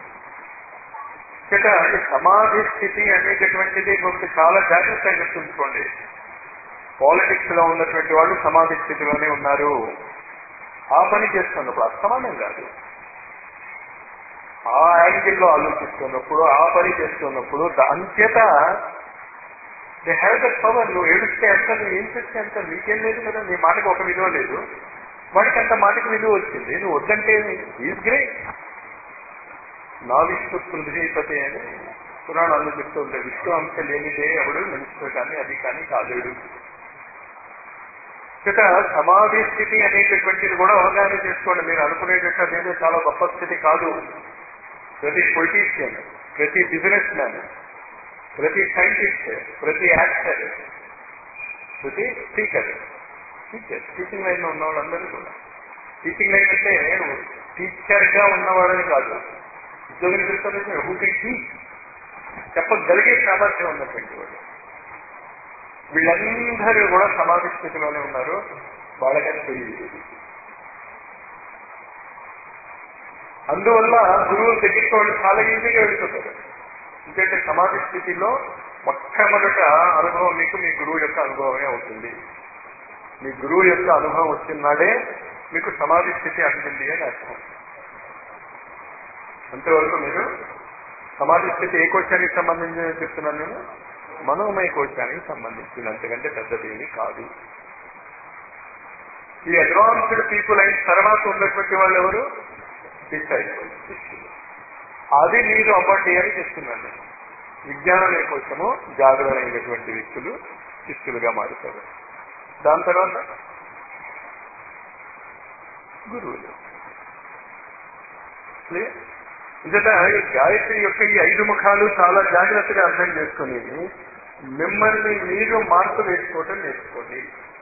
[SPEAKER 1] ఇక ఈ సమాధి స్థితి అనేటటువంటిది మీకు చాలా జాగ్రత్తగా గుర్తుంచుకోండి పాలిటిక్స్ లో ఉన్నటువంటి వాళ్ళు సమాధి స్థితిలోనే ఉన్నారు ఆ పని చేస్తున్నప్పుడు అసమానం కాదు ఆ యాంగిల్లో ఆలోచిస్తున్నప్పుడు ఆ పని చేస్తున్నప్పుడు అంచేత దే హ్యావ్ ద పవర్ నువ్వు ఏడుస్తే ఎంత నువ్వు ఏం చేస్తే అంత నీకేం లేదు కదా నీ మాటకు ఒక విలువ లేదు వాడికి అంత మాటకు విలువ వచ్చింది నువ్వు వద్దంటే ఈజ్ గ్రేట్ నా విష్ణు పృథ్వీపతి అని పురాణాల్లో చెప్తూ ఉంటాయి విష్ణు అంశ లేనిదే ఎవడు మనిషితో కానీ అది కానీ కాలేడు ఇక సమాధి స్థితి అనేటటువంటిది కూడా అవగాహన చేసుకోండి మీరు అనుకునేటట్టు అదేదో చాలా గొప్ప స్థితి కాదు ప్రతి పొలిటీషియన్ ప్రతి బిజినెస్ మ్యాన్ ప్రతి సైంటిస్ట్ ప్రతి యాక్టర్ ప్రతి స్పీకర్ టీచర్ టీచింగ్ లైన్ లో ఉన్న వాళ్ళందరూ కూడా టీచింగ్ లైన్ అంటే టీచర్ గా ఉన్నవాడని కాదు ఉద్యోగం చేస్తారంటే హూ కెన్ టీచ్ చెప్పగలిగే సామర్థ్యం ఉన్నటువంటి వాడు వీళ్ళందరూ కూడా సమాధి స్థితిలోనే ఉన్నారు వాళ్ళకని తెలియదు అందువల్ల గురువుల దగ్గరికి వాళ్ళు చాలా ఈజీగా వెళ్తున్నారు ఎందుకంటే సమాధి స్థితిలో మొట్టమొదట అనుభవం మీకు మీ గురువు యొక్క అనుభవమే అవుతుంది మీ గురువు యొక్క అనుభవం వచ్చినాడే మీకు సమాధి స్థితి అందింది అని అర్థం అంతవరకు మీరు సమాధి స్థితి ఏ కోశానికి సంబంధించి చెప్తున్నాను నేను మనోమయ కోశానికి సంబంధించింది అంతకంటే పెద్దదేమి కాదు ఈ అడ్వాన్స్డ్ పీపుల్ అయిన తర్వాత ఉన్నటువంటి వాళ్ళు ఎవరు డిసైపుల్ శిష్యులు అది మీరు అవ్వండి అని చెప్తున్నాను నేను. విజ్ఞానమే కోసము జాగ్రత్తమైనటువంటి వ్యక్తులు శిష్యులుగా మారుతారు దాని తర్వాత గురువులు క్లియర్ ఇంతట ఈ గాయత్రి యొక్క ఈ ఐదు ముఖాలు చాలా జాగ్రత్తగా అర్థం చేసుకుని మిమ్మల్ని మీరు మార్పు వేసుకోవటం నేర్చుకోండి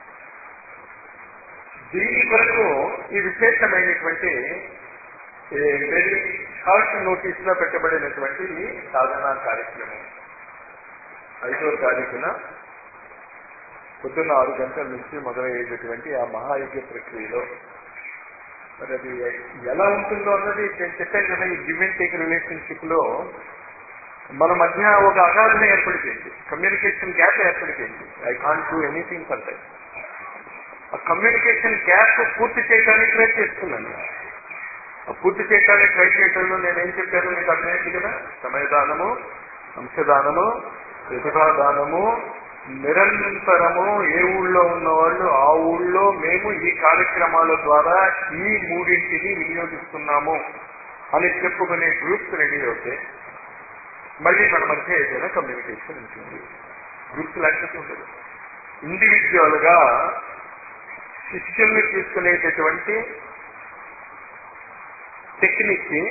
[SPEAKER 1] దీని కొరకు ఈ విశేషమైనటువంటి వెరీ షార్ట్ నోటీస్ లో పెట్టబడినటువంటి ఈ సాధనా కార్యక్రమం ఐదో తారీఖున పొద్దున్న ఆరు గంటల నుంచి మొదలయ్యేటటువంటి ఆ మహాయజ్ఞ ప్రక్రియలో మరి అది ఎలా ఉంటుందో అన్నది నేను చెప్పాను కదా ఈ గివ్ అండ్ టేక్ రిలేషన్షిప్ లో మన మధ్య ఒక అగాధన ఏర్పడిపోయింది కమ్యూనికేషన్ గ్యాప్ ఏర్పడిపోయింది I can't do anything for that ఆ కమ్యూనికేషన్ గ్యాప్ పూర్తి చేయడానికి ట్రై చేస్తున్నాను ఆ పూర్తి చేయడానికి ట్రై చేయడంలో నేనేం చెప్పాను మీకు అర్థమైంది కదా సమయదానము అంశదానము ప్రతిభాదానము నిరంతరము ఏ ఊళ్ళో ఉన్నవాళ్ళు ఆ ఊళ్ళో మేము ఈ కార్యక్రమాల ద్వారా ఈ మూడింటిని వినియోగిస్తున్నాము అని చెప్పుకునే గ్రూప్స్ రెడీ అవుతే మళ్ళీ మన మధ్య ఏదైనా కమ్యూనికేషన్ ఉంటుంది గ్రూప్స్ లేకపోతే ఉండదు ఇండివిజువల్ గా శిష్యుల్ని తీసుకునేటటువంటి టెక్నిక్ కి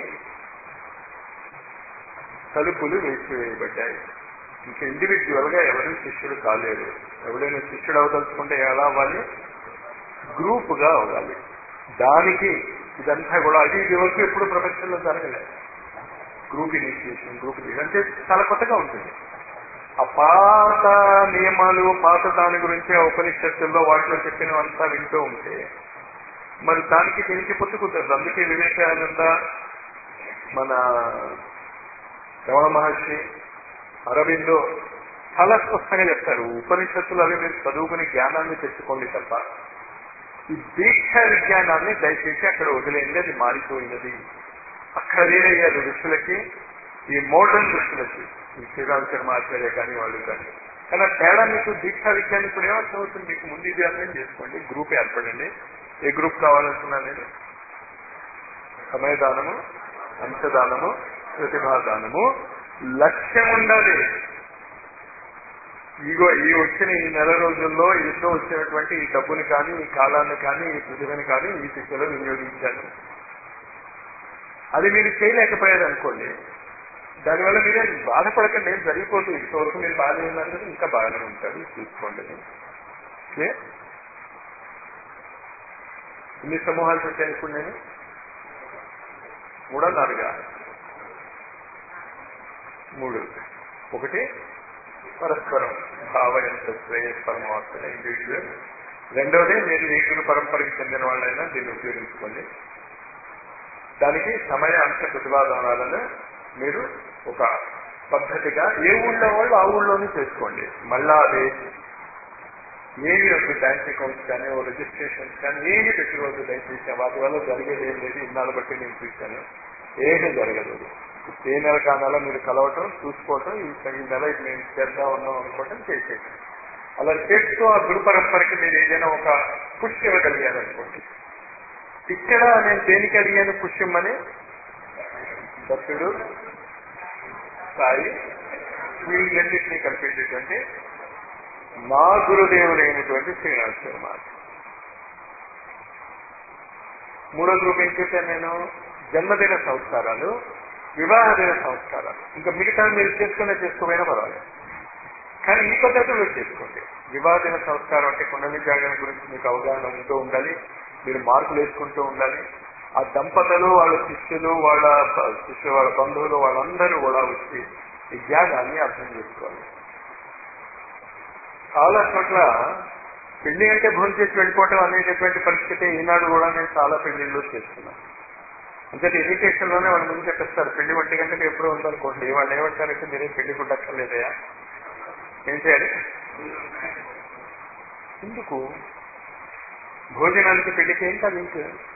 [SPEAKER 1] తలుపులు వేసివేయబడ్డాయి ఇంకా ఇండివిజువల్ గా ఎవరు శిష్యుడు కాలేరు ఎవరైనా శిష్యుడు అవదలుచుకుంటే ఎలా అవ్వాలి గ్రూప్ గా అవ్వాలి దానికి ఇదంతా కూడా అది ఇది వరకు ఎప్పుడు ప్రపంచంలో జరగలేదు గ్రూప్ ఇనిషియేషన్ గ్రూప్ అంటే చాలా కొత్తగా ఉంటుంది ఆ పాత నియమాలు పాత దాని గురించి ఆ ఉపనిషత్తుల్లో వాటిలో చెప్పినవంతా వింటూ ఉంటే మరి దానికి దీనికి పొత్తుకుంటుంది అందుకే వివేకానంద మన రమణ మహర్షి అరవిందో చాలా స్పష్టంగా చెప్తారు ఉపనిషత్తులు అవి మీరు చదువుకుని జ్ఞానాన్ని తెచ్చుకోండి తప్ప ఈ దీక్ష విజ్ఞానాన్ని దయచేసి అక్కడ వదిలేయండి అది మారిపోయినది అక్కడ వేరయ్యారు ఋషులకి ఈ మోడర్న్ ఋషులకి ఈ శ్రీరామ శర్మ ఆచార్య కానీ వాళ్ళు కానీ కానీ ఆ తేడా మీకు దీక్షా విజ్ఞానం ఇప్పుడు ఏమర్థం అవుతుంది మీకు ముందు ఇది అర్థం చేసుకోండి గ్రూప్ ఏర్పడండి ఏ గ్రూప్ కావాలనుకున్నా నేను సమయదానము అంశదానము ప్రతిభాదానము లక్ష్యం ఉండాలి ఇగో ఈ వచ్చిన ఈ నెల రోజుల్లో ఇంట్లో వచ్చినటువంటి ఈ డబ్బుని కానీ ఈ కాలాన్ని కానీ ఈ ప్రతిభని కానీ ఈ శిక్షలో వినియోగించాను అది మీరు చేయలేకపోయారు అనుకోండి దానివల్ల మీరే బాధపడకండి ఏం జరిగిపోతుంది ఇంతవరకు మీరు బాగానే ఉన్నారు కదా ఇంకా బాగానే ఉంటారు చూసుకోండి ఓకే ఇన్ని సమూహాలు పెట్టాను ఇప్పుడు నేను మూడో నాలుగా మూడు ఒకటి పరస్పరం భావ ఎంత శ్రేయస్ పరమాత్మ ఇండివిజువల్ రెండవది మీరు మీ గురు పరంపరకి చెందిన వాళ్ళైనా దీన్ని ఉపయోగించుకోండి దానికి సమయ అంశ ప్రతిపాదనాలను మీరు ఒక పద్ధతిగా ఏ ఊళ్ళో వాళ్ళు ఆ ఊళ్ళోనే చేసుకోండి మళ్ళా అది ఏమి వద్దు బ్యాంక్ అకౌంట్స్ కానీ ఓ రిజిస్ట్రేషన్స్ కానీ ఏమి పెట్టుకోవద్దు దయచేసి వాటి వల్ల జరిగేది ఏం లేదు ఇన్నాళ్ళు బట్టి నేను చూశాను ఏమీ జరగదు ఏ నెల కానాలో మీరు కలవటం చూసుకోవటం ఈ ఈ నెల ఇది మేము చేద్దాం ఉన్నాం అనుకోవటం చేసేది అలా చేస్తూ ఆ గురు పరంపరకి మీరు ఏదైనా ఒక పుష్టి ఇవ్వగలిగారనుకోండి ఇక్కడ నేను దేనికి అడిగాను పుష్యం అని దత్తుడు సాయి వీళ్ళన్నింటినీ కలిపేటటువంటి మా గురుదేవులైనటువంటి శ్రీనివాస శర్మ మూడో గ్రూప్ ఏం చెప్పాను నేను జన్మదిన సంస్కారాలు వివాహ దిన సంస్కారాలు ఇంకా మిగతా మీరు చేసుకునే చేసుకోమైనా పర్వాలేదు కానీ ఈ పద్ధతిలో చేసుకోండి వివాహ దిన సంస్కారం అంటే కుండలి జాగరణ గురించి మీకు అవగాహన ఉంటూ ఉండాలి మీరు మార్కులు వేసుకుంటూ ఉండాలి ఆ దంపతులు వాళ్ళ శిష్యులు వాళ్ళ శిష్యు వాళ్ళ బంధువులు వాళ్ళందరూ కూడా వచ్చి ఈ జ్ఞానాన్ని అర్థం చేసుకోవాలి చాలా చోట్ల పెళ్లి అంటే భోజనం చేసి వెళ్ళిపోవటం అనేటటువంటి పరిస్థితి ఈనాడు కూడా నేను చాలా పెళ్లిళ్ళు చేస్తున్నాను అంటే ఇరిటేషన్ లోనే వాళ్ళ ముందు చెప్పేస్తారు పెళ్లి ఒంటి గంటకి ఎప్పుడూ ఉందనుకోండి వాళ్ళు ఏమంటారంటే మీరే పెళ్లి గుడ్డక్కర్లేదయా ఏం చేయాలి ఎందుకు భోజనానికి పెళ్లికి ఏంటా లింక్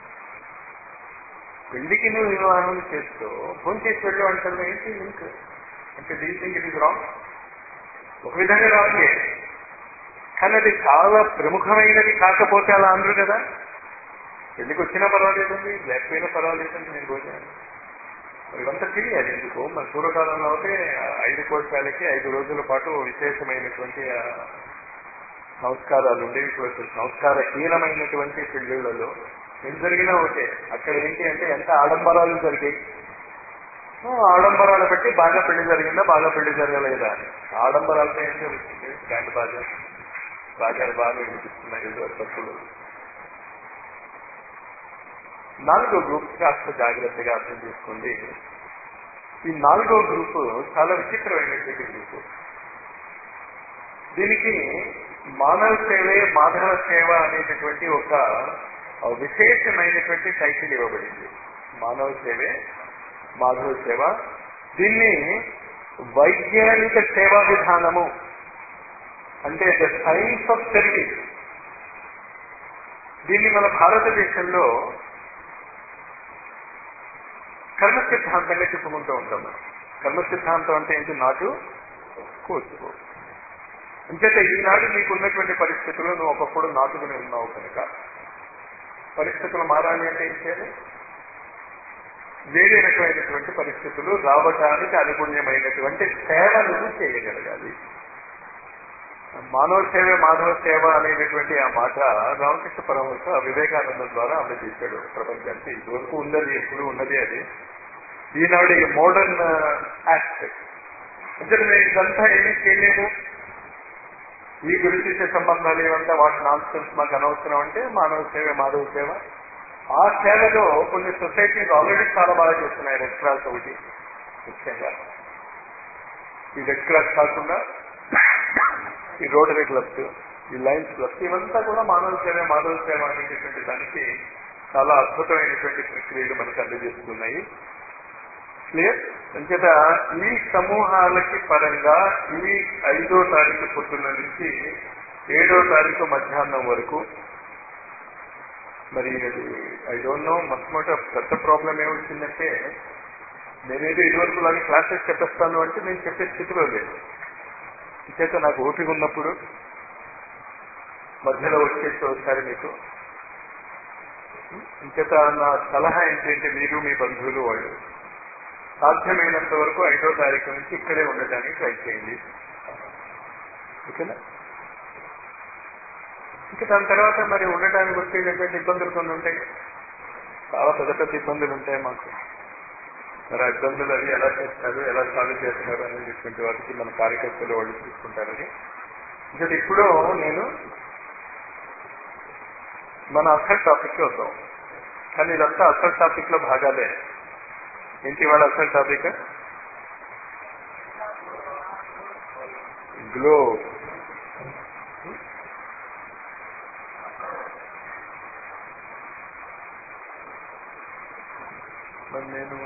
[SPEAKER 1] పెళ్లికి నువ్వు వివాహం చేస్తూ ఫోన్ చేసి వెళ్ళు అంటారు ఏంటి లింక్ అంటే డీ థింక్ ఇట్ ఇస్ రాంగ్ ఒక విధంగా రాంగే కానీ అది చాలా ప్రముఖమైనది కాకపోతే అలా అనరు కదా పెళ్లికి వచ్చినా పర్వాలేదండి లేకపోయినా పర్వాలేదండి మీరు భోజనం మరి ఇవంతా తెలియాలి ఎందుకు మన పూర్వకాలంలో అయితే ఐదు కోట్లకి ఐదు రోజుల పాటు విశేషమైనటువంటి ఆ, సంస్కారాలు ఉండేవి ఇప్పుడు అసలు సంస్కారహీనమైనటువంటి పెళ్లిళ్లలో ఏం జరిగినా ఒకటే అక్కడ ఏంటి అంటే ఎంత ఆడంబరాలు జరిగాయి ఆ, ఆడంబరాలు బట్టి బాగా పెళ్లి జరిగిందా బాగా పెళ్లి జరగలేదా అని ఆడంబరాలతో ఏం జరుగుతుంది బ్యాండ్ బాగా బాగా బాగా వినిపిస్తున్నాయి ఏదో తప్పులు నాలుగో గ్రూప్ కాస్త జాగ్రత్తగా అర్థం చేసుకోండి ఈ నాలుగో గ్రూప్ చాలా విచిత్రమైనటువంటి గ్రూప్ దీనికి మానవ సేవే మాధవ సేవ అనేటటువంటి ఒక విశేషమైనటువంటి టైటిల్ ఇవ్వబడింది మానవ సేవే మాధవ సేవ దీన్ని వైజ్ఞానిక సేవా విధానము అంటే ద సైన్స్ ఆఫ్ సర్వీస్ దీన్ని మన భారతదేశంలో కర్మ సిద్ధాంతంగా చెప్పుకుంటూ ఉంటాం మనం కర్మ సిద్ధాంతం అంటే ఏంటి నాటు కోసుకో అంచేత ఈనాడు నీకు ఉన్నటువంటి పరిస్థితుల్లో నువ్వు ఒకప్పుడు నాటుకుని ఉన్నావు కనుక పరిస్థితులు మారాలి అంటే ఏం చేయాలి వేరే రకమైనటువంటి పరిస్థితులు రావటానికి అనుగుణ్యమైనటువంటి సేవ నువ్వు చేయగలగాలి మానవ సేవ మాధవ సేవ అనేటటువంటి ఆ మాట రామకృష్ణ పరమహంస వివేకానందం ద్వారా అందజేశాడు ప్రపంచానికి ఇదివరకు ఉన్నది ఎప్పుడు ఉన్నది అది ఈనాడు ఈ మోడర్న్ ఆస్పెక్ట్ అంటే మేము ఇదంతా ఏమీ చేయలేము ఈ గురించి సంబంధాలు ఏమంటే వాటి నాన్సెన్స్ మాకు అనవసరం అంటే మానవ సేవ మాధవ సేవ ఆ సేవలో కొన్ని సొసైటీస్ ఆల్రెడీ చాలా బాగా చేస్తున్నాయి రెడ్ క్రాస్ ఒకటి ముఖ్యంగా ఈ రెడ్ క్రాస్ కాకుండా ఈ రోటరీ క్లబ్స్ ఈ లైన్స్ క్లబ్స్ ఇవంతా కూడా మానవ సేవ మానవ సేవ అనేటటువంటి దానికి చాలా అద్భుతమైనటువంటి ప్రక్రియలు మనకు అందజేస్తున్నాయి క్లియర్ అంచేత ఈ సమూహాలకి పరంగా ఈ ఐదో తారీఖు పొద్దున్న నుంచి ఏడో తారీఖు మధ్యాహ్నం వరకు మరి అది ఐ డోంట్ నో మొట్టమొదట పెద్ద ప్రాబ్లం ఏమొచ్చిందంటే నేనేదో ఇదివరకు లాగా క్లాసెస్ చెప్పేస్తాను అంటే నేను చెప్పే స్థితిలో లేదు చేత నాకు ఓపిక ఉన్నప్పుడు మధ్యలో వచ్చేసి ఒకసారి మీకు ఇంచేత నా సలహా ఏంటంటే మీరు మీ బంధువులు వాళ్ళు సాధ్యమైనంత వరకు ఐదో తారీఖు నుంచి ఇక్కడే ఉండటానికి ట్రై చేయండి ఓకేనా ఇంకా దాని తర్వాత మరి ఉండటానికి వచ్చేటటువంటి ఇబ్బందులు కొన్ని ఉంటాయి చాలా పెద్ద పెద్ద ఇబ్బందులు ఉంటాయి మాకు మరి ఆ ఇబ్బందులు అవి ఎలా చేస్తారు ఎలా సాల్వ్ చేస్తున్నారు అనేటువంటి వాటికి మన కార్యకర్తలు వాళ్ళు చూసుకుంటారని ఇంకా ఇప్పుడు నేను మన అసలు టాపిక్ వద్దాం కానీ ఇదంతా అసలు టాపిక్ లో భాగాలే ఏంటి వాళ్ళ అసలు టాపిక్ గ్లో మరి నేను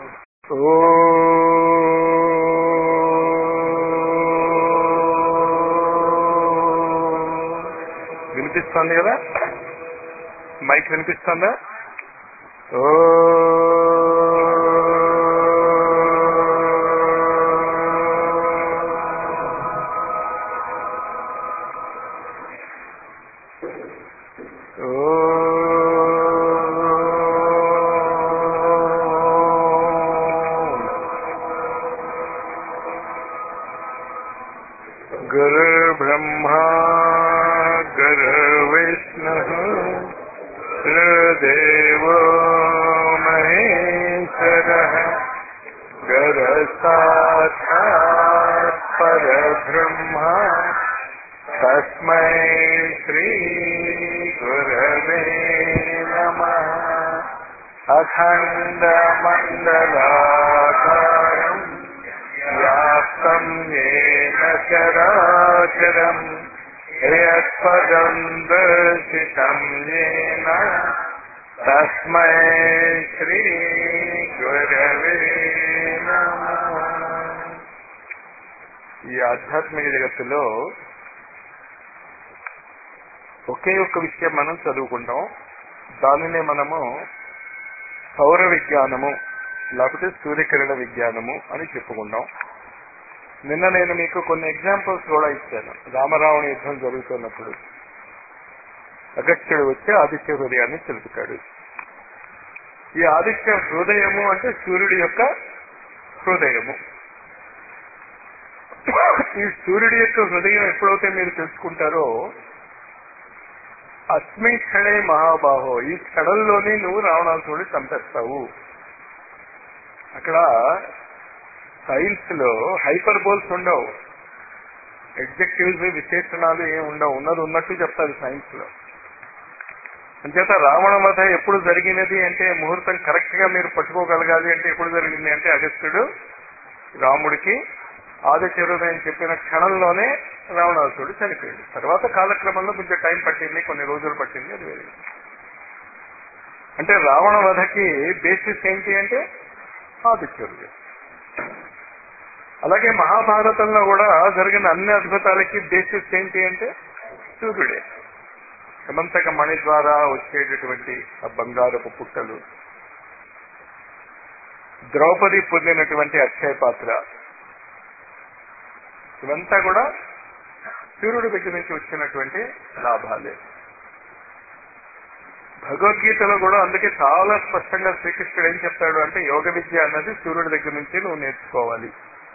[SPEAKER 1] వినిపిస్తుంది కదా మైక్ వినిపిస్తుందా ఓ गुरुर्ब्रह्मा गुरुर्विष्णुः गुरुदेवो महेश्वरः गुरसाक्षात् परब्रह्मा तस्मै श्रीगुरवे नमः अखण्डमण्डलाकारम् व्याप्तम् येन चराचरम् यत्पदम् दर्शितम् येन तस्मै श्रीगुरवे नमः ఈ ఆధ్యాత్మిక జగత్తులో ఒకే ఒక్క విషయం మనం చదువుకుంటాం దానినే మనము సౌర విజ్ఞానము లేకపోతే సూర్యకిరణ విజ్ఞానము అని చెప్పుకుంటాం నిన్న నేను మీకు కొన్ని ఎగ్జాంపుల్స్ కూడా ఇచ్చాను రామరావణ యుద్ధం జరుగుతున్నప్పుడు అగస్త్యుడు వచ్చి ఆదిత్య హృదయాన్ని తెలుపుతాడు ఈ ఆదిత్య హృదయము అంటే సూర్యుడి యొక్క హృదయము ఈ సూర్యుడి యొక్క హృదయం ఎప్పుడైతే మీరు తెలుసుకుంటారో అస్మి క్షణే మహాబాహో ఈ క్షణంలోనే నువ్వు రావణాసురుడి చంపేస్తావు అక్కడ సైన్స్ లో హైపర్ బోల్స్ ఉండవు ఎగ్జెక్టివ్స్ విశేషణాలు ఏమి ఉండవు ఉన్నది ఉన్నట్టు చెప్తారు సైన్స్ లో అంచేత రావణ వధ ఎప్పుడు జరిగినది అంటే ముహూర్తం కరెక్ట్ గా మీరు పట్టుకోగలగాలి అంటే ఎప్పుడు జరిగింది అంటే అగస్త్యుడు రాముడికి ఆదిత్య హృదయం చెప్పిన క్షణంలోనే రావణాసురుడు చనిపోయాడు తర్వాత కాలక్రమంలో కొంచెం టైం పట్టింది కొన్ని రోజులు పట్టింది అది వేరే అంటే రావణ వధకి బేసిస్ ఏంటి అంటే ఆదిత్య హృదయం అలాగే మహాభారతంలో కూడా జరిగిన అన్ని అద్భుతాలకి బేసిస్ ఏంటి అంటే సూర్యుడే సమంతక మణి ద్వారా వచ్చేటటువంటి ఆ బంగారపు పుట్టలు ద్రౌపది పొందినటువంటి అక్షయ పాత్ర ఇవంతా కూడా సూర్యుడి దగ్గర నుంచి వచ్చినటువంటి లాభాలే భగవద్గీతలో కూడా అందుకే చాలా స్పష్టంగా శ్రీకృష్ణుడు ఏం చెప్తాడు అంటే యోగ విద్య అన్నది సూర్యుడి దగ్గర నుంచి నువ్వు నేర్చుకోవాలి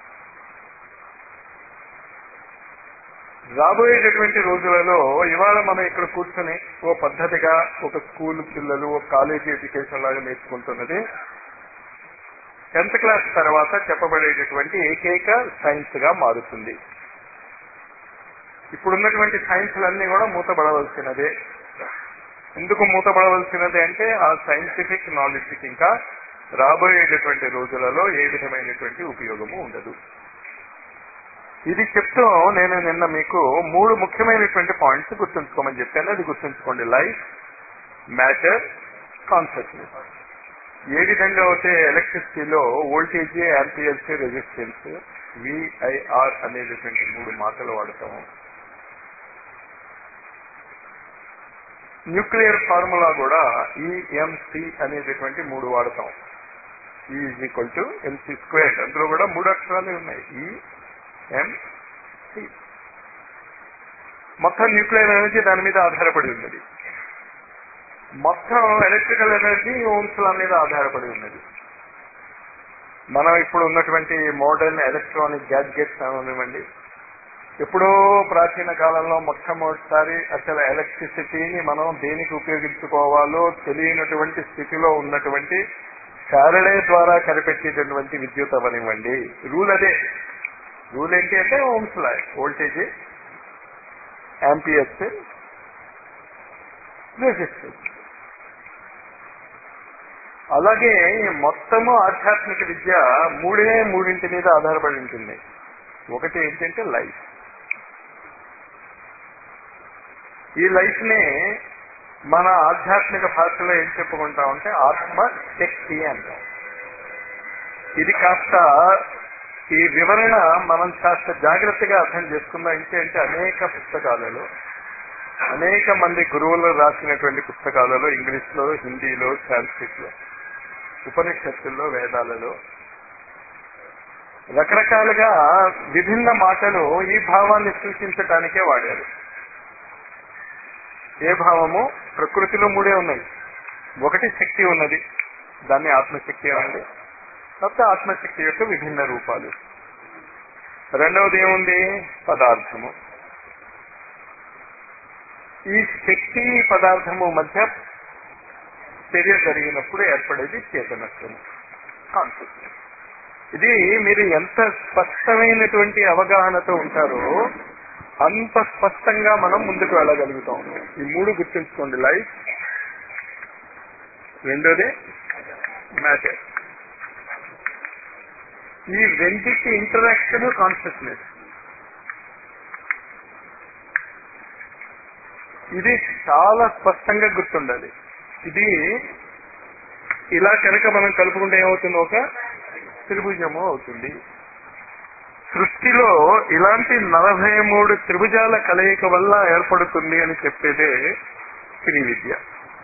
[SPEAKER 1] రాబోయేటటువంటి రోజులలో ఇవాళ మనం ఇక్కడ కూర్చొని ఓ పద్ధతిగా ఒక స్కూల్ పిల్లలు ఒక కాలేజీ ఎడ్యుకేషన్ లాగా నేర్చుకుంటున్నది టెన్త్ క్లాస్ తర్వాత చెప్పబడేటటువంటి ఏకైక సైన్స్ గా మారుతుంది ఇప్పుడున్నటువంటి సైన్స్లన్నీ కూడా మూతబడవలసినదే ఎందుకు మూతబడవలసినది అంటే ఆ సైంటిఫిక్ నాలెడ్జ్కి ఇంకా రాబోయేటటువంటి రోజులలో ఏ విధమైనటువంటి ఉపయోగము ఉండదు ఇది చెప్తూ నేను నిన్న మీకు మూడు ముఖ్యమైనటువంటి పాయింట్స్ గుర్తుంచుకోమని చెప్పాను అది గుర్తుంచుకోండి లైఫ్ మ్యాటర్ కాన్షియస్నెస్ ఏ విధంగా అయితే ఎలక్ట్రిసిటీలో వోల్టేజ్ యాంపియర్స్ రెసిస్టెన్స్ విఐఆర్ అనేటటువంటి మూడు మాటలు వాడతాము న్యూక్లియర్ ఫార్ములా కూడా ఈఎంసి అనేటటువంటి మూడు వాడతాం E is equal to MC square అందులో కూడా మూడు అక్షరాలే ఉన్నాయి ఈ ఎంసి మొత్తం న్యూక్లియర్ ఎనర్జీ దాని మీద ఆధారపడి ఉన్నది మొత్తం ఎలక్ట్రికల్ ఎనర్జీ ఓమ్స్ల మీద ఆధారపడి ఉన్నది మనం ఇప్పుడు ఉన్నటువంటి మోడర్న్ ఎలక్ట్రానిక్ గ్యాడ్గెట్స్ అవనివ్వండి ఎప్పుడో ప్రాచీన కాలంలో మొట్టమొదటిసారి అసలు ఎలక్ట్రిసిటీని మనం దేనికి ఉపయోగించుకోవాలో తెలియనటువంటి స్థితిలో ఉన్నటువంటి శారడే ద్వారా కనిపెట్టేటటువంటి విద్యుత్ అవనివ్వండి రూల్ అదే రూల్ ఏంటి అంటే Ohm's law voltage amperes resistance అలాగే మొత్తము ఆధ్యాత్మిక విద్య మూడే మూడింటి మీద ఆధారపడి ఉంటుంది ఒకటి ఏంటంటే లైఫ్ ఈ లైఫ్ ని మన ఆధ్యాత్మిక భాషలో ఏం చెప్పుకుంటామంటే ఆత్మ శక్తి అంటాం ఇది కాస్త ఈ వివరణ మనం కాస్త జాగ్రత్తగా అర్థం చేసుకుందాం ఏంటంటే అనేక పుస్తకాలలో అనేక మంది గురువులు రాసినటువంటి పుస్తకాలలో ఇంగ్లీష్ లో హిందీలో సాంస్క్రిట్ లో ఉపనిషత్తుల్లో వేదాలలో రకరకాలుగా విభిన్న మాటలు ఈ భావాన్ని సూచించటానికే వాడారు ఏ భావము ప్రకృతిలో మూడే ఉన్నాయి ఒకటి శక్తి ఉన్నది దాన్ని ఆత్మశక్తి అనండి లేకపోతే ఆత్మశక్తి యొక్క విభిన్న రూపాలు రెండవది ఏముంది పదార్థము ఈ శక్తి పదార్థము మధ్య చర్య జరిగినప్పుడు ఏర్పడేది చేతనత్వము కాన్సెప్ట్ ఇది మీరు ఎంత స్పష్టమైనటువంటి అవగాహనతో ఉంటారో అంత స్పష్టంగా మనం ముందుకు వెళ్ళగలుగుతాం ఈ మూడు గుర్తుంచుకోండి లైఫ్ రెండోది మ్యాటర్ ఈ రెండింటి ఇంటరాక్షన్ కాన్షియస్నెస్ ఇది చాలా స్పష్టంగా గుర్తుండాలి ఇది ఇలా కనుక మనం కలుపుకుంటే ఏమవుతుంది ఒక త్రిభుజము అవుతుంది సృష్టిలో ఇలాంటి నలభై మూడు త్రిభుజాల కలయిక వల్ల ఏర్పడుతుంది అని చెప్పేదే శ్రీ విద్య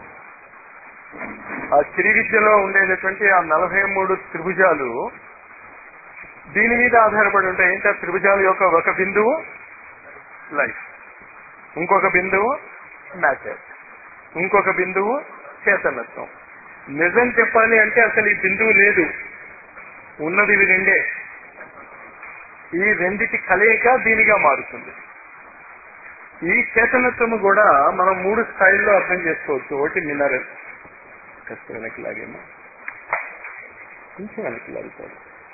[SPEAKER 1] ఆ శ్రీ విద్యలో ఉండేటటువంటి ఆ నలభై మూడు త్రిభుజాలు దీని మీద ఆధారపడి ఉంటాయి ఏంటి ఆ త్రిభుజాల యొక్క ఒక బిందువు లైఫ్ ఇంకొక బిందువు మ్యాటర్ ఇంకొక బిందువు చేతనత్వం నిజం చెప్పాలి అంటే అసలు ఈ బిందువు లేదు ఉన్నది ఇవి రెండే ఈ రెండిటి కలయిక దీనిగా మారుతుంది ఈ చేతనత్వము కూడా మనం మూడు స్థాయిల్లో అర్థం చేసుకోవచ్చు ఒకటి మినరల్ కాస్త వెనక్కి లాగేమో కొంచెం వెనక్కి లాగుతాడు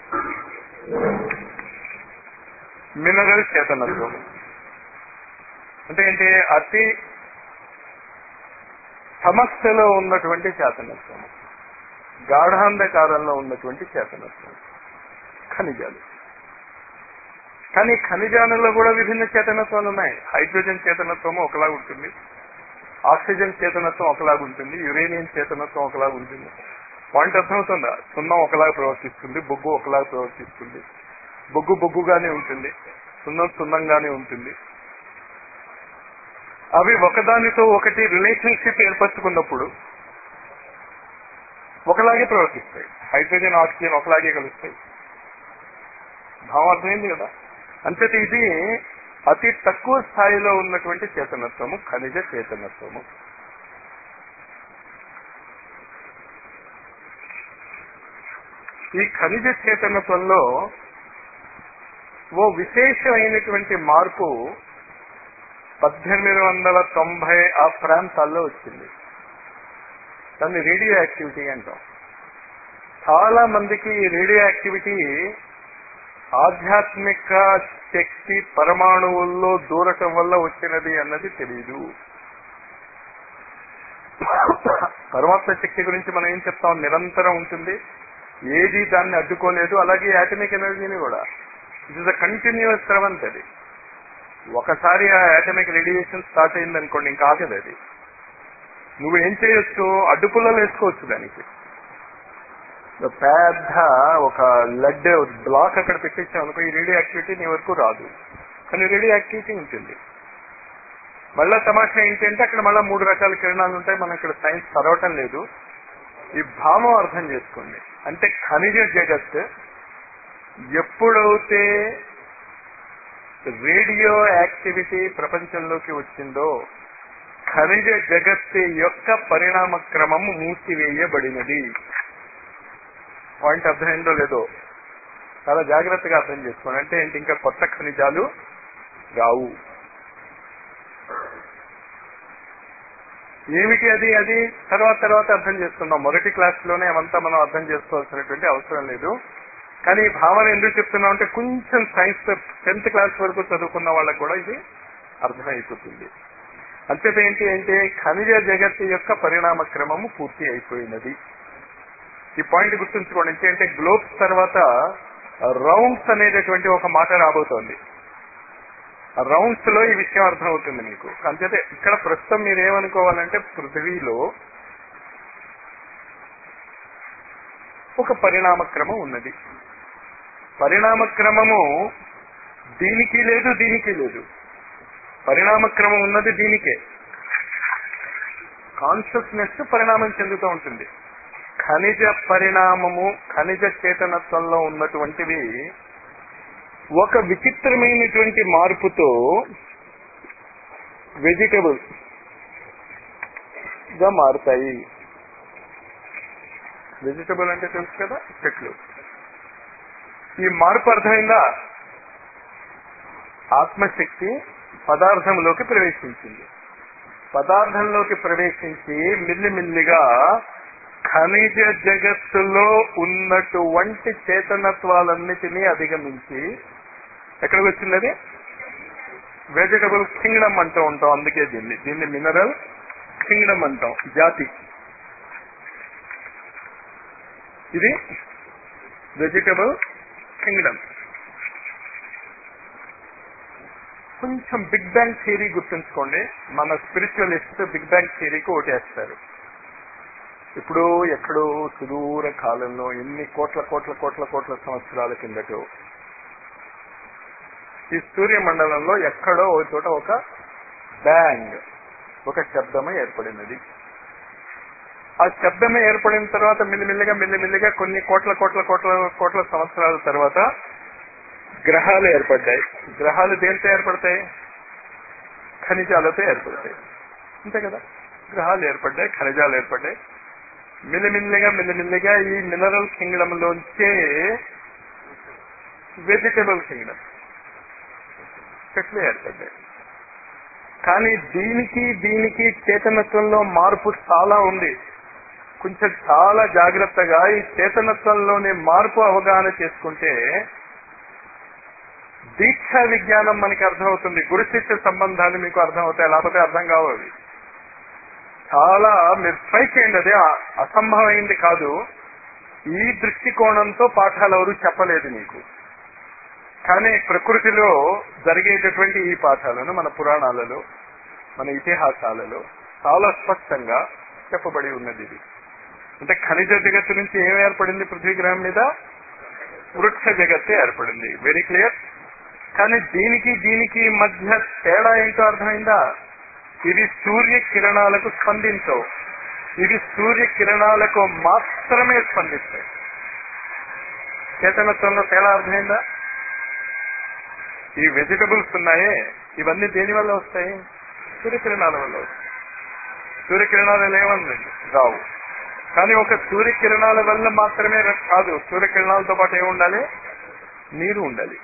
[SPEAKER 1] మినరల్ చేతనత్వం అంటే ఏంటి అతి సమస్యలో ఉన్నటువంటి చేతనత్వం గాఢాంధకారంలో ఉన్నటువంటి చేతనత్వం ఖనిజాలు కానీ ఖనిజాలలో కూడా విభిన్న చేతనత్వాలు ఉన్నాయి హైడ్రోజన్ చేతనత్వం ఒకలాగా ఉంటుంది ఆక్సిజన్ చేతనత్వం ఒకలాగా ఉంటుంది యురేనియం చేతనత్వం ఒకలాగా ఉంటుంది పాయింట్ అర్థమవుతుందా సున్నం ఒకలాగా ప్రవర్తిస్తుంది బొగ్గు ఒకలాగా ప్రవర్తిస్తుంది బొగ్గు బొగ్గుగానే ఉంటుంది సున్నం సున్నంగానే ఉంటుంది అవి ఒకదానితో ఒకటి రిలేషన్షిప్ ఏర్పరచుకున్నప్పుడు ఒకలాగే ప్రవర్తిస్తాయి హైడ్రోజన్ ఆక్సిజన్ ఒకలాగే కలుస్తాయి భావం అర్థమైంది కదా అంతేత ఇది అతి తక్కువ స్థాయిలో ఉన్నటువంటి చేతనత్వము ఖనిజ చేతనత్వము ఈ ఖనిజ చేతనత్వంలో ఓ విశేషమైనటువంటి మార్పు పద్దెనిమిది వందల తొంభై ఆ ప్రాంతాల్లో వచ్చింది దాన్ని రేడియో యాక్టివిటీ అంటాం చాలా మందికి ఈ రేడియో యాక్టివిటీ ఆధ్యాత్మిక శక్తి పరమాణువుల్లో దూరటం వల్ల వచ్చినది అన్నది తెలియదు పరమాత్మ శక్తి గురించి మనం ఏం చెప్తాం నిరంతరం ఉంటుంది ఏది దాన్ని అడ్డుకోలేదు అలాగే యాటమిక్ ఎనర్జీని కూడా ఇట్ ఇస్ అ కంటిన్యూస్ స్రవంత్ అది ఒకసారి ఆ యాటమిక్ రేడియేషన్ స్టార్ట్ అయింది అనుకోండి ఇంకా ఆగదు అది నువ్వు ఏం చేయొచ్చు అడ్డుపుల్లలు వేసుకోవచ్చు దానికి పెద్ద ఒక లెడ్ బ్లాక్ అక్కడ పెట్టించాం అనుకో ఈ రేడియో యాక్టివిటీ నీ వరకు రాదు కానీ రేడియో యాక్టివిటీ ఉంటుంది మళ్ళా తమాషా ఏంటంటే అక్కడ మళ్ళా మూడు రకాల కిరణాలు ఉంటాయి మనం ఇక్కడ సైన్స్ చదవటం లేదు ఈ భావం అర్థం చేసుకోండి అంటే ఖనిజ జగత్ ఎప్పుడైతే రేడియో యాక్టివిటీ ప్రపంచంలోకి వచ్చిందో ఖనిజ జగత్ యొక్క పరిణామ క్రమము మూసివేయబడినది పాయింట్ అర్థమైందో లేదో చాలా జాగ్రత్తగా అర్థం చేసుకోండి అంటే ఏంటి ఇంకా కొత్త ఖనిజాలు రావు ఏమిటి అది అది తర్వాత తర్వాత అర్థం చేసుకుందాం మొదటి క్లాస్ లోనే అవంతా మనం అర్థం చేసుకోవాల్సినటువంటి అవసరం లేదు కానీ ఈ భావన ఎందుకు చెప్తున్నాం అంటే కొంచెం సైన్స్ టెన్త్ క్లాస్ వరకు చదువుకున్న వాళ్ళకు కూడా ఇది అర్థమైపోతుంది అంతేత ఏంటి అంటే ఖనిజ జగత్తు యొక్క పరిణామ క్రమము పూర్తి అయిపోయినది ఈ పాయింట్ గుర్తుంచుకోండి ఏంటంటే గ్లోబ్స్ తర్వాత రౌండ్స్ అనేటటువంటి ఒక మాట రాబోతోంది రౌండ్స్ లో ఈ విషయం అర్థమవుతుంది మీకు అంతే ఇక్కడ ప్రస్తుతం మీరు ఏమనుకోవాలంటే పృథివీలో ఒక పరిణామ క్రమం ఉన్నది పరిణామ క్రమము దీనికి లేదు దీనికి లేదు పరిణామ క్రమం ఉన్నది దీనికే కాన్షియస్నెస్ పరిణామం చెందుతూ ఉంటుంది ఖనిజ పరిణామము ఖనిజ చేతనత్వంలో ఉన్నటువంటివి ఒక విచిత్రమైనటువంటి మార్పుతో వెజిటబుల్ గా మారుతాయి వెజిటబుల్ అంటే తెలుసు కదా చెట్లు ఈ మార్పు అర్థమైందా ఆత్మశక్తి పదార్థంలోకి ప్రవేశించింది పదార్థంలోకి ప్రవేశించి మిల్లిమిల్లిగా ఖనిజ జగత్తులో ఉన్నటువంటి చేతనత్వాలన్నిటినీ అధిగమించి ఎక్కడికి వచ్చింది వెజిటబుల్ కింగ్డమ్ అంటూ ఉంటాం అందుకే దీన్ని దీన్ని మినరల్ కింగ్డమ్ అంటాం జాతి ఇది వెజిటబుల్ కింగ్డమ్ కొంచెం బిగ్ బ్యాంగ్ థియరీ గుర్తుంచుకోండి మన స్పిరిచువలిస్ట్ బిగ్ బ్యాంగ్ థియరీకి ఓటేస్తారు ఇప్పుడు ఎక్కడో సుదూర కాలంలో ఎన్ని కోట్ల కోట్ల కోట్ల కోట్ల సంవత్సరాల కిందటో ఈ సూర్యమండలంలో ఎక్కడో ఒక చోట ఒక బ్యాంగ్ ఒక శబ్దమే ఏర్పడినది ఆ శబ్దమే ఏర్పడిన తర్వాత మెల్లిమెల్లిగా మెల్లిమెల్లిగా కొన్ని కోట్ల కోట్ల కోట్ల కోట్ల సంవత్సరాల తర్వాత గ్రహాలు ఏర్పడ్డాయి గ్రహాలు దేంతో ఏర్పడతాయి ఖనిజాలతో ఏర్పడతాయి అంతే కదా గ్రహాలు ఏర్పడ్డాయి ఖనిజాలు ఏర్పడ్డాయి మెల్లిమెల్లిగా మెల్లిమెల్లిగా ఈ మినరల్ కింగ్డమ్ లోంచే వెజిటబుల్ కింగ్డమ్ చెట్లు ఏర్పడ్డాయి కానీ దీనికి దీనికి చేతనత్వంలో మార్పు చాలా ఉంది కొంచెం చాలా జాగ్రత్తగా ఈ చేతనత్వంలోనే మార్పు అవగాహన చేసుకుంటే దీక్షా విజ్ఞానం మనకి అర్థమవుతుంది గురు శిష్య సంబంధాలు మీకు అర్థమవుతాయి లేకపోతే అర్థం కావు అవి చాలా మీరు ట్రై చేయండి అదే అసంభవమైంది కాదు ఈ దృష్టికోణంతో పాఠాలు ఎవరు చెప్పలేదు నీకు కానీ ప్రకృతిలో జరిగేటటువంటి ఈ పాఠాలను మన పురాణాలలో మన ఇతిహాసాలలో చాలా స్పష్టంగా చెప్పబడి ఉన్నది ఇది అంటే ఖనిజ జగత్తు నుంచి ఏం ఏర్పడింది పృథ్వీ గ్రహం మీద వృక్ష జగత్తే ఏర్పడింది వెరీ క్లియర్ కానీ దీనికి దీనికి మధ్య తేడా ఏంటో అర్థమైందా ఇవి సూర్య కిరణాలకు స్పందించవు ఇవి సూర్య కిరణాలకు మాత్రమే స్పందిస్తాయి చేతనత్వంలో తేడా అర్థమైందా ఈ వెజిటబుల్స్ ఉన్నాయే ఇవన్నీ దేని వల్ల వస్తాయి సూర్యకిరణాల వల్ల వస్తాయి సూర్యకిరణాలు లేవనండి రావు కానీ ఒక సూర్యకిరణాల వల్ల మాత్రమే కాదు సూర్యకిరణాలతో పాటు ఏమి ఉండాలి నీరు ఉండాలి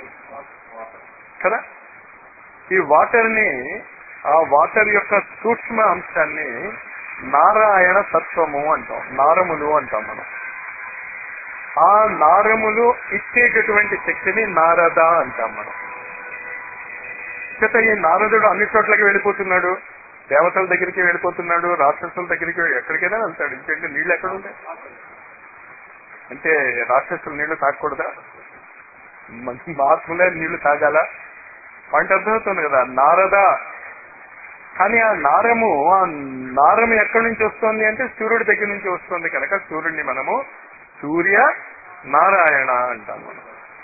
[SPEAKER 1] కదా ఈ వాటర్ ని ఆ వాటర్ యొక్క సూక్ష్మ అంశాన్ని నారాయణ తత్వము అంటాం నారములు అంటాం మనం ఆ నారములు ఇచ్చేటటువంటి శక్తిని నారద అంటాం మనం చేత ఈ నారదుడు అన్ని చోట్లకి వెళ్ళిపోతున్నాడు దేవతల దగ్గరికి వెళ్ళిపోతున్నాడు రాక్షసుల దగ్గరికి ఎక్కడికైనా వెళ్తాడు ఇంకేంటి నీళ్లు ఎక్కడ ఉంటాయి అంటే రాక్షసులు నీళ్లు తాగకూడదా మంచి మహాత్ములే నీళ్లు తాగాల పాయింట్ అర్థమవుతుంది కదా నారద కానీ ఆ నారము ఆ నారము ఎక్కడి నుంచి వస్తుంది అంటే సూర్యుడి దగ్గర నుంచి వస్తుంది కనుక సూర్యుడిని మనము సూర్య నారాయణ అంటాం మనం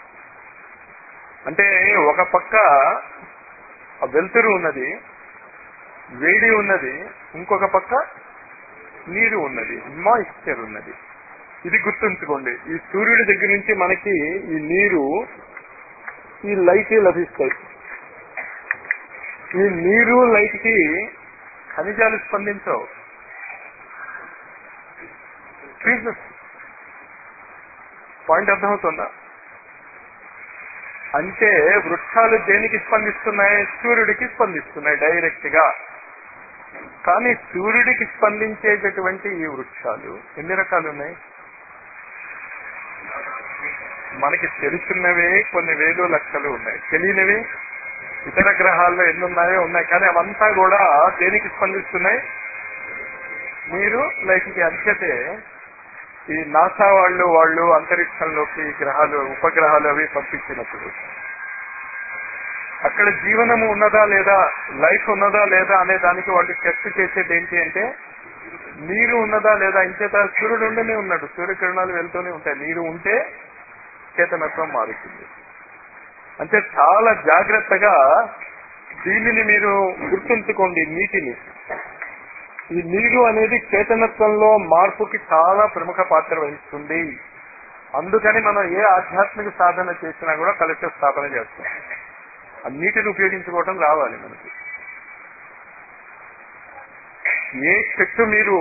[SPEAKER 1] అంటే ఒక పక్క వెలుతురు ఉన్నది వేడి ఉన్నది ఇంకొక పక్క నీరు ఉన్నది మాయిశ్చర్ ఉన్నది ఇది గుర్తుంచుకోండి ఈ సూర్యుడి దగ్గర నుంచి మనకి ఈ నీరు ఈ లైట్ లభిస్తాయి ఈ నీరు లైట్ కి ఖనిజాలు స్పందించవు పాయింట్ అర్థమవుతుందా అంటే వృక్షాలు దేనికి స్పందిస్తున్నాయి సూర్యుడికి స్పందిస్తున్నాయి డైరెక్ట్ గా కానీ సూర్యుడికి స్పందించేటటువంటి ఈ వృక్షాలు ఎన్ని రకాలు ఉన్నాయి మనకి తెలుసున్నవే కొన్ని వేలు లక్షలు ఉన్నాయి తెలియనివి ఇతర గ్రహాల్లో ఎన్ని ఉన్నాయో ఉన్నాయి కానీ అవంతా కూడా దేనికి స్పందిస్తున్నాయి మీరు లైఫ్కి అంచతే ఈ నాసా వాళ్ళు వాళ్ళు అంతరిక్షంలోకి గ్రహాలు ఉపగ్రహాలు అవి పంపించినప్పుడు అక్కడ జీవనము ఉన్నదా లేదా లైఫ్ ఉన్నదా లేదా అనే దానికి వాళ్ళు టెస్ట్ చేసేది ఏంటి అంటే నీరు ఉన్నదా లేదా ఇంచేత సూర్యుడు ఉండనే ఉన్నాడు సూర్యకిరణాలు వెళ్తూనే ఉంటాయి నీరు ఉంటే చేతనత్వం మారుతుంది అంటే చాలా జాగ్రత్తగా దీనిని మీరు గుర్తుంచుకోండి నీటిని ఈ నీరు అనేది చేతనత్వంలో మార్పుకి చాలా ప్రముఖ పాత్ర వహిస్తుంది అందుకని మనం ఏ ఆధ్యాత్మిక సాధన చేసినా కూడా కలెక్టర్ స్థాపన చేస్తాం ఆ నీటిని ఉపయోగించుకోవడం రావాలి మనకి ఏ చెట్టు మీరు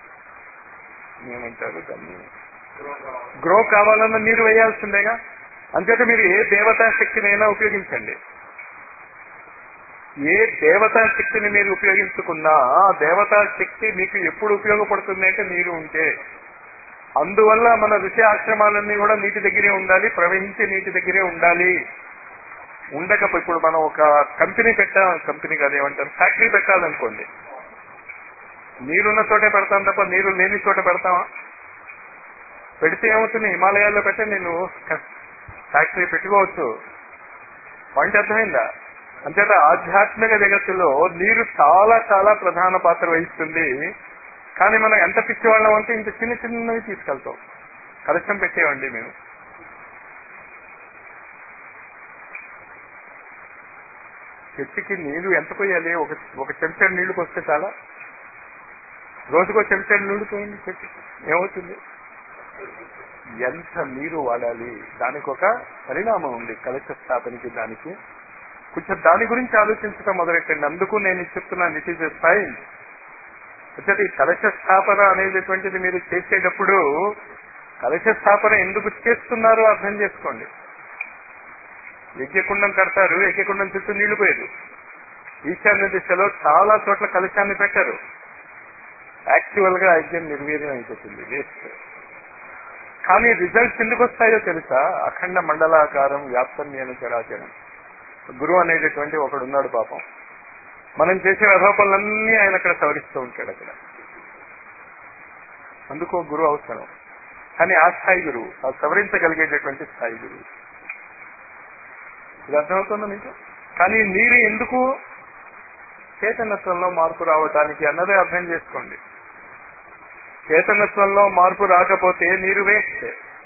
[SPEAKER 1] ఏమంటారు దాన్ని గ్రో కావాలన్న నీరు వేయాల్సిందేగా అంచేత మీరు ఏ దేవతా శక్తినైనా ఉపయోగించండి ఏ దేవతా శక్తిని మీరు ఉపయోగించుకున్నా ఆ దేవతా శక్తి మీకు ఎప్పుడు ఉపయోగపడుతుంది అంటే నీరు ఉంటే అందువల్ల మన ఋషి ఆశ్రమాలన్నీ కూడా నీటి దగ్గరే ఉండాలి ప్రవహించే నీటి దగ్గరే ఉండాలి ఉండకపో ఇప్పుడు మనం ఒక కంపెనీ పెట్టా కంపెనీ కాదు ఏమంటారు ఫ్యాక్టరీ పెట్టాలనుకోండి నీరున్న చోటే పెడతాం తప్ప నీరు లేని చోట పెడతామా పెడితే ఏమవుతుంది హిమాలయాల్లో పెట్టే నేను ఫ్యాక్టరీ పెట్టుకోవచ్చు పాయింట్ అర్థమైందా అంచేత ఆధ్యాత్మిక జగత్తులో నీరు చాలా చాలా ప్రధాన పాత్ర వహిస్తుంది కానీ మనం ఎంత పిచ్చివాళ్ళం అంటే ఇంత చిన్న చిన్నవి తీసుకెళ్తాం కలశం పెట్టేవండి మేము చెట్టుకి నీళ్లు ఎంత పోయాలి ఒక ఒక చెంచాడు నీళ్లు పోస్తే చాలా రోజుకో చెంచాడు నీళ్లు పోయింది చెట్టుకి ఏమవుతుంది ఎంత నీరు వాడాలి దానికి ఒక పరిణామం ఉంది కలశ స్థాపనకి దానికి కొంచెం దాని గురించి ఆలోచించడం మొదలెట్టండి అందుకు నేను చెప్తున్నాను ఇట్ ఈస్ ఎ సైన్స్ అంటే ఈ కలశ స్థాపన అనేటటువంటిది మీరు చేసేటప్పుడు కలశ స్థాపన ఎందుకు చేస్తున్నారో అర్థం చేసుకోండి యజ్ఞకుండం కడతారు యజ్ఞకుండం చుట్టూ నీళ్లు పోయేది ఈశాన్య దిశలో చాలా చోట్ల కలశాన్ని పెట్టారు యాక్చువల్ గా యజ్ఞం నిర్వీర్యం అయిపోతుంది వేస్ట్ కానీ రిజల్ట్స్ ఎందుకు వస్తాయో తెలుసా అఖండ మండలాకారం వ్యాప్తం నేను చరాచరం గురువు అనేటటువంటి ఒకడు ఉన్నాడు పాపం మనం చేసే అధోపనులన్నీ ఆయన అక్కడ సవరిస్తూ ఉంటాడు అక్కడ అందుకు ఒక గురువు అవసరం కానీ ఆ స్థాయి గురువు ఆ సవరించగలిగేటటువంటి స్థాయి గురువు ఇది అర్థమవుతుందా మీకు కానీ మీరు ఎందుకు చైతన్యత్వంలో మార్పు రావటానికి అన్నదే అర్థం చేసుకోండి చేతనత్వంలో మార్పు రాకపోతే మీరు వేస్ట్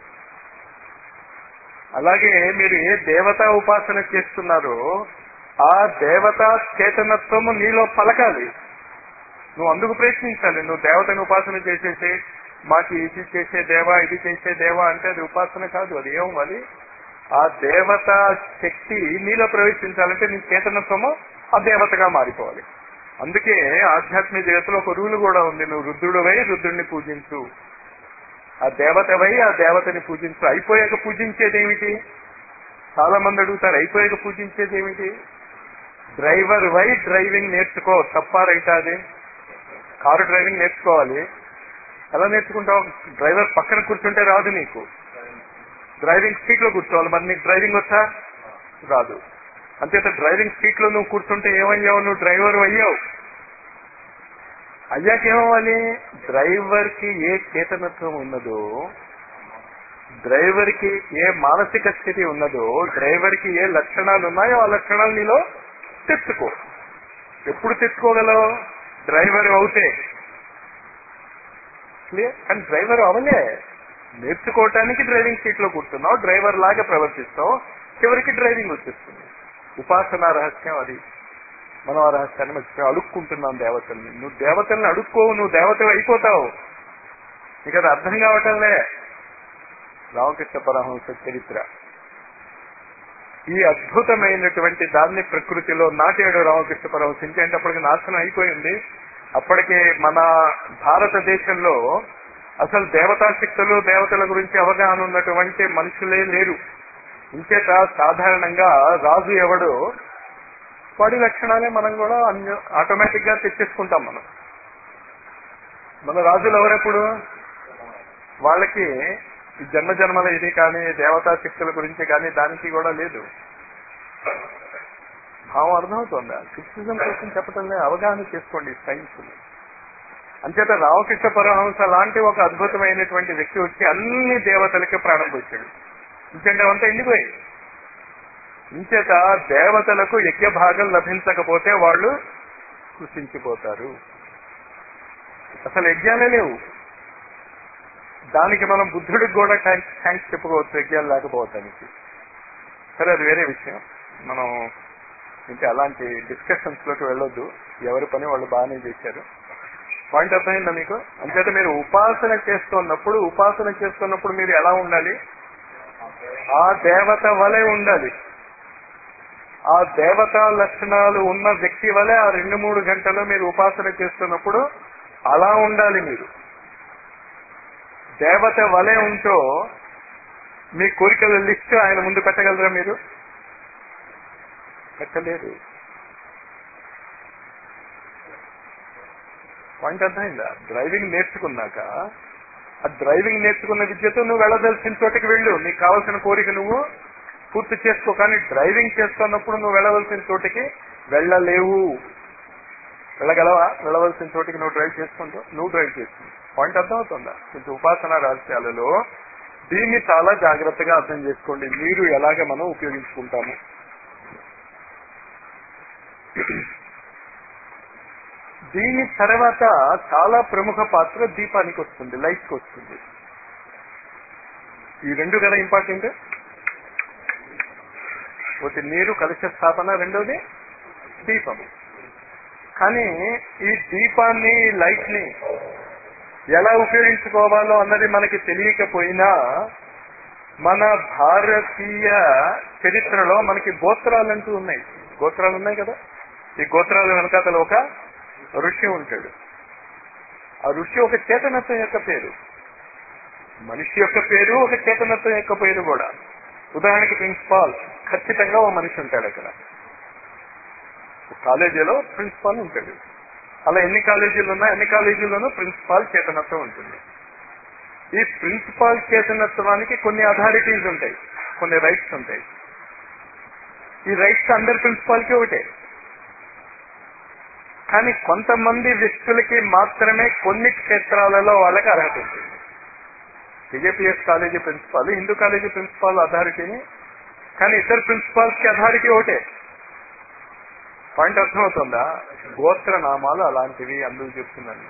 [SPEAKER 1] అలాగే మీరు ఏ దేవతా ఉపాసన చేస్తున్నారో ఆ దేవతా చేతనత్వము నీలో పలకాలి నువ్వు అందుకు ప్రయత్నించాలి నువ్వు దేవతని ఉపాసన చేసేసి మాకు ఇది చేసే దేవా ఇది చేసే దేవా అంటే అది ఉపాసన కాదు అది ఏమవ్వాలి ఆ దేవత శక్తి నీలో ప్రవేశించాలంటే నీ చేతనత్వము ఆ దేవతగా మారిపోవాలి అందుకే ఆధ్యాత్మిక జగత్తులో ఒక రూలు కూడా ఉంది నువ్వు రుద్రుడవై రుద్రుడిని పూజించు ఆ దేవతవై ఆ దేవతని పూజించు అయిపోయాక పూజించేది ఏమిటి చాలా మంది అడుగుతారు అయిపోయాక పూజించేది ఏమిటి డ్రైవర్ వై డ్రైవింగ్ నేర్చుకో తప్ప రైటా అది కారు డ్రైవింగ్ నేర్చుకోవాలి ఎలా నేర్చుకుంటావు డ్రైవర్ పక్కన కూర్చుంటే రాదు నీకు డ్రైవింగ్ సీట్ లో కూర్చోవాలి మరి నీకు డ్రైవింగ్ వచ్చా రాదు అంతేత డ్రైవింగ్ సీట్ లో నువ్వు కూర్చుంటే ఏమయ్యావు నువ్వు డ్రైవర్ అయ్యావు అయ్యాక ఏమవ్వాలి డ్రైవర్ కి ఏ చేతనత్వం ఉన్నదో డ్రైవర్ కి ఏ మానసిక స్థితి ఉన్నదో డ్రైవర్ కి ఏ లక్షణాలు ఉన్నాయో ఆ లక్షణాలు నీలో తెచ్చుకో ఎప్పుడు తెచ్చుకోగలవు డ్రైవర్ అవుతే క్లియర్ కానీ డ్రైవర్ అవలే నేర్చుకోవటానికి డ్రైవింగ్ సీట్ లో కూర్చున్నావు డ్రైవర్ లాగా ప్రవర్తిస్తావు చివరికి డ్రైవింగ్ వచ్చేస్తుంది ఉపాసన రహస్యం అది మనం ఆ రహస్యాన్ని మర్చిపోయి అడుక్కుంటున్నాం దేవతల్ని నువ్వు దేవతల్ని అడుక్కోవు నువ్వు దేవత అయిపోతావు నీకు అది అర్థం కావటంలే రామకృష్ణ పరమహంస చరిత్ర ఈ అద్భుతమైనటువంటి దాన్ని ప్రకృతిలో నాటాడు రామకృష్ణ పరమహంస ఎందుకంటే అప్పటికి నాశనం అయిపోయింది అప్పటికే మన భారతదేశంలో అసలు దేవతా శక్తులు దేవతల గురించి అవగాహన ఉన్నటువంటి మనుషులే లేరు ఇంచేత సాధారణంగా రాజు ఎవడు వాడి లక్షణాలే మనం కూడా ఆటోమేటిక్ గా తెచ్చేసుకుంటాం మనం మన రాజులు ఎవరెప్పుడు వాళ్ళకి ఈ జన్మ జన్మల ఇది కానీ దేవతా శక్తుల గురించి కానీ దానికి కూడా లేదు భావం అర్థమవుతుందా క్రిటిసిజం కోసం చెప్పటంలే అవగాహన చేసుకోండి సైన్స్ అంచేత రామకృష్ణ పరమహంస లాంటి ఒక అద్భుతమైనటువంటి వ్యక్తి వచ్చి అన్ని దేవతలకి ప్రాణం పోసాడు ఇంకంటే అంతా ఎండిపోయి ఇంచేత దేవతలకు యజ్ఞ భాగం లభించకపోతే వాళ్ళు కృషించిపోతారు అసలు యజ్ఞాలే లేవు దానికి మనం బుద్ధుడికి కూడా థ్యాంక్స్ చెప్పుకోవచ్చు యజ్ఞాలు లేకపోవటానికి సరే అది వేరే విషయం మనం ఇంకా అలాంటి డిస్కషన్స్ లోకి వెళ్ళొద్దు ఎవరి పని వాళ్ళు బాగానే చేశారు పాయింట్ అర్థమైందా మీకు అంచేత మీరు ఉపాసన చేస్తున్నప్పుడు ఉపాసన చేస్తున్నప్పుడు మీరు ఎలా ఉండాలి ఆ దేవత వలె ఉండాలి ఆ దేవతా లక్షణాలు ఉన్న వ్యక్తి వలె ఆ రెండు మూడు గంటలు మీరు ఉపాసన చేస్తున్నప్పుడు అలా ఉండాలి మీరు దేవత వలె ఉంటూ మీ కోరికల లిస్ట్ ఆయన ముందు పెట్టగలరా మీరు పెట్టలేరు పాయింట్ అర్థమైందా డ్రైవింగ్ నేర్చుకున్నాక ఆ డ్రైవింగ్ నేర్చుకున్న విద్యతో నువ్వు వెళ్ళదలసిన చోటికి వెళ్ళు నీకు కావాల్సిన కోరిక నువ్వు పూర్తి చేసుకో కానీ డ్రైవింగ్ చేస్తున్నప్పుడు నువ్వు వెళ్ళవలసిన చోటికి వెళ్ళలేవు వెళ్ళగలవా వెళ్ళవలసిన చోటికి నువ్వు డ్రైవ్ చేసుకుంటావు నువ్వు డ్రైవ్ చేసుకుంటావు పాయింట్ అర్థమవుతుందా కొంచెం ఉపాసన రహస్యాలలో దీన్ని చాలా జాగ్రత్తగా అర్థం చేసుకోండి మీరు ఎలాగ మనం ఉపయోగించుకుంటాము దీని తర్వాత చాలా ప్రముఖ పాత్ర దీపానికి వస్తుంది లైట్కి వస్తుంది ఈ రెండు కదా ఇంపార్టెంట్ ఒకటి నీరు కలుష స్థాపన రెండోది దీపము కానీ ఈ దీపాన్ని లైట్ ని ఎలా ఉపయోగించుకోవాలో అన్నది మనకి తెలియకపోయినా మన భారతీయ చరిత్రలో మనకి గోత్రాలంటూ ఉన్నాయి గోత్రాలు ఉన్నాయి కదా ఈ గోత్రాల వెనకాతల ఒక ఋషి ఉంటాడు ఆ ఋషి ఒక చేతనత్వం యొక్క పేరు మనిషి యొక్క పేరు ఒక చేతనత్వం యొక్క పేరు కూడా ఉదాహరణకి ప్రిన్సిపాల్ ఖచ్చితంగా ఓ మనిషి ఉంటాడు అక్కడ కాలేజీలో ప్రిన్సిపాల్ ఉంటాడు అలా ఎన్ని కాలేజీలు ఉన్నా అన్ని కాలేజీల్లోనూ ప్రిన్సిపాల్ చేతనత్వం ఉంటుంది ఈ ప్రిన్సిపాల్ చేతనత్వానికి కొన్ని అథారిటీస్ ఉంటాయి కొన్ని రైట్స్ ఉంటాయి ఈ రైట్స్ అందరి ప్రిన్సిపాల్కి ఒకటే కానీ కొంతమంది వ్యక్తులకి మాత్రమే కొన్ని క్షేత్రాలలో వాళ్ళకి అర్హత ఉంటుంది TJPS college principal Hindu college principal అథారిటీని కానీ ఇద్దరు ప్రిన్సిపాల్స్ కి అథారిటీ ఒకటే పాయింట్ అర్థమవుతుందా గోత్ర నామాలు అలాంటివి అందుకు చెప్తున్నాను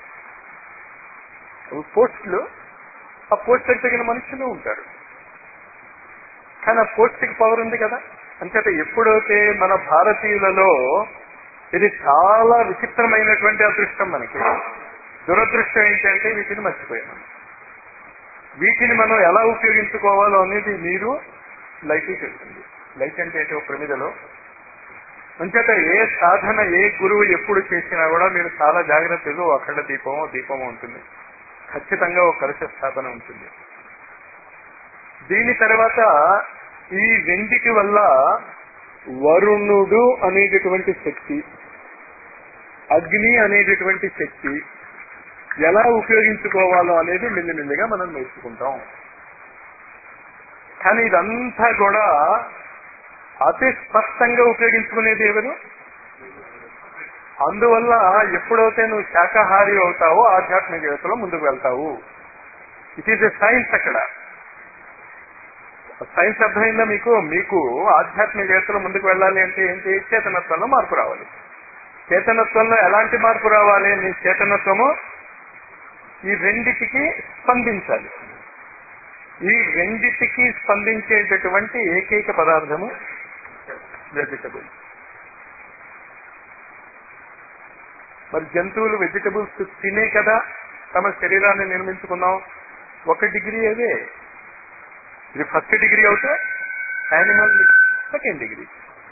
[SPEAKER 1] పోస్టులు ఆ పోస్టులకు తగిన మనుషులు ఉంటారు కానీ ఆ పోస్ట్కి పవర్ ఉంది కదా అంచేత ఎప్పుడైతే మన భారతీయులలో ఇది చాలా విచిత్రమైనటువంటి అదృష్టం మనకి దురదృష్టం ఏంటంటే వీటిని మర్చిపోయాం వీటిని మనం ఎలా ఉపయోగించుకోవాలో అనేది మీరు లైట్ చెప్తుంది లైట్ అంటే ఏంటి ఒక ప్రమిదలో అంచేత ఏ సాధన ఏ గురువు ఎప్పుడు చేసినా కూడా మీరు చాలా జాగ్రత్తగా ఓ అఖండ దీపమో దీపమో ఉంటుంది ఖచ్చితంగా ఒక కలుష స్థాపన ఉంటుంది దీని తర్వాత ఈ రెండిటి వల్ల వరుణుడు అనేటటువంటి శక్తి అగ్ని అనేటటువంటి శక్తి ఎలా ఉపయోగించుకోవాలో అనేది మెల్లిమెల్లిగా మనం నేర్చుకుంటాం కానీ ఇదంతా కూడా అతి స్పష్టంగా ఉపయోగించుకునేది ఎవరు అందువల్ల ఎప్పుడైతే నువ్వు శాకాహారి అవుతావో ఆధ్యాత్మిక యువతలో ముందుకు వెళ్తావు ఇట్ ఈస్ ఎ సైన్స్ అక్కడ సైన్స్ అర్థమైందా మీకు మీకు ఆధ్యాత్మిక యువతలో ముందుకు వెళ్ళాలి అంటే ఏంటి చేతనత్వంలో మార్పు రావాలి చేతనత్వంలో ఎలాంటి మార్పు రావాలి నీ చేతనత్వము ఈ రెండిటికి స్పందించాలి ఈ రెండిటికి స్పందించేటటువంటి ఏకైక పదార్థము వెజిటబుల్ మరి జంతువులు వెజిటబుల్స్ తినే కదా తమ శరీరాన్ని నిర్మించుకున్నాం ఒక డిగ్రీ అదే ఇది ఫస్ట్ డిగ్రీ అవుతే యానిమల్ సెకండ్ డిగ్రీ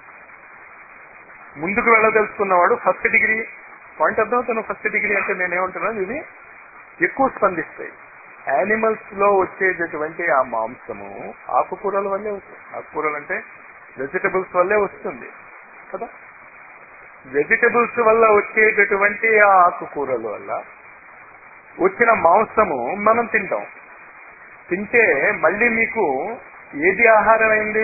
[SPEAKER 1] ముందుకు వెళ్ళదలుచుకున్నవాడు ఫస్ట్ డిగ్రీ పాయింట్ అర్థమవుతాను ఫస్ట్ డిగ్రీ అంటే నేనేమంటున్నాను ఇది ఎక్కువ స్పందిస్తాయి యానిమల్స్ లో వచ్చేటటువంటి ఆ మాంసము ఆకుకూరల వల్లే వస్తుంది ఆకుకూరలు అంటే వెజిటబుల్స్ వల్లే వస్తుంది కదా వెజిటబుల్స్ వల్ల వచ్చేటటువంటి ఆ ఆకుకూరల వల్ల వచ్చిన మాంసము మనం తింటాం తింటే మళ్ళీ మీకు ఏది ఆహారం అయింది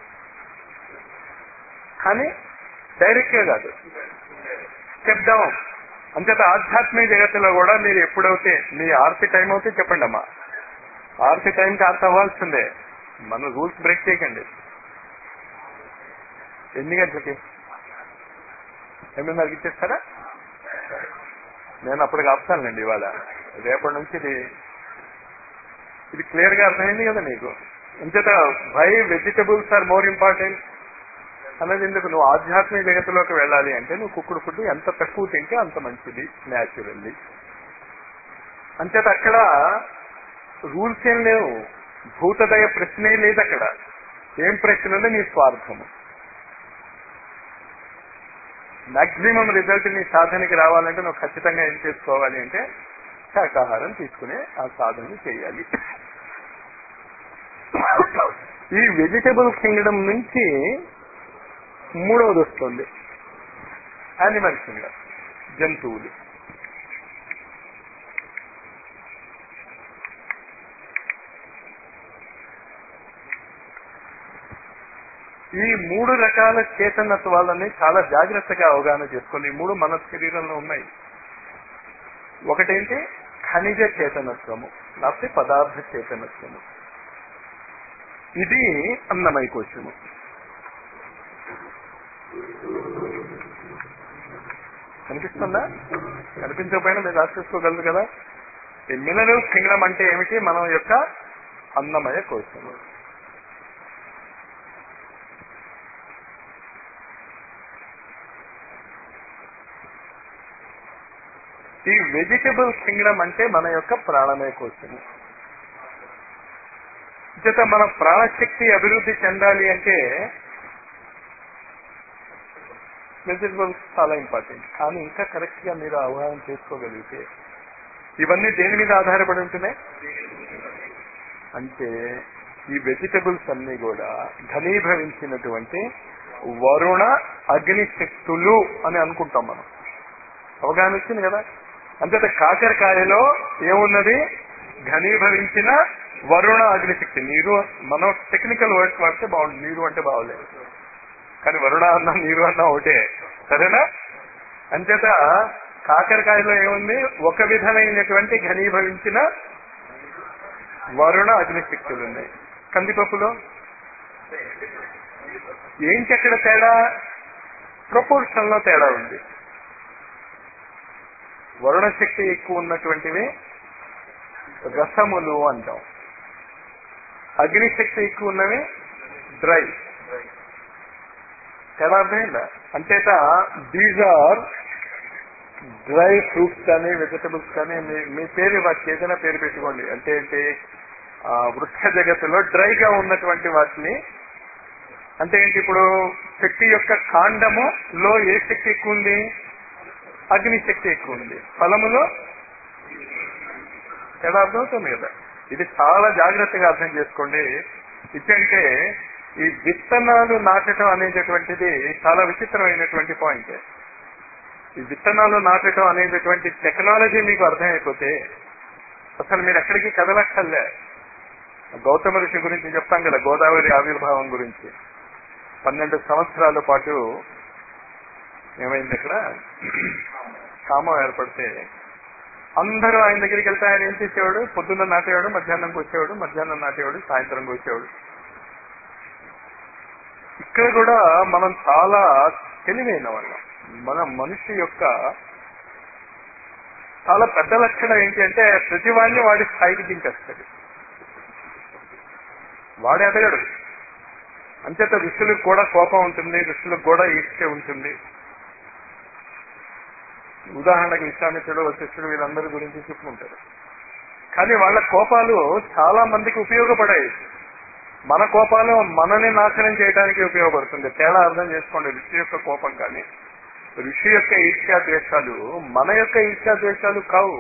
[SPEAKER 1] కానీ డైరెక్ట్ గా కాదు స్టెప్ డౌన్ అంచేత ఆధ్యాత్మిక జగత్తులో కూడా మీరు ఎప్పుడైతే మీ ఆర్తి టైం అవుతే చెప్పండి అమ్మా ఆర్తి టైంకి ఆర్తి అవ్వాల్సిందే మన రూల్స్ బ్రేక్ చేయకండి ఎన్ని గంటలకి ఎనిమిదిన్నరకి ఇచ్చేస్తారా నేను అప్పటికి ఆపుతానండి ఇవాళ రేపటి నుంచి ఇది ఇది క్లియర్ గా అర్థమైంది కదా నీకు అంచేత why vegetables are more important అన్నది ఎందుకు నువ్వు ఆధ్యాత్మిక జగత్తులోకి వెళ్ళాలి అంటే నువ్వు కుక్కుడు ఫుడ్ ఎంత తక్కువ తింటే అంత మంచిది న్యాచురల్లీ అంచేత అక్కడ రూల్స్ ఏం లేవు భూతదయ ప్రశ్నే లేదు అక్కడ ఏం ప్రశ్న ఉంది నీ స్వార్థము మాక్సిమం రిజల్ట్ నీ సాధనకి రావాలంటే నువ్వు ఖచ్చితంగా ఏం చేసుకోవాలి అంటే శాకాహారం తీసుకునే ఆ సాధన చేయాలి
[SPEAKER 2] ఈ వెజిటబుల్ కింగ్డమ్ నుంచి మూడవది వస్తుంది యానిమల్ కింగ్డమ్ జంతువులు ఈ మూడు రకాల చేతనత్వాలని చాలా జాగ్రత్తగా అవగాహన చేసుకోండి ఈ మూడు మన శరీరంలో ఉన్నాయి ఒకటేంటి ఖనిజ చేతనత్వము లేకపోతే పదార్థ చేతనత్వము ఇది అన్నమయ కోశము కనిపిస్తుందా కనిపించకపోయినా మీరు రాసేసుకోగలరు కదా ఈ మినరల్ కింగ్డమ్ అంటే ఏమిటి మనం యొక్క అన్నమయ కోశము ఈ వెజిటబుల్ కింగ్డమ్ అంటే మన యొక్క ప్రాణమయ కోశము చేత మన ప్రాణశక్తి అభివృద్ధి చెందాలి అంటే వెజిటబుల్స్ చాలా ఇంపార్టెంట్ కానీ ఇంకా కరెక్ట్ గా మీరు అవగాహన చేసుకోగలిగితే ఇవన్నీ దేని మీద ఆధారపడి ఉంటున్నాయి అంటే ఈ వెజిటబుల్స్ అన్ని కూడా ఘనీభవించినటువంటి వరుణ అగ్ని శక్తులు అని అనుకుంటాం మనం అవగాహన వచ్చింది కదా అంతేత కాకరకాయలో ఏమున్నది ఘనీభవించిన వరుణ అగ్నిశక్తి నీరు మనం టెక్నికల్ వర్డ్స్ వాడితే బాగుంది నీరు అంటే బాగోలేదు కానీ వరుణ అన్న నీరు అన్న ఒకటే సరేనా అంచేత కాకరకాయలో ఏముంది ఒక విధమైనటువంటి ఘనీభవించిన వరుణ అగ్నిశక్తులు ఉన్నాయి కందిపప్పులో ఏంటి అక్కడ తేడా ప్రపోర్షన్ లో తేడా ఉంది వరుణ శక్తి ఎక్కువ ఉన్నటువంటివి రసములు అంటాం అగ్నిశక్తి ఎక్కువ ఉన్నవి డ్రై ఎలా అర్థమైందా అంచేత దీస్ ఆర్ డ్రై ఫ్రూట్స్ కానీ వెజిటబుల్స్ కానీ మీ మీ పేరు వాటికి ఏదైనా పేరు పెట్టుకోండి అంటే ఏంటి ఆ, వృక్ష జగత్తులో డ్రైగా ఉన్నటువంటి వాటిని అంటే ఏంటి ఇప్పుడు శక్తి యొక్క కాండము లో ఏ శక్తి ఎక్కువ ఉంది అగ్ని శక్తి ఎక్కువ ఉంది ఫలములో ఎలా అర్థమవుతుంది కదా ఇది చాలా జాగ్రత్తగా అర్థం చేసుకోండి ఇచ్చంటే ఈ విత్తనాలు నాటడం అనేటటువంటిది చాలా విచిత్రమైనటువంటి పాయింట్ ఈ విత్తనాలు నాటడం అనేటటువంటి టెక్నాలజీ మీకు అర్థమైపోతే అసలు మీరు ఎక్కడికి కదలక్కర్లే గౌతమ ఋషి గురించి చెప్తాం కదా గోదావరి ఆవిర్భావం గురించి పన్నెండు సంవత్సరాల పాటు ఏమైంది ఇక్కడ కామం ఏర్పడితే అందరూ ఆయన దగ్గరికి వెళ్తే ఆయన ఏం చేసేవాడు పొద్దున్న నాటేవాడు మధ్యాహ్నంకి వచ్చేవాడు మధ్యాహ్నం నాటేవాడు సాయంత్రంకి వచ్చేవాడు ఇక్కడ కూడా మనం చాలా తెలివైన వాళ్ళం మన మనిషి యొక్క చాలా పెద్ద లక్షణం ఏంటి అంటే ప్రతి వాడిని వాడి స్థాయికి దించేస్తాడు వాడు ఎదగడు అంచేత ఋషులకు కూడా కోపం ఉంటుంది ఋషులకు కూడా ఈర్ష్య ఉంటుంది ఉదాహరణకు విశ్వామిత్రుడు వశిష్ఠుడు వీళ్ళందరి గురించి చెప్పుకుంటారు కానీ వాళ్ళ కోపాలు చాలా మందికి ఉపయోగపడాయి మన కోపాలు మనని నాశనం చేయడానికి ఉపయోగపడుతుంది తేడా అర్థం చేసుకోండి ఋషి యొక్క కోపం కానీ ఋషి యొక్క ఈర్ష్యా ద్వేషాలు మన యొక్క ఈర్ష్యా ద్వేషాలు కావు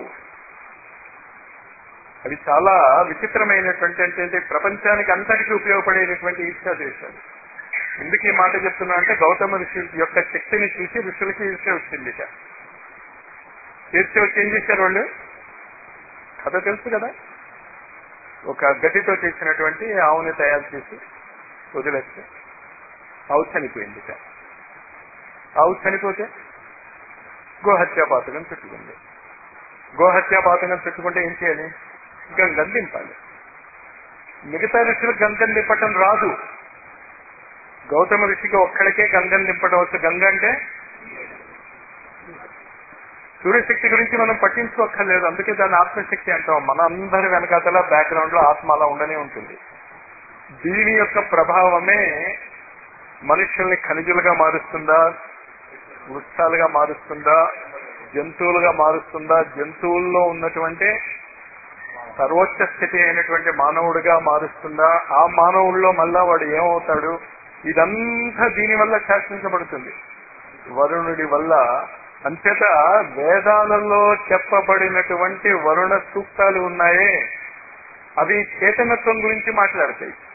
[SPEAKER 2] అవి చాలా విచిత్రమైనటువంటి అంటే ప్రపంచానికి అంతటికీ ఉపయోగపడేటటువంటి ఈర్ష్యా ద్వేషాలు ఎందుకు ఈ మాట చెప్తున్నా అంటే గౌతమ ఋషి యొక్క శక్తిని చూసి ఋషులకి ఈర్ష్య వచ్చింది ఇక ఈర్ష్య వచ్చి ఏం చేశారు వాళ్ళు కథ తెలుసు కదా ఒక గడ్డితో చేసినటువంటి ఆవుని తయారు చేసి వదిలేస్తే ఆవు చనిపోయింది ఇక ఆవు చనిపోతే గోహత్యా పాతకం పెట్టుకుంది గోహత్యా పాతకం పెట్టుకుంటే ఏం చేయాలి గంగం దింపాలి మిగతా ఋషులకు గంగం దింపటం రాదు గౌతమ ఋషికి ఒక్కడికే గంగం దింపడం వచ్చు గంగ అంటే సూర్యశక్తి గురించి మనం పట్టించుకోక్కర్లేదు అందుకే దాన్ని ఆత్మశక్తి అంటాం మన అందరి వెనకాతల బ్యాక్గ్రౌండ్ లో ఆత్మ అలా ఉండనే ఉంటుంది దీని యొక్క ప్రభావమే మనుషుల్ని ఖనిజులుగా మారుస్తుందా వృక్షాలుగా మారుస్తుందా జంతువులుగా మారుస్తుందా జంతువుల్లో ఉన్నటువంటి సర్వోచ్చ స్థితి అయినటువంటి మానవుడిగా మారుస్తుందా ఆ మానవుల్లో మళ్ళా వాడు ఏమవుతాడు ఇదంతా దీని వల్ల శాసించబడుతుంది వరుణుడి వల్ల అంచేత వేదాలలో చెప్పబడినటువంటి వరుణ సూక్తాలు ఉన్నాయే అవి చేతనత్వం గురించి మాట్లాడతాయి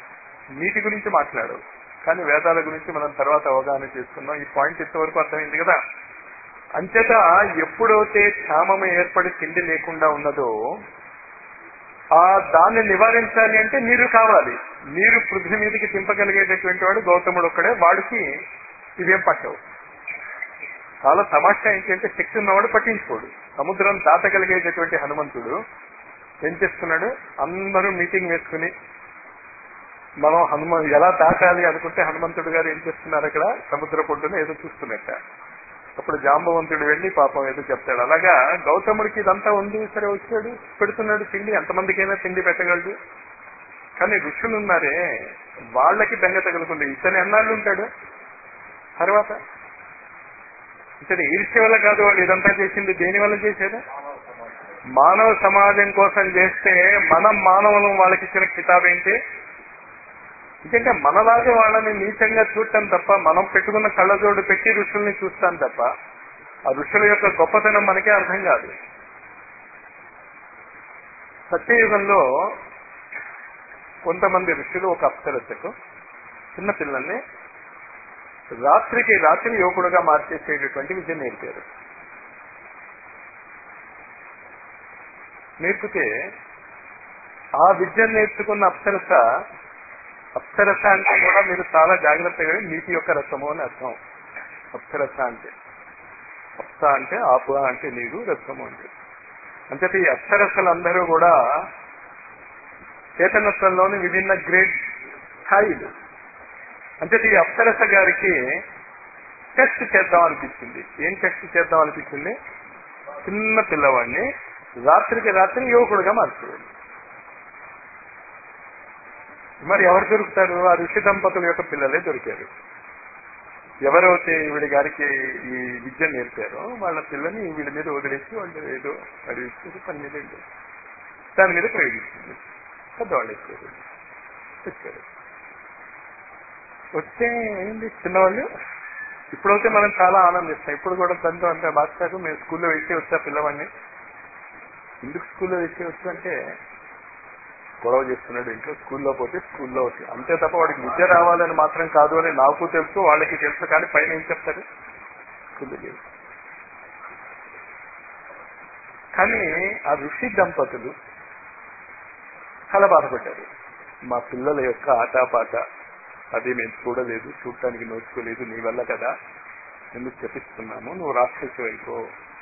[SPEAKER 2] నీటి గురించి మాట్లాడవు కానీ వేదాల గురించి మనం తర్వాత అవగాహన చేసుకున్నాం ఈ పాయింట్ ఇంతవరకు అర్థమైంది కదా అంచేత ఎప్పుడైతే క్షామం ఏర్పడి తిండి లేకుండా ఉన్నదో ఆ దాన్ని నివారించాలి అంటే నీరు కావాలి నీరు పృథ్వీ మీదకి తింపగలిగేటటువంటి వాడు గౌతముడు ఒక్కడే వాడికి ఇవేం పట్టవు చాలా తమాషా ఏంటంటే శక్తి ఉన్నవాడు పట్టించుకోడు సముద్రం దాటగలిగేటటువంటి హనుమంతుడు ఏం చేస్తున్నాడు అందరూ మీటింగ్ వేసుకుని మనం హనుమ ఎలా దాటాలి అనుకుంటే హనుమంతుడు గారు ఏం చేస్తున్నారు అక్కడ సముద్ర పొడ్డున ఏదో చూస్తున్నట్ట అప్పుడు జాంబవంతుడు వెళ్ళి పాపం ఏదో చెప్తాడు అలాగా గౌతముడికి ఇదంతా ఉంది సరే వచ్చాడు పెడుతున్నాడు తిండి ఎంతమందికైనా తిండి పెట్టగలడు కానీ ఋషులు ఉన్నారే వాళ్ళకి బెంగ తగులుకుంది ఇతను ఎన్నాళ్ళు ఉంటాడు తర్వాత ఇతను ఈర్ష్య వల్ల కాదు వాళ్ళు ఇదంతా చేసింది దేని వల్ల చేసేది మానవ సమాజం కోసం చేస్తే మనం మానవులం వాళ్ళకి ఇచ్చిన కితాబ్ ఏంటి ఎందుకంటే మనలాగే వాళ్ళని నీచంగా చూడటం తప్ప మనం పెట్టుకున్న కళ్ళజోడు పెట్టి ఋషుల్ని చూస్తాం తప్ప ఆ ఋషుల యొక్క గొప్పతనం మనకే అర్థం కాదు సత్యయుగంలో కొంతమంది ఋషులు ఒక అప్సరసకు చిన్న పిల్లల్ని రాత్రికి రాత్రి యువకుడుగా మార్చేసేటటువంటి విద్య నేర్పారు నేర్పితే ఆ విద్య నేర్చుకున్న అప్సరస అప్సరస అంటే కూడా మీరు చాలా జాగ్రత్తగా నీటి యొక్క రసము అని అర్థం అప్సరస అంటే అప్స అంటే ఆపు అంటే నీరు రసము అంటే అంచేత ఈ అప్సరసలందరూ కూడా చేతనత్వంలోని విభిన్న గ్రేడ్ స్థాయిలు అంచేత ఈ అప్సరస గారికి టెస్ట్ చేద్దాం అనిపించింది ఏం టెస్ట్ చేద్దాం అనిపించింది చిన్న పిల్లవాడిని రాత్రికి రాత్రి యువకుడుగా మార్చేవాడు మరి ఎవరు దొరుకుతారు ఆ ఋషి దంపతుల యొక్క పిల్లలే దొరికారు ఎవరైతే ఈవిడ గారికి ఈ విద్య నేర్పారో వాళ్ళ పిల్లని వీడి మీద వదిలేసి వాళ్ళు ఏదో అడిగిస్తారు పని మీద ఏదో దాని మీద ప్రయోగిస్తుంది పెద్దవాళ్ళు వచ్చారు వచ్చారు వస్తే ఏంటి చిన్నవాళ్ళు ఇప్పుడైతే మనం చాలా ఆనందిస్తాం ఇప్పుడు కూడా తండ్రి అంటే మాస్టర్ మేము స్కూల్లో వేసి వచ్చా పిల్లవాడిని ఎందుకు స్కూల్లో వేసి వచ్చు అంటే గొడవ చేస్తున్నాడు ఇంట్లో స్కూల్లో పోతే స్కూల్లో వచ్చి అంతే తప్ప వాడికి విద్య రావాలని మాత్రం కాదు అని నాకు తెలుసు వాళ్ళకి తెలుసు కానీ పైన ఏం చెప్తారు స్కూల్లో లేదు కానీ ఆ ఋషి దంపతులు చాలా బాధపడ్డారు మా పిల్లల యొక్క ఆటాపాట అది మేము చూడలేదు చూడటానికి నోచుకోలేదు నీ వల్ల కదా ఎందుకు చెప్పిస్తున్నాము నువ్వు రాక్షసు అయిపో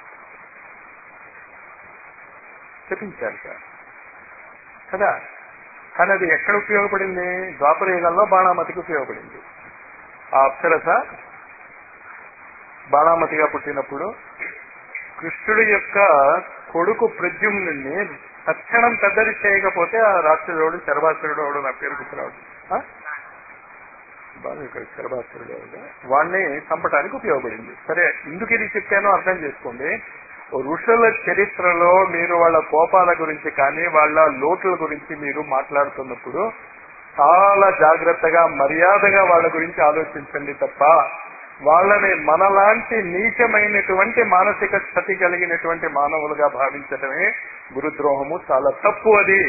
[SPEAKER 2] చెప్పించారు కదా కానీ అది ఎక్కడ ఉపయోగపడింది ద్వాపర యుగంలో బాణామతికి ఉపయోగపడింది ఆ అప్సరస బాణామతిగా పుట్టినప్పుడు కృష్ణుడి యొక్క కొడుకు ప్రద్యుమ్నుడిని తక్షణం పెద్దది చేయకపోతే ఆ రాక్షసుడు శరభాసురుడు అవడు నా పేరు గుర్తురాడు బాగా ఇక్కడ శరభాసురుడు ఎవడు? వాడిని చంపడానికి ఉపయోగపడింది సరే ఎందుకు ఇది చెప్పానో అర్థం చేసుకోండి ఋషుల చరిత్రలో మీరు వాళ్ళ కోపాల గురించి కానీ వాళ్ళ లోటుల గురించి మీరు మాట్లాడుతున్నప్పుడు చాలా జాగ్రత్తగా మర్యాదగా వాళ్ళ గురించి ఆలోచించండి తప్ప వాళ్ళని మనలాంటి నీచమైనటువంటి మానసిక స్థితి కలిగినటువంటి మానవులుగా భావించటమే గురుద్రోహము చాలా తప్పు అది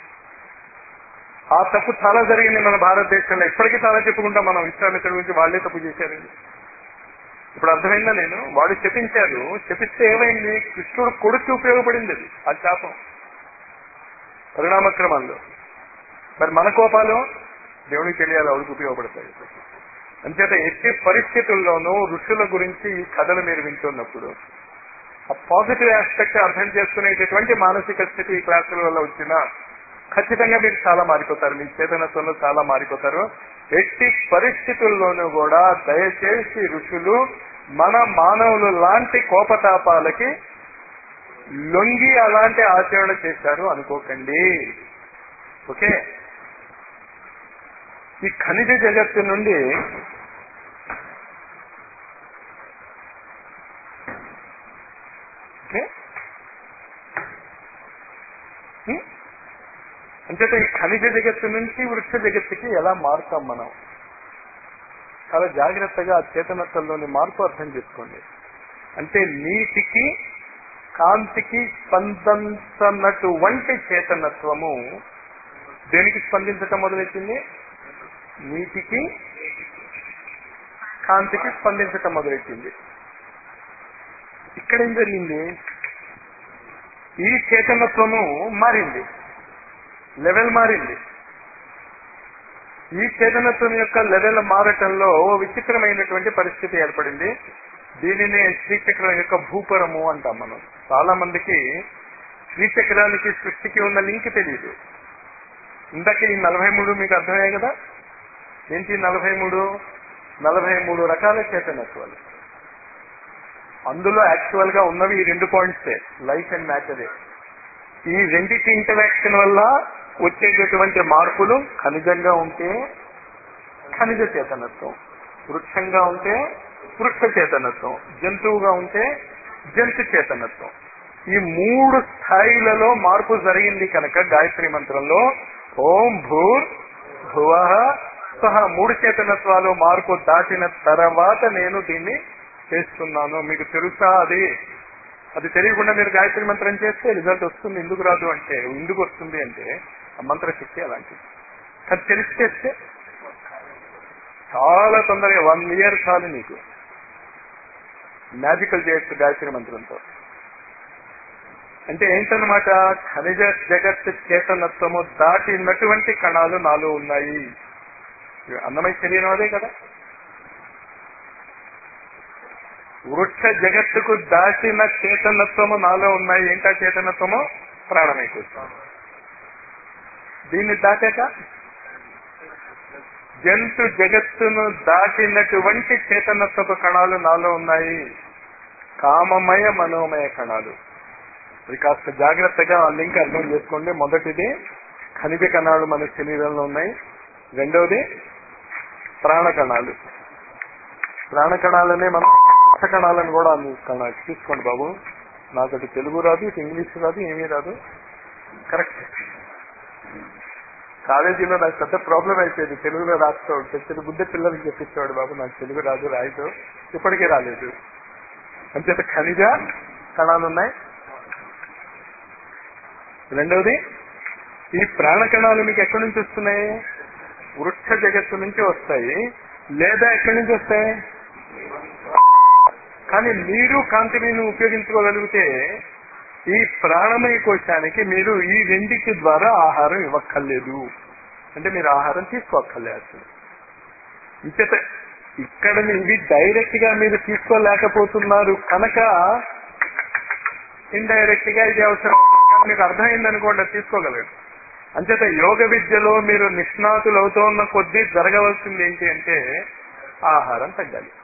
[SPEAKER 2] ఆ తప్పు చాలా జరిగింది మన భారతదేశంలో ఇప్పటికీ చాలా చెప్పుకుంటాం మనం విశ్వామిత్రుడి గురించి వాళ్ళే తప్పు చేశారండి ఇప్పుడు అర్థమైందా నేను వాడు చెప్పించారు చెప్పిస్తే ఏమైంది కృష్ణుడు కొడుకు ఉపయోగపడింది అది ఆ శాపం పరిణామక్రమంలో మరి మన కోపాలు దేవునికి తెలియాలి ఎవరికి ఉపయోగపడతాయి అంచేత ఎట్టి పరిస్థితుల్లోనూ ఋషుల గురించి ఈ కథలు మీరు వింటున్నప్పుడు ఆ పాజిటివ్ ఆస్పెక్ట్ అర్థం చేసుకునేటటువంటి మానసిక స్థితి ఈ క్లాసుల వల్ల వచ్చినా ఖచ్చితంగా మీరు చాలా మారిపోతారు మీ చేతనత్వంలో చాలా మారిపోతారు ఎట్టి పరిస్థితుల్లోనూ కూడా దయచేసి ఋషులు మన మానవులు లాంటి కోపతాపాలకి లొంగి అలాంటి ఆచరణ చేశారు అనుకోకండి ఓకే ఈ ఖనిజ జగత్తు నుండి ఓకే హ్మ్? అంచేత ఈ ఖనిజ జగత్తు నుంచి వృక్ష జగత్తుకి ఎలా మారుతాం మనం చాలా జాగ్రత్తగా ఆ చేతనత్వంలోని మార్పు అర్థం చేసుకోండి అంటే నీటికి కాంతికి స్పందించనటువంటి చేతనత్వము దేనికి స్పందించటం మొదలెట్టింది నీటికి కాంతికి స్పందించటం మొదలెట్టింది ఇక్కడ ఏం జరిగింది ఈ చైతన్యత్వము మారింది లెవెల్ మారింది ఈ చైతన్యత్వం యొక్క లెవెల్ మారటంలో ఓ విచిత్రమైనటువంటి పరిస్థితి ఏర్పడింది దీనినే శ్రీచక్రం యొక్క భూపరము అంటాం మనం చాలా మందికి శ్రీచక్రానికి సృష్టికి ఉన్న లింక్ తెలియదు ఇందాక ఈ నలభై మూడు మీకు అర్థమయ్యాయి కదా ఏంటి నలభై మూడు నలభై మూడు రకాల చైతన్యత్వాలు అందులో యాక్చువల్ గా ఉన్నవి ఈ రెండు పాయింట్సే లైఫ్ అండ్ మ్యాటరే ఈ రెండింటి ఇంటరాక్షన్ వల్ల వచ్చేటటువంటి మార్పులు ఖనిజంగా ఉంటే ఖనిజ చేతనత్వం వృక్షంగా ఉంటే వృక్ష చేతనత్వం జంతువుగా ఉంటే జంతు చేతనత్వం ఈ మూడు స్థాయిలలో మార్పు జరిగింది కనుక గాయత్రి మంత్రంలో ఓం భూర్ భువ సహా మూడు చేతనత్వాలు మార్పు దాటిన తర్వాత నేను దీన్ని చేస్తున్నాను మీకు తెలుసా అది అది తెలియకుండా మీరు గాయత్రి మంత్రం చేస్తే రిజల్ట్ వస్తుంది ఎందుకు రాదు అంటే ఎందుకు వస్తుంది అంటే ఆ మంత్రశక్తి అలాంటిది కానీ తెలిసి చేస్తే చాలా తొందరగా వన్ ఇయర్ చాలు నీకు మ్యాజికల్ చేయొచ్చు గాయత్రి మంత్రంతో అంటే ఏంటన్నమాట ఖనిజ జగత్ చేతనత్వము దాటినటువంటి కణాలు నాలో ఉన్నాయి అన్నమయ శరీరం అదే కదా వృక్ష జగత్తుకు దాటిన చేతనత్వము నాలో ఉన్నాయి ఏంటా చేతనత్వము ప్రాణమై కూర్చోండి దీన్ని దాటాక జంతు జగత్తును దాటినటువంటి చేతనత్వపు కణాలు నాలో ఉన్నాయి కామమయ మనోమయ కణాలు ఇది కాస్త జాగ్రత్తగా ఆ లింక్ అర్థం చేసుకోండి మొదటిది ఖనిజ కణాలు మన శరీరంలో ఉన్నాయి రెండవది ప్రాణ కణాలు ప్రాణ కణాలనే మనం రక్త కణాలను కూడా కణ తీసుకోండి బాబు నాకు అటు తెలుగు రాదు ఇటు ఇంగ్లీష్ రాదు ఏమీ రాదు కరెక్ట్ కాలేజీలో నాకు పెద్ద ప్రాబ్లం అయిపోయింది తెలుగులో రాస్తూ ఉంటే తెలుగు బుద్ధ పిల్లలకి చెప్పించేవాడు బాబు నాకు తెలుగు రాదు రాయదు ఇప్పటికీ రాలేదు అంచేత ఖనిజ కణాలు ఉన్నాయి రెండవది ఈ ప్రాణ కణాలు మీకు ఎక్కడి నుంచి వస్తున్నాయి వృక్ష జగత్తు నుంచి వస్తాయి లేదా ఎక్కడి నుంచి వస్తాయి కానీ మీరు కాంతిని ఉపయోగించుకోగలిగితే ఈ ప్రాణమయ కోశానికి మీరు ఈ రెండింటి ద్వారా ఆహారం ఇవ్వక్కర్లేదు అంటే మీరు ఆహారం తీసుకోక్కర్లేదు ఇంచేత ఇక్కడ ఇవి డైరెక్ట్ గా మీరు తీసుకోలేకపోతున్నారు కనుక ఇండైరెక్ట్ గా ఇది అవసరం మీకు అర్థమైంది అనుకోండి తీసుకోగలరు అంచేత యోగ విద్యలో మీరు నిష్ణాతులు అవుతున్న కొద్దీ జరగవలసింది ఏంటి అంటే ఆహారం తగ్గాలి